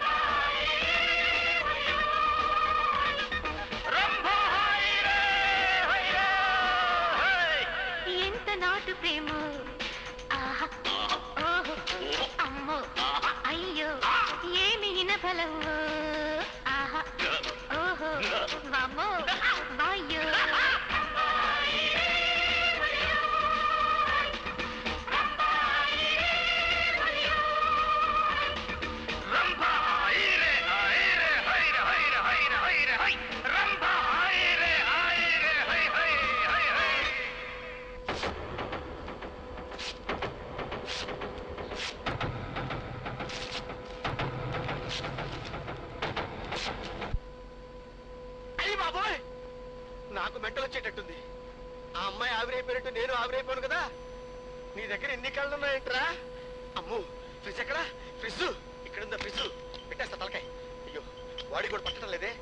రంభ హాయ్ రే హై రే హై ఎంత నాటు ప్రేమ ఆహా ఓహో అమ్మో అయ్యో ఏమి ఇనఫలవు ఆహా ఓహో వామ్మో వాయ్యో రంభ హాయ్ రే హాయ్ రే హై రే హై రే హై రే హై రే హై రంభ హాయ్ రే హాయ్ రే హై హై హై హై అయ్యి బాబోయ్ నాకు మెంటలు వచ్చేటట్టుంది ఆ అమ్మాయి ఆవిరైపోయినట్టు నేను ఆవిరైపోయాను కదా నీ దగ్గర ఎన్ని కళ్ళు ఉన్నాయంట్రా అమ్ము ఫ్రిడ్జ్ ఎక్కడ ఫ్రిడ్జ్ ఇక్కడ ఉందా ఫ్రిడ్జ్ పెట్టేస్తా తలకాయ అయ్యో వాడి కూడా పట్టడం లేదే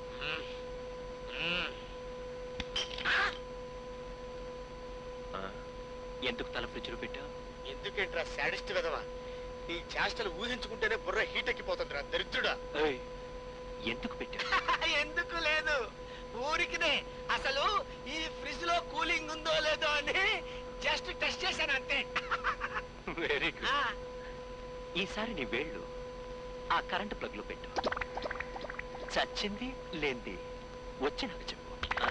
ఎందుకు తల ఫ్రిడ్జ్లో పెట్టావు ఎందుకేంట్రా శాడిస్ట్ విధవా నీ చేష్టలు ఊహించుకుంటేనే బుర్ర హీట్ ఎక్కిపోతుందిరా దరిద్రుడా ఏయ్, ఎందుకు పెట్టావు ఎందుకు లేదు ఊరికినే అసలు ఈ ఫ్రిడ్జ్ లో కూలింగ్ ఉందో లేదో అని జస్ట్ టెస్ట్ చేశాను అంతే వెరీ గుడ్ ఈసారి నీ వేళ్ళు ఆ కరెంట్ ప్లగ్ లో పెట్టు చచ్చింది లేంది వచ్చి నాకు చెప్పు ఆ?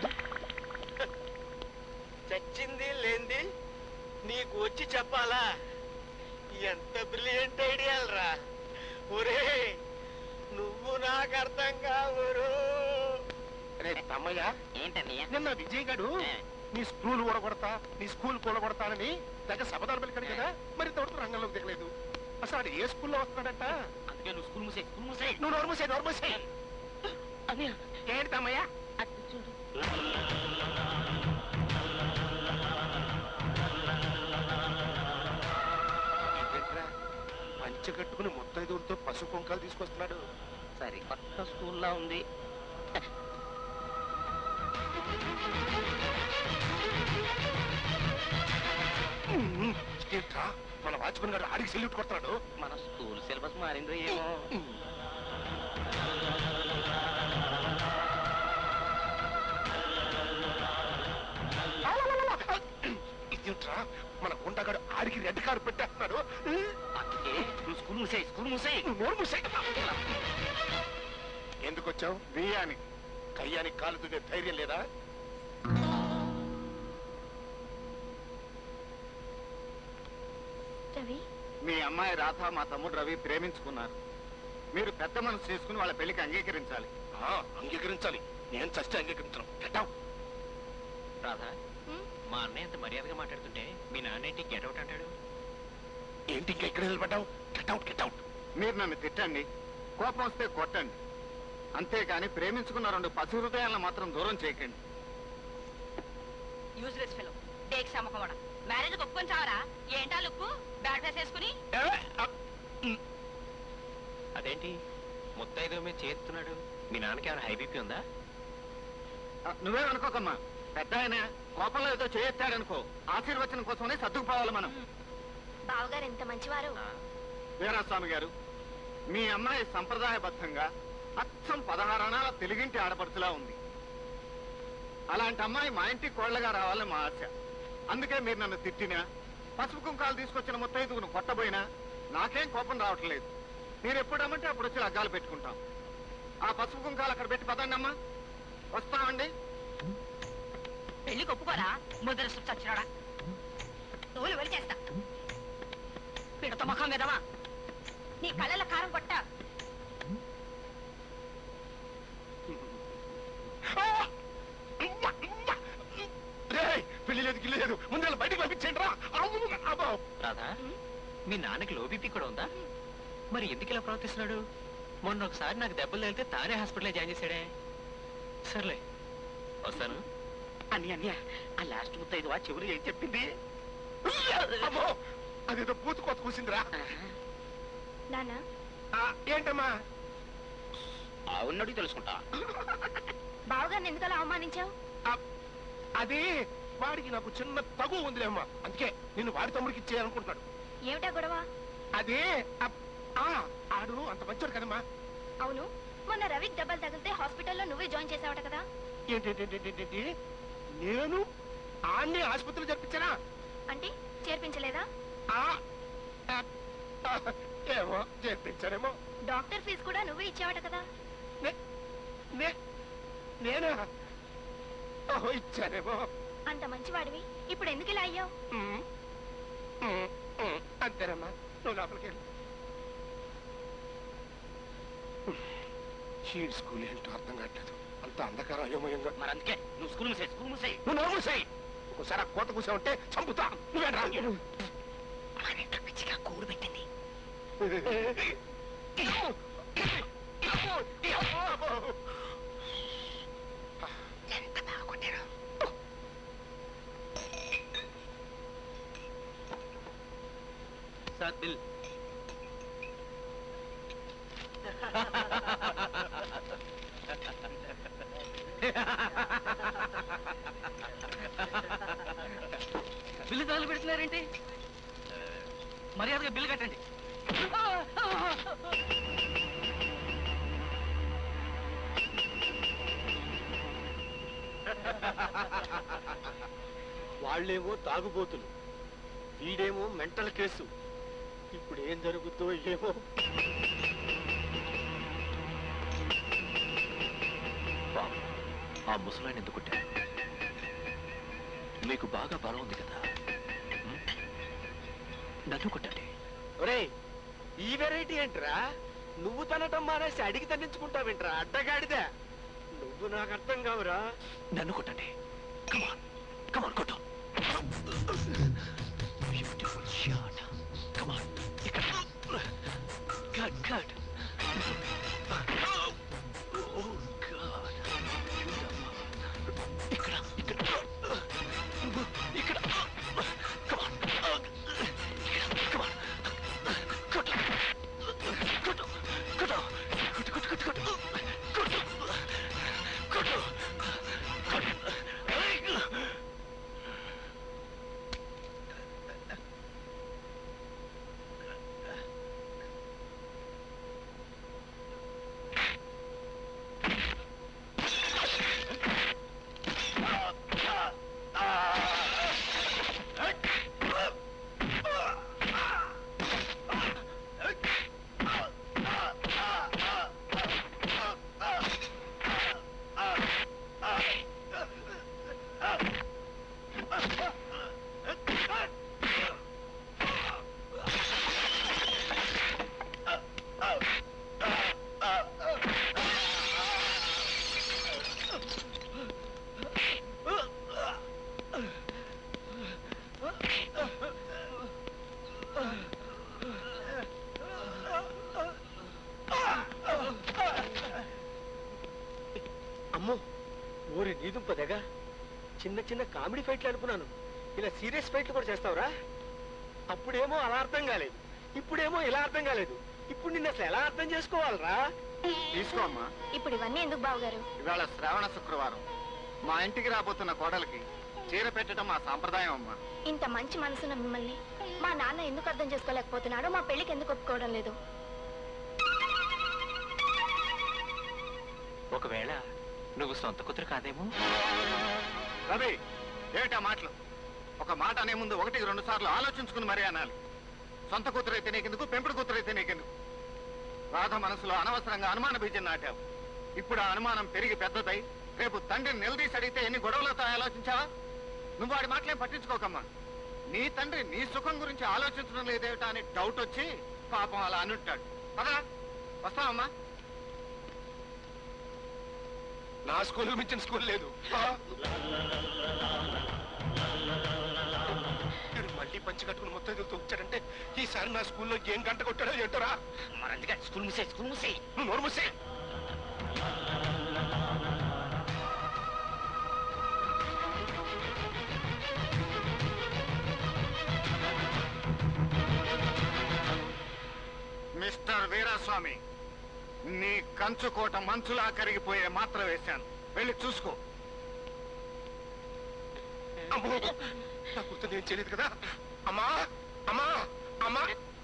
చచ్చింది లేంది నీకు వచ్చి చెప్పాలా ఎంత బ్రిలియంట్ ఐడియాలరా ఒరే నువ్వు నాకు అర్థం కావురు రే తమ్మయ్య ఏంటన్నయ్య నిన్న విజయ్ గడు నీ స్కూల్ ఊడగొడతా నీ స్కూల్ కూడగొడతానని దగ్గర శపథాలు పలికాడు కదా మరి ఇంతవరకు రంగంలోకి దిగలేదు అసలు ఆడు ఏ స్కూల్లో వస్తున్నాడంట అందుకే నువ్వు స్కూల్ మూసే స్కూల్ మూసే నువ్వు నోరు మూసేయ్, నోరు మూసేయ్. ఏంటి తమ్మయ్య పంచె కట్టుకుని ముత్తైదువులతో పసుపు కుంకాలు తీసుకొస్తున్నాడు సరే కొత్త స్కూల్లో ఉంది ఏంట్రా మన వాచ్మెన్ గారు ఆడికి సెల్యూట్ కొడుతున్నాడు మన స్కూల్ సిలబస్ మారిందో ఏమో ఇదేంట్రా మన గుండగాడు ఆడికి రెడ్ కార్ పెట్టేస్తున్నాడు అందుకే నువ్వు స్కూల్ మూసేయి స్కూల్ మూసేయి నోరు మూసేయ్. ఎందుకు వచ్చావు బియ్యానికి కయ్యానికి కాలు దువ్వే ధైర్యం లేదా రవి మీ అమ్మాయి రాధ మా తమ్ముడు రవి ప్రేమించుకున్నారు మీరు పెద్ద మనసు చేసుకుని వాళ్ళ పెళ్లికి అంగీకరించాలి ఆ, అంగీకరించాలి నేను చస్తే అంగీకరించను గెట్టావు రాధా మా అన్నయ్య అంత మర్యాదగా మాట్లాడుతుంటే మీ నాన్న ఏంటి గెటౌట్ అంటాడు ఏంటి ఇంకా ఇక్కడ నిలబడ్డావు గెట్అవుట్ గెట్అవుట్ మీరు నన్ను తిట్టండి కోపం వస్తే కొట్టండి అంతేకాని ప్రేమించుకున్న రెండు పసి హృదయాలను మాత్రం దూరం చేయకండి యూజ్లెస్ ఫెలో డేక్ సమకమడ మ్యారేజ్ ఒప్పుకొని చావరా ఏంటా లుక్కు బ్యాడ్ ఫేస్ వేసుకుని అదేంటి ముత్తైదో మీద చేస్తున్నాడు మీ నాన్నకి ఏమైనా హై బీపీ ఉందా ఆ, నువ్వే అనుకోకమ్మా పెద్ద ఆయన కోపంలో ఏదో చేయొచ్చాడనుకో ఆశీర్వచనం కోసమనే సర్దుకుపోవాలి మనం బావగారు ఎంత మంచివారు వీరాస్వామి గారు మీ అమ్మాయి సంప్రదాయబద్ధంగా అచ్చం పదహారణాల తెలుగింటి ఆడపడుచులా ఉంది అలాంటి అమ్మాయి మా ఇంటికి కోళ్లగా రావాలని మా ఆశ అందుకే మీరు నన్ను తిట్టినా పసుపు కుంకాలు తీసుకొచ్చిన ముత్తైదుగును కొట్టబోయినా నాకేం కోపం రావట్లేదు మీరు ఎప్పుడు రమ్మంటే అప్పుడు వచ్చి లగ్గాలు పెట్టుకుంటాం ఆ పసుపు కుంకాలు అక్కడ పెట్టి పదండి అమ్మా వస్తామండి పెళ్లికి ఒప్పుకోరా ముద్ర చచ్చినాడా తోలు వెలిచేస్తా పిడత ముఖం విధవా నీ కళ్ళల కారం కొట్ట రేయ్, పెళ్లి లేదు గిల్లి లేదు ముందు బయటకు పంపించండి రా అమ్ము, అబ్బో. రాధా మీ నాన్నకి లో బీపీ కూడా ఉందా మరి ఎందుకు ఇలా ప్రవర్తిస్తున్నాడు మొన్న ఒకసారి నాకు దెబ్బలు తగిలితే తానే హాస్పిటల్లో జాయిన్ చేశాడే సర్లే వస్తాను అని అన్య ఆ లాస్ట్ ముత్తైదు వా చివరి ఏం చెప్పింది అమ్మో అదేదో బూతు కొత్త కూసిందిరా నానా ఆ, ఏంటమ్మా అవునడికి తెలుసుకుంటా బావగారిని ఎందుకు అలా అవమానించావు అది వాడికి నాకు చిన్న తగు ఉందిలేమ్మా అందుకే నిన్ను వాడి తమ్ముడికి ఇచ్చేయాలనుకుంటున్నాడు ఏమిటా గొడవ అదే అప్- ఆ, ఆడు అంత మంచోడు కదమ్మా అవును మొన్న రవికి దెబ్బలు తగిలితే హాస్పిటల్లో నువ్వే జాయిన్ చేసావట కదా ఏంటి నేను ఆన్ని ఆసుపత్రిలో జరిపించానా అంటే చేర్పించలేదా ఆ, ఆ, ఆ, ఏమో జరిపించానేమో డాక్టర్ ఫీజు కూడా నువ్వే ఇచ్చావట కదా నే నేనా ఓహో ఇచ్చానేమో అంత మంచివాడివి ఇప్పుడు ఎందుకు ఇలా అయ్యావు ఉమ్, ఉమ్, ఉమ్, అంతేనమ్మా నువ్వు లోపలికి వెళ్ళు ఈ స్కూల్ ఏంటో అర్థం కావట్లేదు అంత అంధకారం అయోమయంగా మరి అందుకే నువ్వు స్కూల్ మూసేయి స్కూల్ మూసేయి నువ్వు నోరు మూసేయ్ ఒకసారి ఆ కోత కూసావంటే చంపుతా నువ్వేంట్రా పిచ్చిగా కూడు పెట్టింది ఎంత బాగా కొట్టారు సార్ బిల్ బిల్లు తగలు పెడుతున్నారేంటి మర్యాదగా బిల్లు కట్టండి వాళ్ళేమో తాగుబోతులు వీడేమో మెంటల్ కేసు ఇప్పుడు ఏం జరుగుతుందో ఏమో బాబు ఆ ముసలాయన ఎందుకు కొట్టారు మీకు బాగా బలం ఉంది కదా ఉం? నన్ను కొట్టండి ఒరేయ్ ఈ వెరైటీ ఏంట్రా నువ్వు తనటం మానేసి అడిగి తన్నించుకుంటావేంట్రా అడ్డగాడిదే నువ్వు నాకు అర్థం కావురా నన్ను కొట్టండి కమాన్ కమాన్ కొట్టు బ్యూటిఫుల్ షాట్ కమాన్ ఇక్కడ గుడ్ గుడ్ ఓ గాడ్ ఇక్కడ ఇక్కడ ఇక్కడ కమాన్ ఇక్కడ కమాన్ కొట్టు చిన్న చిన్న కామెడీ ఫైట్లు అనుకున్నాను ఇలా సీరియస్ ఫైట్లు కూడా చేస్తావురా అప్పుడేమో అలా అర్థం కాలేదు ఇప్పుడేమో ఇలా అర్థం కాలేదు ఇప్పుడు నిన్ను అసలు ఎలా అర్థం చేసుకోవాలరా తీసుకో అమ్మా ఇప్పుడు ఇవన్నీ ఎందుకు బావగారు ఇవాళ శ్రావణ శుక్రవారం మా ఇంటికి రాబోతున్న కోడలికి చీర పెట్టడం మా సాంప్రదాయం అమ్మా ఇంత మంచి మనసున్న మిమ్మల్ని మా నాన్న ఎందుకు అర్థం చేసుకోలేకపోతున్నాడో మా పెళ్లికి ఎందుకు ఒప్పుకోవడం లేదు ఒకవేళ నువ్వు సొంత కూతురు కాదేమో రవి ఏమిటా మాటలు ఒక మాట అనే ముందు ఒకటికి రెండు సార్లు ఆలోచించుకుని మరీ అనాలి సొంత కూతురు అయితే నీకెందుకు పెంపుడు కూతురు అయితే నీకెందుకు రాధ మనసులో అనవసరంగా అనుమాన బీజం నాటావు ఇప్పుడు ఆ అనుమానం పెరిగి పెద్దదై రేపు తండ్రిని నిలదీసి అడిగితే ఎన్ని గొడవలతో ఆలోచించావా నువ్వు వాడి మాటలేం పట్టించుకోకమ్మా నీ తండ్రి నీ సుఖం గురించి ఆలోచించడం లేదేమిటా అని డౌట్ వచ్చి పాపం అలా అనుంటాడు పదా వస్తావమ్మా నా స్కూల్ మించిన స్కూల్ లేదు వీడు మళ్ళీ పంచి కట్టుకుని మొత్తం ఎదుగుతూ వచ్చాడంటే ఈసారి నా స్కూల్లో ఏం గంట కొట్టాడో ఏంటోరా మరి అందుకే స్కూల్ మూసే స్కూల్ మూసే నువ్వు నోరు మూసే మిస్టర్ వీరాస్వామి నీ కంచుకోట మంచులా కరిగిపోయే మాత్ర వేశాను వెళ్ళి చూసుకో అమ్మో నా కూతురు నేను చేయలేదు కదా అమ్మా అమ్మా అమ్మా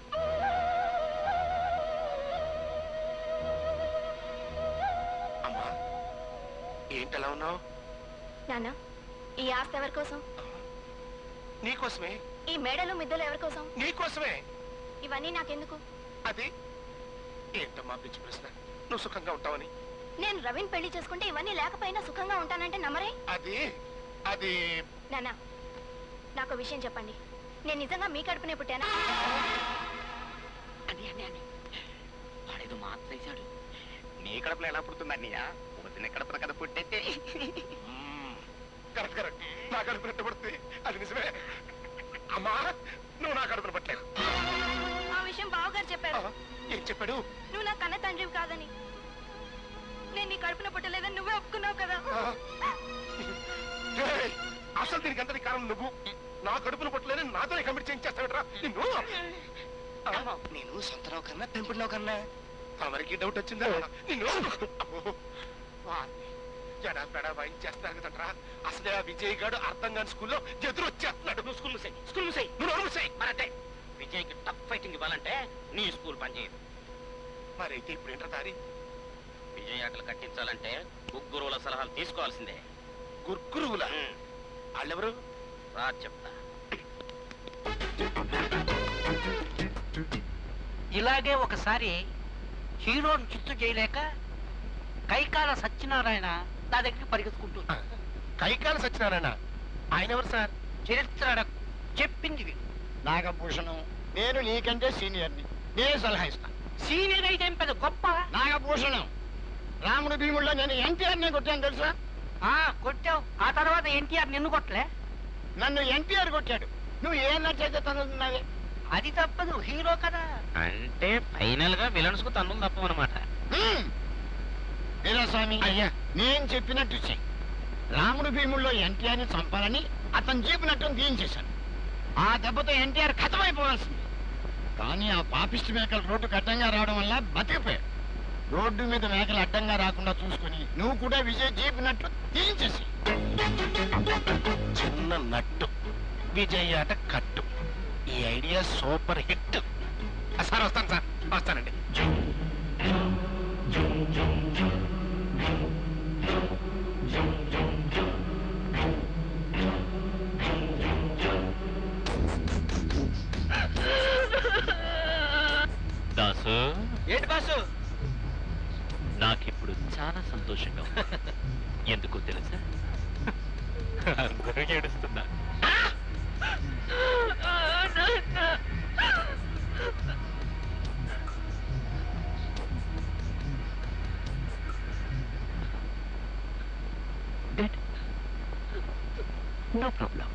అమ్మా ఏంటి ఎలా ఉన్నావు నాన్న ఈ ఆస్తి ఎవరి కోసం నీకోసమే ఈ మేడలు మిద్దలు ఎవరి కోసం నీకోసమే ఇవన్నీ నాకెందుకు అది ఏంటమ్మా పిచ్చి ప్రశ్న నువ్వు సుఖంగా ఉంటావని నేను రవిని పెళ్లి చేసుకుంటే ఇవన్నీ లేకపోయినా సుఖంగా ఉంటానంటే నమ్మరే అది అది నాన్న నాకు విషయం చెప్పండి నేను నిజంగా మీ కడుపునే పుట్టానా అని అని అని వాడేదో మాత్ర వేశాడు నీ కడుపులో ఎలా పుడుతుంది అన్నయ్య వదిన కడుపున కదా పుట్టేస్తే కరెక్ట్ కరెక్ట్ నా కడుపు నెట్ట పడుతుంది అది నిజమే అమ్మా నువ్వు నా కడుపున పట్టలేదు ఆ విషయం బావగారు చెప్పారు ఏం చెప్పాడు నువ్వు నా కన్న తండ్రివి కాదని నేను నీ కడుపున పుట్టలేదని నువ్వే ఒప్పుకున్నావు కదా ఏయ్, అసలు దీనికి అంతటి కారణం నువ్వు నా కడుపున పట్టలేని నాతోనే కమిట్ చేయించేస్తావిట్రా నిన్ను నేను సొంతరావు కన్నా పెంపుడిరావు కన్నా తమరికి డౌట్ వచ్చిందా నిన్ను అబ్బో, వా, జడా పెడా వాయించేస్తున్నారు కదట్రా అసలే ఆ విజయ్ గాడు అర్థం కాని స్కూల్లో ఎదురు వచ్చేస్తున్నాడు నువ్వు స్కూల్ మూసాయి స్కూల్ మూసాయి నువ్వు నోరు మూసేయ్. మరతే విజయ్కి టఫ్ ఫైటింగ్ ఇవ్వాలంటే నీ స్కూల్ పనిచేయదు మరైతే ఇప్పుడు ఏంట్రా దారి విజయ్ ఆటలు కట్టించాలంటే ముగ్గురువుల సలహాలు తీసుకోవాల్సిందే గుర్గురువుల వాళ్ళెవరు రా చెప్తా ఇలాగే ఒకసారి హీరోని చిత్తు చేయలేక కైకాల సత్యనారాయణ నా దగ్గరికి పరిగెత్తుకుంటుంది కైకాల సత్యనారాయణ ఆయన ఎవరు సార్ చరిత్ర చెప్పింది విను. నాగభూషణం నేను నీకంటే సీనియర్ని నేను సలహా ఇస్తాను సీనియర్ అయితే ఏం పెద్ద గొప్ప నాగభూషణం రాముడు భీముల్లో నేను ఎన్టీఆర్నే కొట్టాను తెలుసా ఆ కొట్టావు ఆ తర్వాత ఎన్టీఆర్ నిన్ను కొట్టలే నన్ను ఎన్టీఆర్ కొట్టాడు నువ్వు ఏ నచ్చైతే తనుతున్నావే అది తప్పదు హీరో కదా అంటే ఫైనల్ గా విలన్స్ కు తన్నులు తప్పమన్నమాట వీరస్వామి అయ్యా నేను చెప్పినట్టు చెయ్యి రాముడు భీముల్లో ఎన్టీఆర్ని చంపాలని అతను జీపినట్టు తీయించేశాను ఆ దెబ్బతో ఎన్టీఆర్ ఖతమైపోవాల్సింది కానీ ఆ పాపిష్టి మేకలు రోడ్డుకు అడ్డంగా రావడం వల్ల బతికిపోయాడు రోడ్డు మీద మేకలు అడ్డంగా రాకుండా చూసుకుని నువ్వు కూడా విజయ్ జీపినట్టు తీయించేసి చిన్న నట్టు విజయ్ ఆట కట్టు ఈ ఐడియా సూపర్ హిట్ ఆ, సార్ వస్తాను సార్ వస్తానండి దాసు ఏంటి బాసు నాకిప్పుడు చాలా సంతోషంగా ఉంది ఎందుకో తెలుసా అందరూ ఏడుస్తున్నా Good. No problem.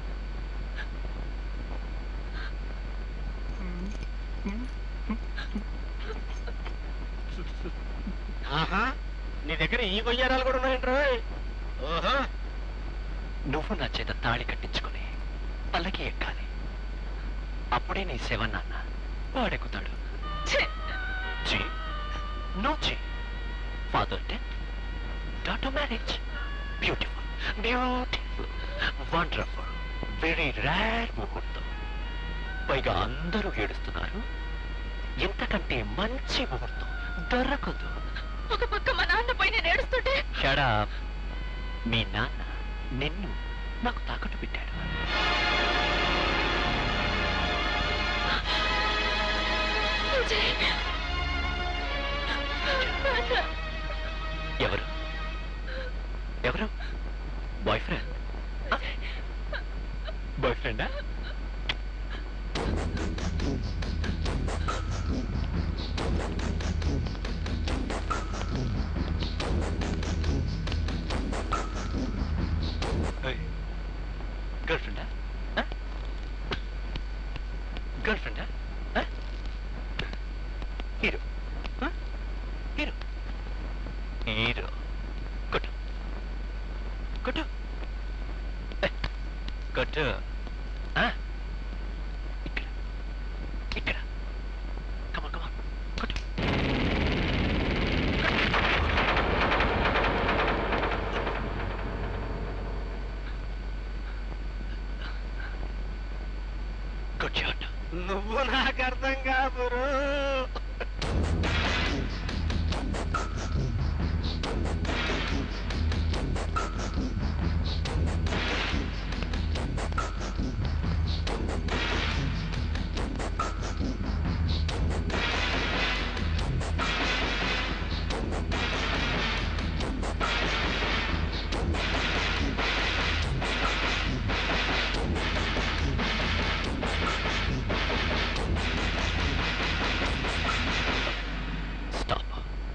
ఆహా నీ దగ్గర ఈ కొయ్యారాలు కూడా ఉన్నాయంటారా ఓహో నువ్వు నా చేత తాళి కట్టించుకుని పల్లకి ఎక్కాలి అప్పుడే నీ శవ నాన్న వాడెక్కుతాడు జీ నో జీ father death daughter marriage beautiful beautiful wonderful very rare ముహూర్తం పైగా అందరూ ఏడుస్తున్నారు ఎంతకంటే మంచి ముహూర్తం దొరకదు ఒక పక్క మా నాన్న పైన నేడుస్తుంటే షడా మీ నాన్న నిన్ను నాకు తాకట్టు పెట్టాడు విజయ్ నాన్న ఎవరు ఎవరు బాయ్ ఫ్రెండ్ బాయ్ ఫ్రెండా గర్ల్ ఫ్రెండా గర్ల్ ఫ్రెండా హీరో హీరో హీరో కొట్టు కొట్టు ఏ, కొట్టు ఆ? ఇక్కడ ఇక్కడ కమా కమా కొట్టు గుడ్ షాట్ నువ్వు నాకు అర్థం కాపురు స్టాప్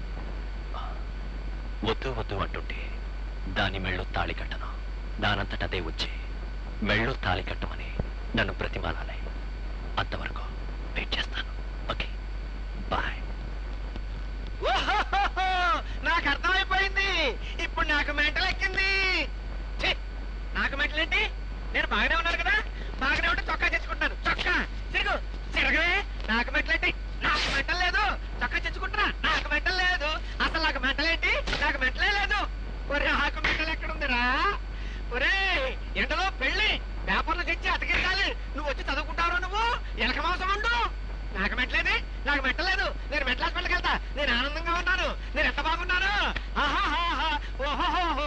వద్దు వద్దు అంటుంటే దాని మెళ్ళు తాళి కట్టను దానంతట అదే వచ్చి మెళ్ళు తాళి కట్టమని నన్ను ప్రతిమాలాలి అంతవరకు వెయిట్ చేస్తాను ఓకే బాయ్ ఓహోహోహో! నాకు అర్థమైపోయింది ఇప్పుడు నాకు మెంటలు ఎక్కింది ఛీ! నాకు మెంటలు ఏంటి నేను బాగానే ఉన్నాను కదా బాగానే ఉంటే చొక్కా తెచ్చుకుంటాను చొక్కా తిరుగు తిరగవే నాకు మెంటలు ఏంటి నాకు మెంటలు లేదు చొక్కా తెచ్చుకుంటున్నా నాకు మెంటలు లేదు అసలు నాకు మెంటలు ఏంటి నాకు మెంటలే లేదు ఒరే నాకు మెంటలు ఎక్కడుందిరా ఒరే ఎండలో పెళ్లి పేపర్లు తెచ్చి అతికించాలి నువ్వు వచ్చి చదువుకుంటావు నువ్వు ఎలక మాంసం ఉండు నాకు మెట్లేది నాకు మెట్టలేదు నేను మెట్ల హాస్పిటల్కి వెళ్తా నేను ఆనందంగా ఉన్నాను నేను ఎంత బాగున్నాను ఆహాహాహా, ఓహోహోహో.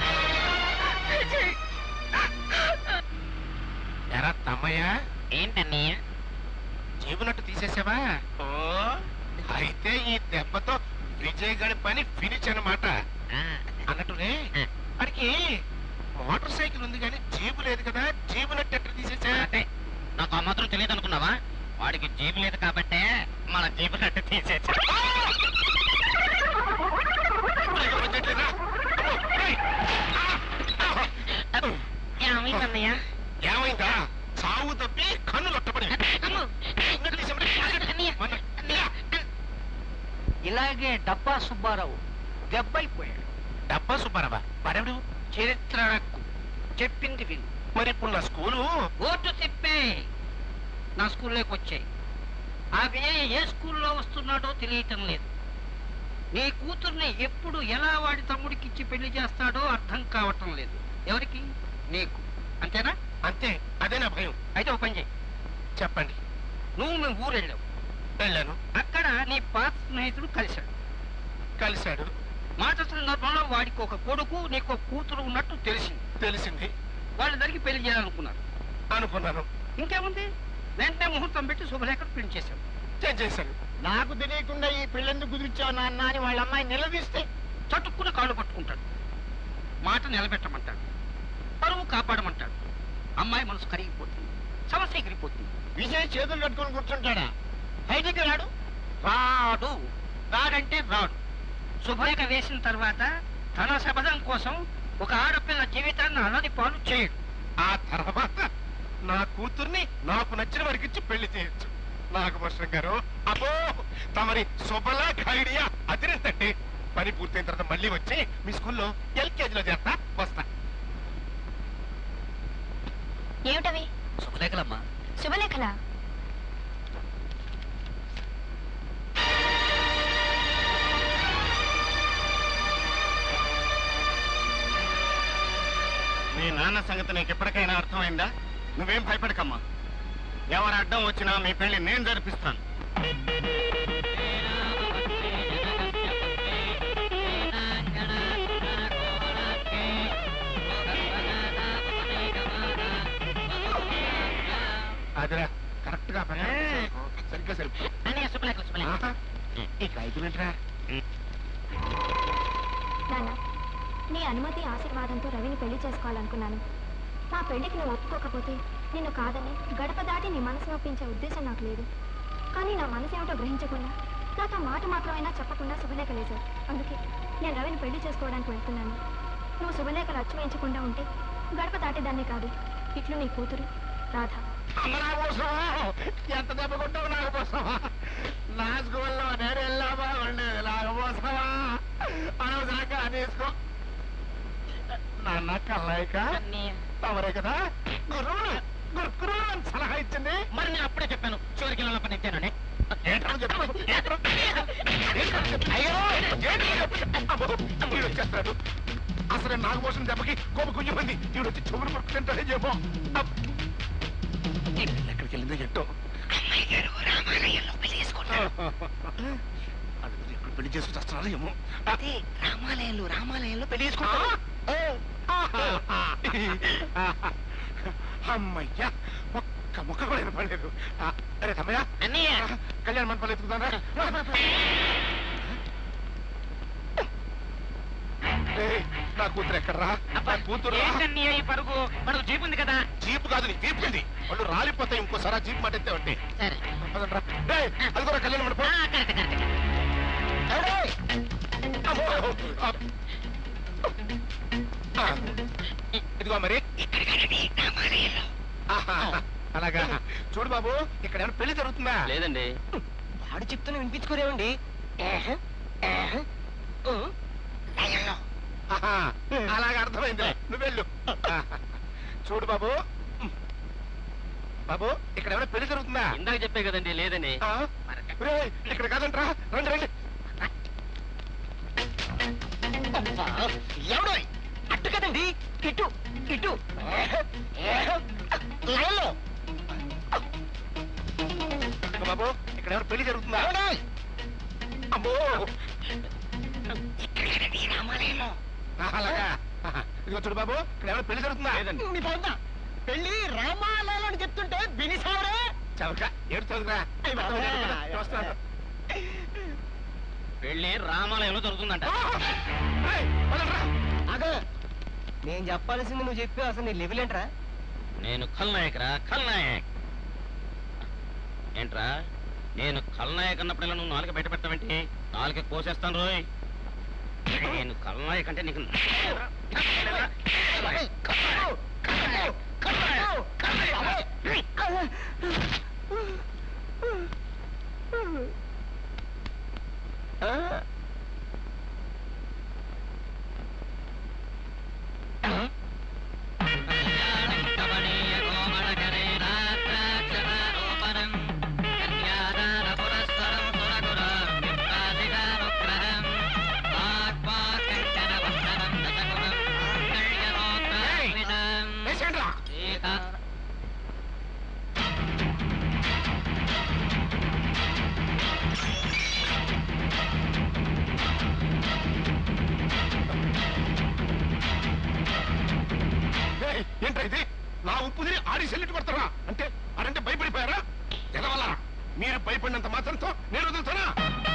ఎరా తమ్మయ్య ఏంటన్నయ్య జీబునట్టు తీసేసావా ఓ అయితే ఈ దెబ్బతో విజయ్ గడి పని ఫినిష్ అన్నమాట అన్నట్టునే వాడికి మోటార్ సైకిల్ ఉంది కానీ జీబు లేదు కదా జీబు నట్టు ఎట్ట తీసేసా అంటే నాకు ఆ మాత్రం తెలియదు అనుకున్నావా వాడికి జీబు లేదు కాబట్టే మన జీబు నట్టు తీసేసా ఏమైందన్నయ్య ఏమైందా చావు తప్పి కన్ను లొట్టపడి ఇలాగే డబ్బా సుబ్బారావు దెబ్బైపోయాడు డబ్బా సుబ్బారావా వాడెవడు చరిత్ర రక్కు చెప్పింది విను మరి ఇప్పుడు నా స్కూలు ఓటు తిప్పే నా స్కూల్లోకి వచ్చాయి ఆ విజయ్ ఏ స్కూల్లో వస్తున్నాడో తెలియటం లేదు నీ కూతుర్ని ఎప్పుడు ఎలా వాడి తమ్ముడికి ఇచ్చి పెళ్లి చేస్తాడో అర్థం కావటం లేదు ఎవరికి నీకు అంతేనా అంతే అదే నా భయం అయితే ఒక పని చేయి చెప్పండి నువ్వు మీ ఊరు వెళ్ళావు వెళ్ళాను అక్కడ నీ పాత స్నేహితుడు కలిశాడు కలిశాడు మాట సందర్భంలో వాడికి ఒక కొడుకు నీకు ఒక కూతురు ఉన్నట్టు తెలిసింది తెలిసింది వాళ్ళిద్దరికి పెళ్లి చేయాలనుకున్నారు అనుకున్నాను ఇంకేముంది వెంటనే ముహూర్తం పెట్టి శుభలేఖను ప్రింట్ చేశాం చేశాను నాకు తెలియకుండా ఈ పెళ్ళెందుకు కుదిరిచావు నాన్న అని వాళ్ళ అమ్మాయి నిలదీస్తే చటుక్కున కాళ్ళు పట్టుకుంటాడు మాట నిలబెట్టమంటాడు పరువు కాపాడమంటాడు అమ్మాయి మనసు కరిగిపోతుంది సమస్య ఎగిరిపోతుంది విజయ్ చేతులు కట్టుకొని కూర్చుంటాడా బయటికి రాడు రాడు రాడంటే రాడు శుభలేఖ వేసిన తర్వాత తన శబదం కోసం ఒక ఆడపిల్ల జీవితాన్ని అలది పాలు చేయడు ఆ తర్వాత నా కూతుర్ని నాకు నచ్చిన వారికి ఇచ్చి పెళ్లి చేయొచ్చు నాగభూషణం గారు అబ్బో తమరి శుభలా ఐడియా అదిరిందండి పని పూర్తయిన తర్వాత మళ్ళీ వచ్చి మీ స్కూల్లో ఎల్కేజీలో చేస్తా వస్తా ఏమిటవి శుభలేఖలమ్మా శుభలేఖలా మీ నాన్న సంగతి నీకు ఎప్పటికైనా అర్థమైందా నువ్వేం భయపడకమ్మా ఎవరు అడ్డం వచ్చినా మీ పెళ్లి నేను జరిపిస్తాను అదిరా కరెక్ట్ గా పని సరిగ్గా సరిపో ఆహా. ఈ కాగితం ఏంట్రా నాన్న నీ అనుమతి ఆశీర్వాదంతో రవిని పెళ్లి చేసుకోవాలనుకున్నాను మా పెళ్లికి నువ్వు ఒప్పుకోకపోతే నిన్ను కాదని గడప దాటి నీ మనసు నొప్పించే ఉద్దేశం నాకు లేదు కానీ నా మనసు ఏమిటో గ్రహించకుండా నాకు ఆ మాట మాత్రమైనా చెప్పకుండా శుభలేఖ లేచావు అందుకే నేను రవిని పెళ్లి చేసుకోవడానికి వెళ్తున్నాను నువ్వు శుభలేఖలు అచ్చు వేయించకుండా ఉంటే గడప దాటేదాన్నే కాదు ఇట్లు నీ కూతురు రాధ అమ్మ నా కోసమా ఎంత దెబ్బ కొట్టావు నాకు కోసమా నా స్కూల్లో నేను వెళ్ళామా ఉండేది నాకు కోసమా అనవసరంగా తీసుకో నాన్న కల్లాయిక తమరే కదా గురువు గురువు అని సలహా ఇచ్చింది మరి నేను అప్పుడే చెప్పాను చివరికి వెళ్ళిన పని ఇచ్చానని ఏంటని చెప్పాను? ఏంటని? ఏంటని చెప్పాను? అయ్యో, ఏంటని చెప్పాను? అబ్బో, వీడు వచ్చేస్తాడు అసలు నాకు పోసిన దెబ్బకి కోప కుయ్యమంది వీడు వచ్చి చెవులు పట్టుకుంటాడే చెప్పు ఎక్కడికి వెళ్ళిందో ఎట్టో రామాలయంలో పెళ్లి చేసుకుంటారు అది ఇప్పుడు పెళ్లి చేసుకుని వస్తున్నారా ఏమో అదే రామాలయంలో రామాలయంలో పెళ్లి చేసుకుంటారు అమ్మయ్యా ఒక్క ముక్క కూడా వినపడలేదు ఆ, అరే తమ్మయ్య అన్నయ్య కళ్యాణ మండపం ఎత్తుకుందా నా కూతురు ఎక్కడరా నా కూతురు ఏంటన్నయ్య ఈ పరుగు మనకు జీప్ ఉంది కదా జీపు కాదు నీ జీప్ ఉంది వాళ్ళు రాలిపోతాయి ఇంకోసారి ఆ జీప్ మాట ఎత్తే ఉంటే సరే పదండ్రా. డేయ్, అది కూడా కళ్యాణ మండపం ఏడేయ్! అమ్మో! ఆ. ఆ. ఇదిగో మరి ఆహా, అలాగా చూడు బాబు ఇక్కడ ఏమైనా పెళ్లి జరుగుతుందా లేదండి వాడు చెప్తున్నా వినిపించుకోరేమండి ఆహా, అలాగా అర్థమైంది నువ్వు వెళ్ళు ఆహా. చూడు బాబు బాబు ఇక్కడ ఏమైనా పెళ్లి జరుగుతుందా ఇందాక చెప్పే కదండి లేదని ఆ? ఒరేయ్, ఇక్కడ కాదంట్రా రండి రండి ఎవడో అట్టు కదండి ఇటు ఇటు లైన్లో ఇదిగో బాబు ఇక్కడ ఏమైనా పెళ్లి జరుగుతుందా అమ్మో రామాలయంలో ఆహా, అలాగా ఆహా. ఇదిగో చూడు బాబు ఇక్కడ ఏమైనా పెళ్లి జరుగుతుందా నీ పొంద పెళ్లి రామాలయంలో అని చెప్తుంటే వినిసావరే చవక ఏడు చదువురా వస్తాను పెళ్లి రామాలయంలో జరుగుతుందంట అగో నేను చెప్పాల్సింది నువ్వు చెప్పి అసలు నీ లెవెల్ ఏంట్రా నేను ఖల్నాయకరా ఖల్నాయక్ ఏంట్రా నేను ఖల్నాయక్ అన్నప్పుడల్లా నువ్వు నాలుక బయట పెట్టావేంటి నాలుక కోసేస్తాను రోయ్ నేను ఖల్నాయక్ అంటే నీకు ఏయ్, ఏంట్రా ఇది నా ఉప్పు తిని ఆడి సెల్లిట్ కొడతారా అంటే అడంటే భయపడిపోయారా ఎదవల్ల మీరు భయపడినంత మాత్రంతో నేను వదులుతానా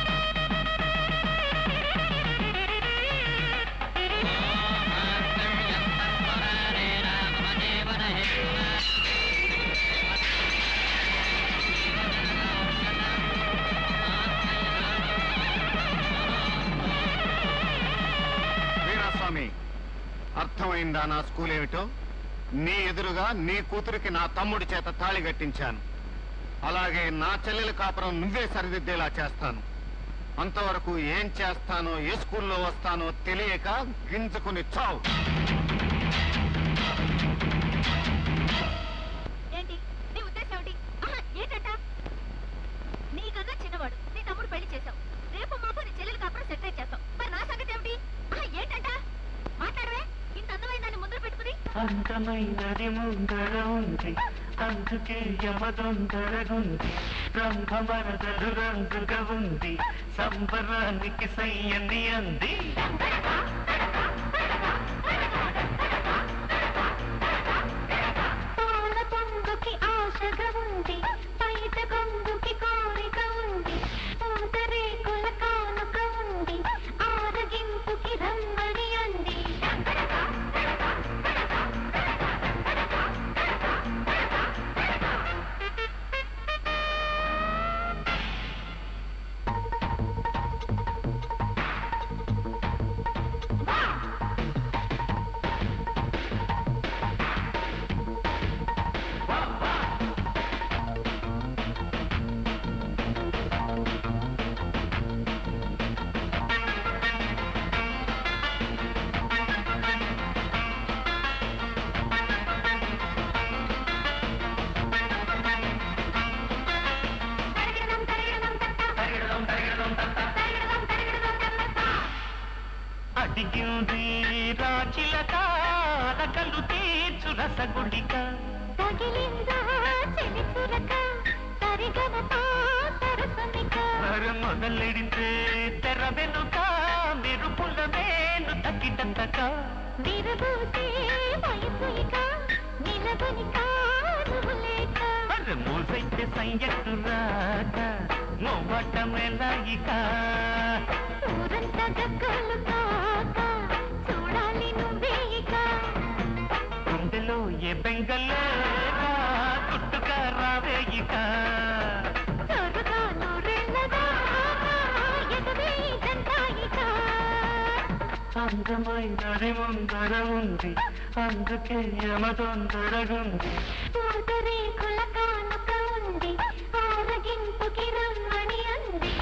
వీరాస్వామి అర్థమైందా నా స్కూల్ ఏమిటో నీ ఎదురుగా నీ కూతురికి నా తమ్ముడి చేత తాళి కట్టించాను అలాగే నా చెల్లెల కాపురం నువ్వే సరిదిద్దేలా చేస్తాను అంతవరకు ఏం చేస్తానో ఏ స్కూల్లో వస్తానో తెలియక గింజుకుని చావు అందమైనది ముందర ఉంది అందుకే యమదొందరగుంది రంభమరదలు రంగుగా ఉంది సంబరానికి సయ్యని అంది పాల పొంగుకి ఆశగా ఉంది బయట కొంగుకి కోరిక ఉంది పూత రేకుల కానుక ఉంది ఆరగింపుకి రమ్మని అంది అడిగింది రాచిలక అలకలు తీర్చు రసగుడిక తగిలిందా చెలి చురక సరిగమప సరసమిక మరి మొదలెడితే తెర వెనుక మెరుపుల మేలు తక్కిటంతక విరబూసే వయసు ఇక నిలబని కానువు లేక మరి మూసైతే సంయట్టు రాక మొవ్వటమెలాయిక ఊరంతా గగ్గోలు కాక చూడాలి నువ్వే ఇక గుండెలో ఏ బెంగలే గుట్టుగా రావేయిక చొరగా నూరెళ్ళదా ఎదురే దంతాయిక అందమైనది ముందర ఉంది అందుకే యమ తొందరగుంది పూతరేకుల కానుక ఉంది ఆరగింపుకి రమ్మని అంది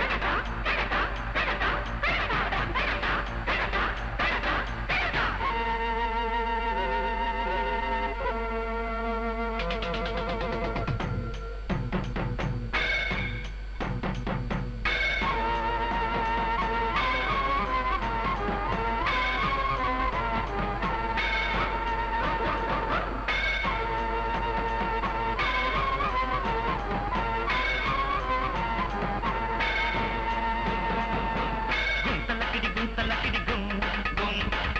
గుంతలకిడి గుంతలకిడి గుం గుం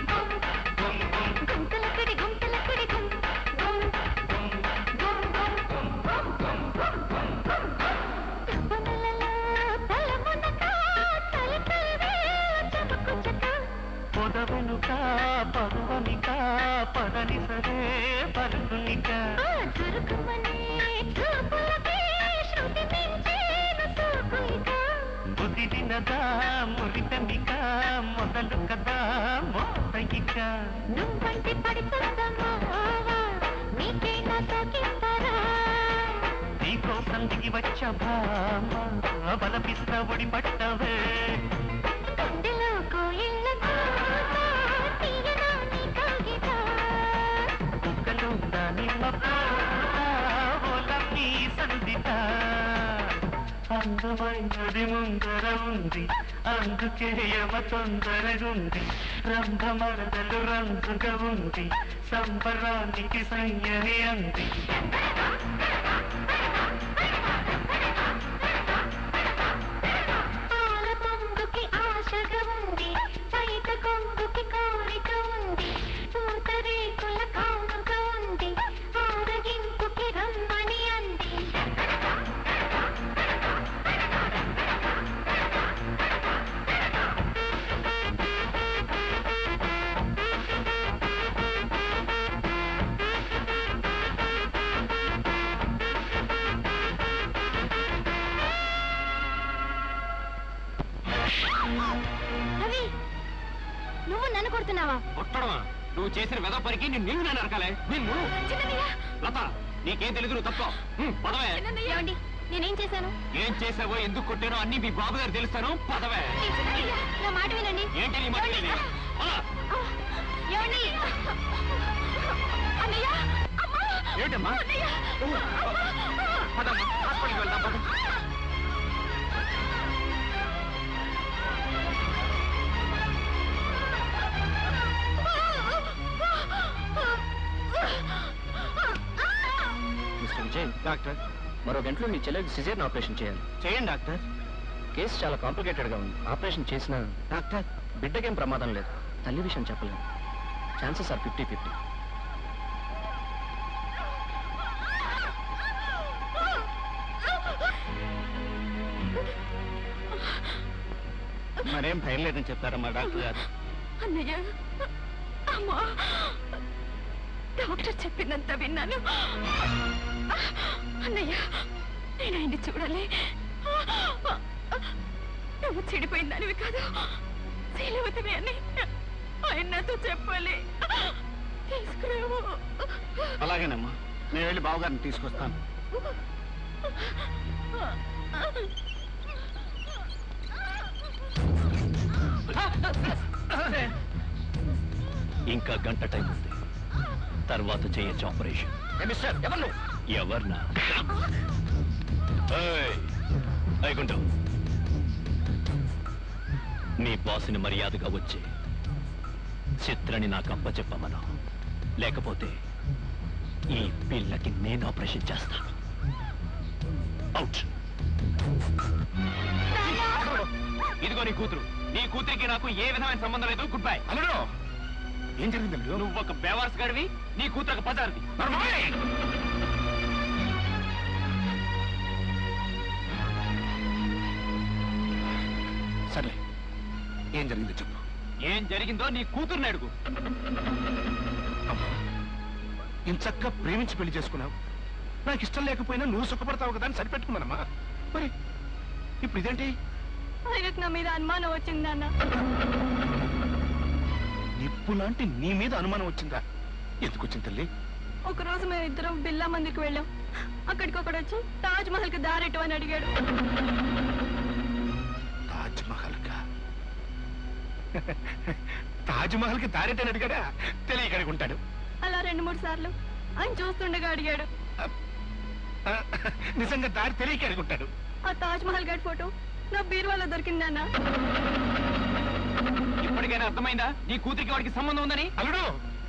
గుంతలకిడి గుంతలకిడి గుం గుం గుం గుం గుం గుం గుం గుం గుం తపనలలో తలమునక తలకలవే చమకుచక పొదవెనుక పరువమిక పదని సరే పరుగునిక ఆ చురుకుమనే చూపులకే శృతి మించేను సోకులిక బుద్ధి దినదా మురిపెమిక మొదలు కదా మోతయిక నువ్వంటి పడిపోదమ్మా నీకే నా సోకిస్తారా నీకోసం దిగి వచ్చ భామ బలపిస్త ఒడి పట్టవే గుండెలో కోయిళ్ళ కూత తీయనా నీ కాగిత కుక్కలు దానిమ్మ ఓలమ్మీ సందిత అందమైనది ముందర ఉంది అందుకే యమ తొందరగుంది రంభమరదలు రంగుగా ఉంది సంబరానికి సయ్యని అంది పాల పొంగుకి ఆశగా ఉంది బయట కొంగుకి కోరిక ఉంది పూత రేకుల కానుక ఉంది ఆరగింపుకి రమ్మని అంది రవి నువ్వు నన్ను కొడుతున్నావా కొట్టడమా నువ్వు చేసిన వెద పనికి నేను నిన్ను నేను నరకాలే నిన్ను లత నీకేం తెలియదు నువ్వు తప్ప పదవే ఏమండి నేనేం చేశాను ఏం చేసావో ఎందుకు కొట్టానో అన్ని మీ బాబు గారు తెలుస్తాను పదవే నా మాట వినండి ఏంటి నీ మాట వినేది? పద. ఏమండి అన్నయ్య ఏంటమ్మా ఓ, పదమ్మా హాస్పిటల్కి వెళ్దాం పద అజయ్ డాక్టర్ మరో గంటలో మీ చెల్లెకి సిజేరియన్ ఆపరేషన్ చేయాలి చేయండి డాక్టర్ కేసు చాలా కాంప్లికేటెడ్ గా ఉంది ఆపరేషన్ చేసిన డాక్టర్ బిడ్డకేం ప్రమాదం లేదు తల్లి విషయం చెప్పలేము ఛాన్సెస్ ఆర్ ఫిఫ్టీ ఫిఫ్టీ మరేం భయం లేదని చెప్పారమ్మా డాక్టర్ గారు అన్నయ్య అమ్మా డాక్టర్ చెప్పిందంతా విన్నాను అన్నయ్య నేను ఆయన్ని చూడాలి నువ్వు చెడిపోయిందానివి కాదు శీలవతివి అని ఆయన నాతో చెప్పాలి తీసుకురావు అలాగేనమ్మా నేను వెళ్ళి బావగారిని తీసుకొస్తాను ఇంకా గంట టైం ఉంది తర్వాత చేయొచ్చు ఆపరేషన్ మిస్టర్ ఎవరు నువ్వు? ఎవర్నా ఏయ్, వైకుంఠం నీ బాసుని మర్యాదగా వచ్చి చిత్రని నాకు అప్పచెప్పమను లేకపోతే ఈ పిల్లకి నేను ఆపరేషన్ చేస్తాను అవుట్ ఇదిగో నీ కూతురు నీ కూతురికి నాకు ఏ విధమైన సంబంధం లేదు గుడ్ బై అల్లుడు ఏం జరిగింది అల్లుడు నువ్వు ఒక బేవార్స్ గడివి నీ కూతురు ఒక పదార్థి సరే ఏం జరిగిందో చెప్పు ఏం జరిగిందో నీ కూతుర్ని అడుగు ఇంచక్క ప్రేమించి పెళ్లి చేసుకున్నావు నాకు ఇష్టం లేకపోయినా నువ్వు సుఖపడతావు కదా అని సరిపెట్టుకున్నానమ్మా మరి ఇప్పుడు ఇదేంటి ఆయనకు నా మీద అనుమానం వచ్చిందన్న నిప్పు లాంటి నీ మీద అనుమానం వచ్చిందా ఎందుకు వచ్చింది తల్లి ఒక రోజు మేము ఇద్దరం బిర్లా మందిర్కి వెళ్ళాం అక్కడికి ఒకడు వచ్చి తాజ్ మహల్ కి దారెట్టు అని అడిగాడు తాజ్ మహల్ కా తాజ్ మహల్ కి దారిటని అడిగాడా తెలియక అడిగి ఉంటాడు అలా రెండు మూడు సార్లు ఆయన చూస్తుండగా అడిగాడు ఆ, నిజంగా దారి తెలియక అడిగి ఉంటాడు ఆ తాజ్ మహల్ గడ్ ఫోటో నా బీరువాలో దొరికిందన్న ఇప్పటికైనా అర్థమైందా నీ కూతురికి వాడికి సంబంధం ఉందని అల్లుడు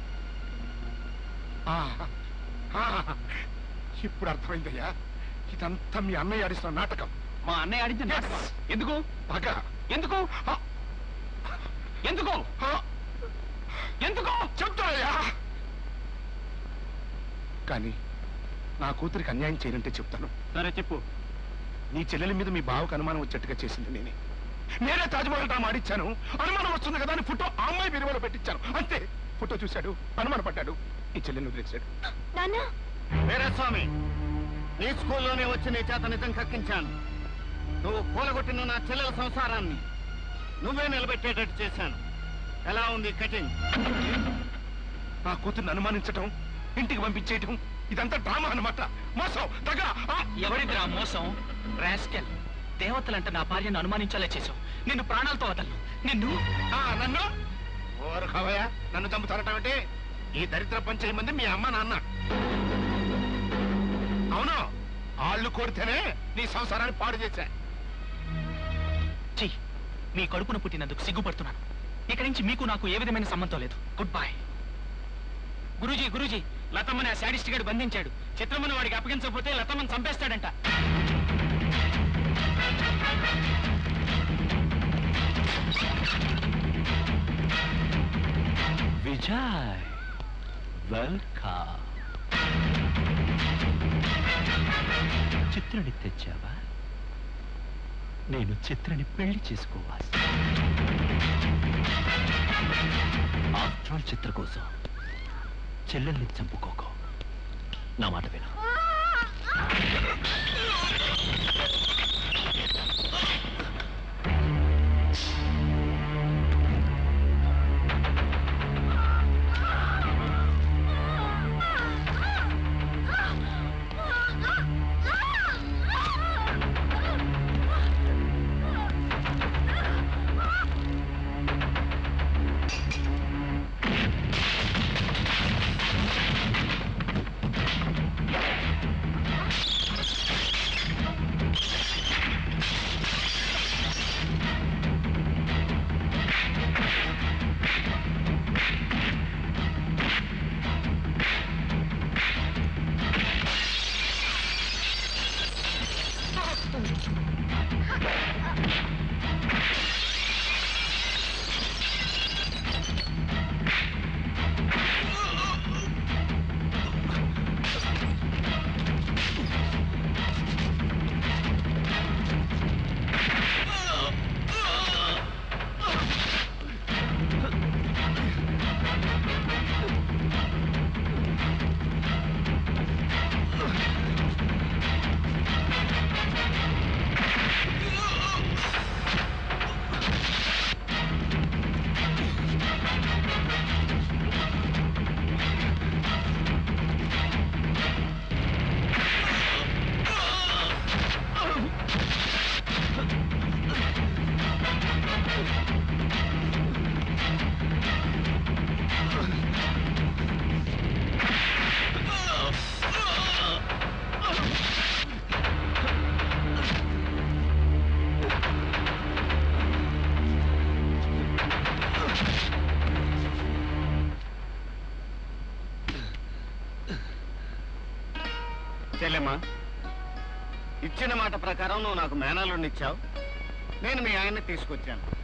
ఆ, ఆ, ఇప్పుడు అర్థమైందయ్యా ఇదంతా మీ అన్నయ్య ఆడిస్తున్న నాటకం మా అన్నయ్య ఆడించిన నాటకం. ఎందుకు పగ ఎందుకు ఎందుకు ఎందుకు చెప్తానయ్యా కానీ నా కూతురికి అన్యాయం చేయనంటే చెప్తాను సరే చెప్పు నీ చెల్లెల మీద మీ బావకు అనుమానం వచ్చేట్టుగా చేసింది నేనే నేనే తాజ్మహల్ డ్రామా ఆడిచ్చాను అనుమానం వస్తుంది కదా అని ఫోటో ఆ అమ్మాయి బిరువలో పెట్టించాను అంతే ఫోటో చూశాడు అనుమాన పడ్డాడు ఈ చెల్లెల్ని వదిలేశాడు నాన్న వీరస్వామి నీ స్కూల్లోనే వచ్చి నీ చేత నిజం కక్కించాను నువ్వు కూలగొట్టిన నా చెల్లెల సంసారాన్ని నువ్వే నిలబెట్టేటట్టు చేశాను ఎలా ఉంది కటింగ్ నా కూతుర్ని అనుమానించటం ఇంటికి పంపించేయటం ఇదంతా డ్రామా అన్నమాట మోసం దగ్గర ఎవరిదిరా మోసం రాస్కెల్ దేవతలంట నా భార్యను అనుమానించాలే చేసావు నిన్ను ప్రాణాలతో వదలను నిన్ను నన్ను ఓరు కావయ్యా నన్ను చంపుతారటంటే ఈ దరిద్ర పంచే మంది మీ అమ్మ నాన్న అవును ఆళ్ళు కొడితేనే నీ సంసారాన్ని పాడు చేశా ఛీ మీ కడుపున పుట్టినందుకు సిగ్గుపడుతున్నాను ఇక్కడి నుంచి మీకు నాకు ఏ విధమైన సంబంధం లేదు గుడ్ బై గురూజీ గురూజీ లతమ్మని ఆ శాడిస్ట్ గడు బంధించాడు చిత్రమ్మని వాడికి అప్పగించకపోతే లతమ్మని చంపేస్తాడంట విజయ్ వెల్కమ్ చిత్రని తెచ్చావా నేను చిత్రని పెళ్లి చేసుకోవాలి ఆఫ్టర్ ఆల్ చిత్ర కోసం చెల్లెల్ని చంపుకోకో నా మాట విను చెల్లెమ్మా ఇచ్చిన మాట ప్రకారం నువ్వు నాకు మేనల్లుండి ఇచ్చావు నేను మీ ఆయన్ని తీసుకొచ్చాను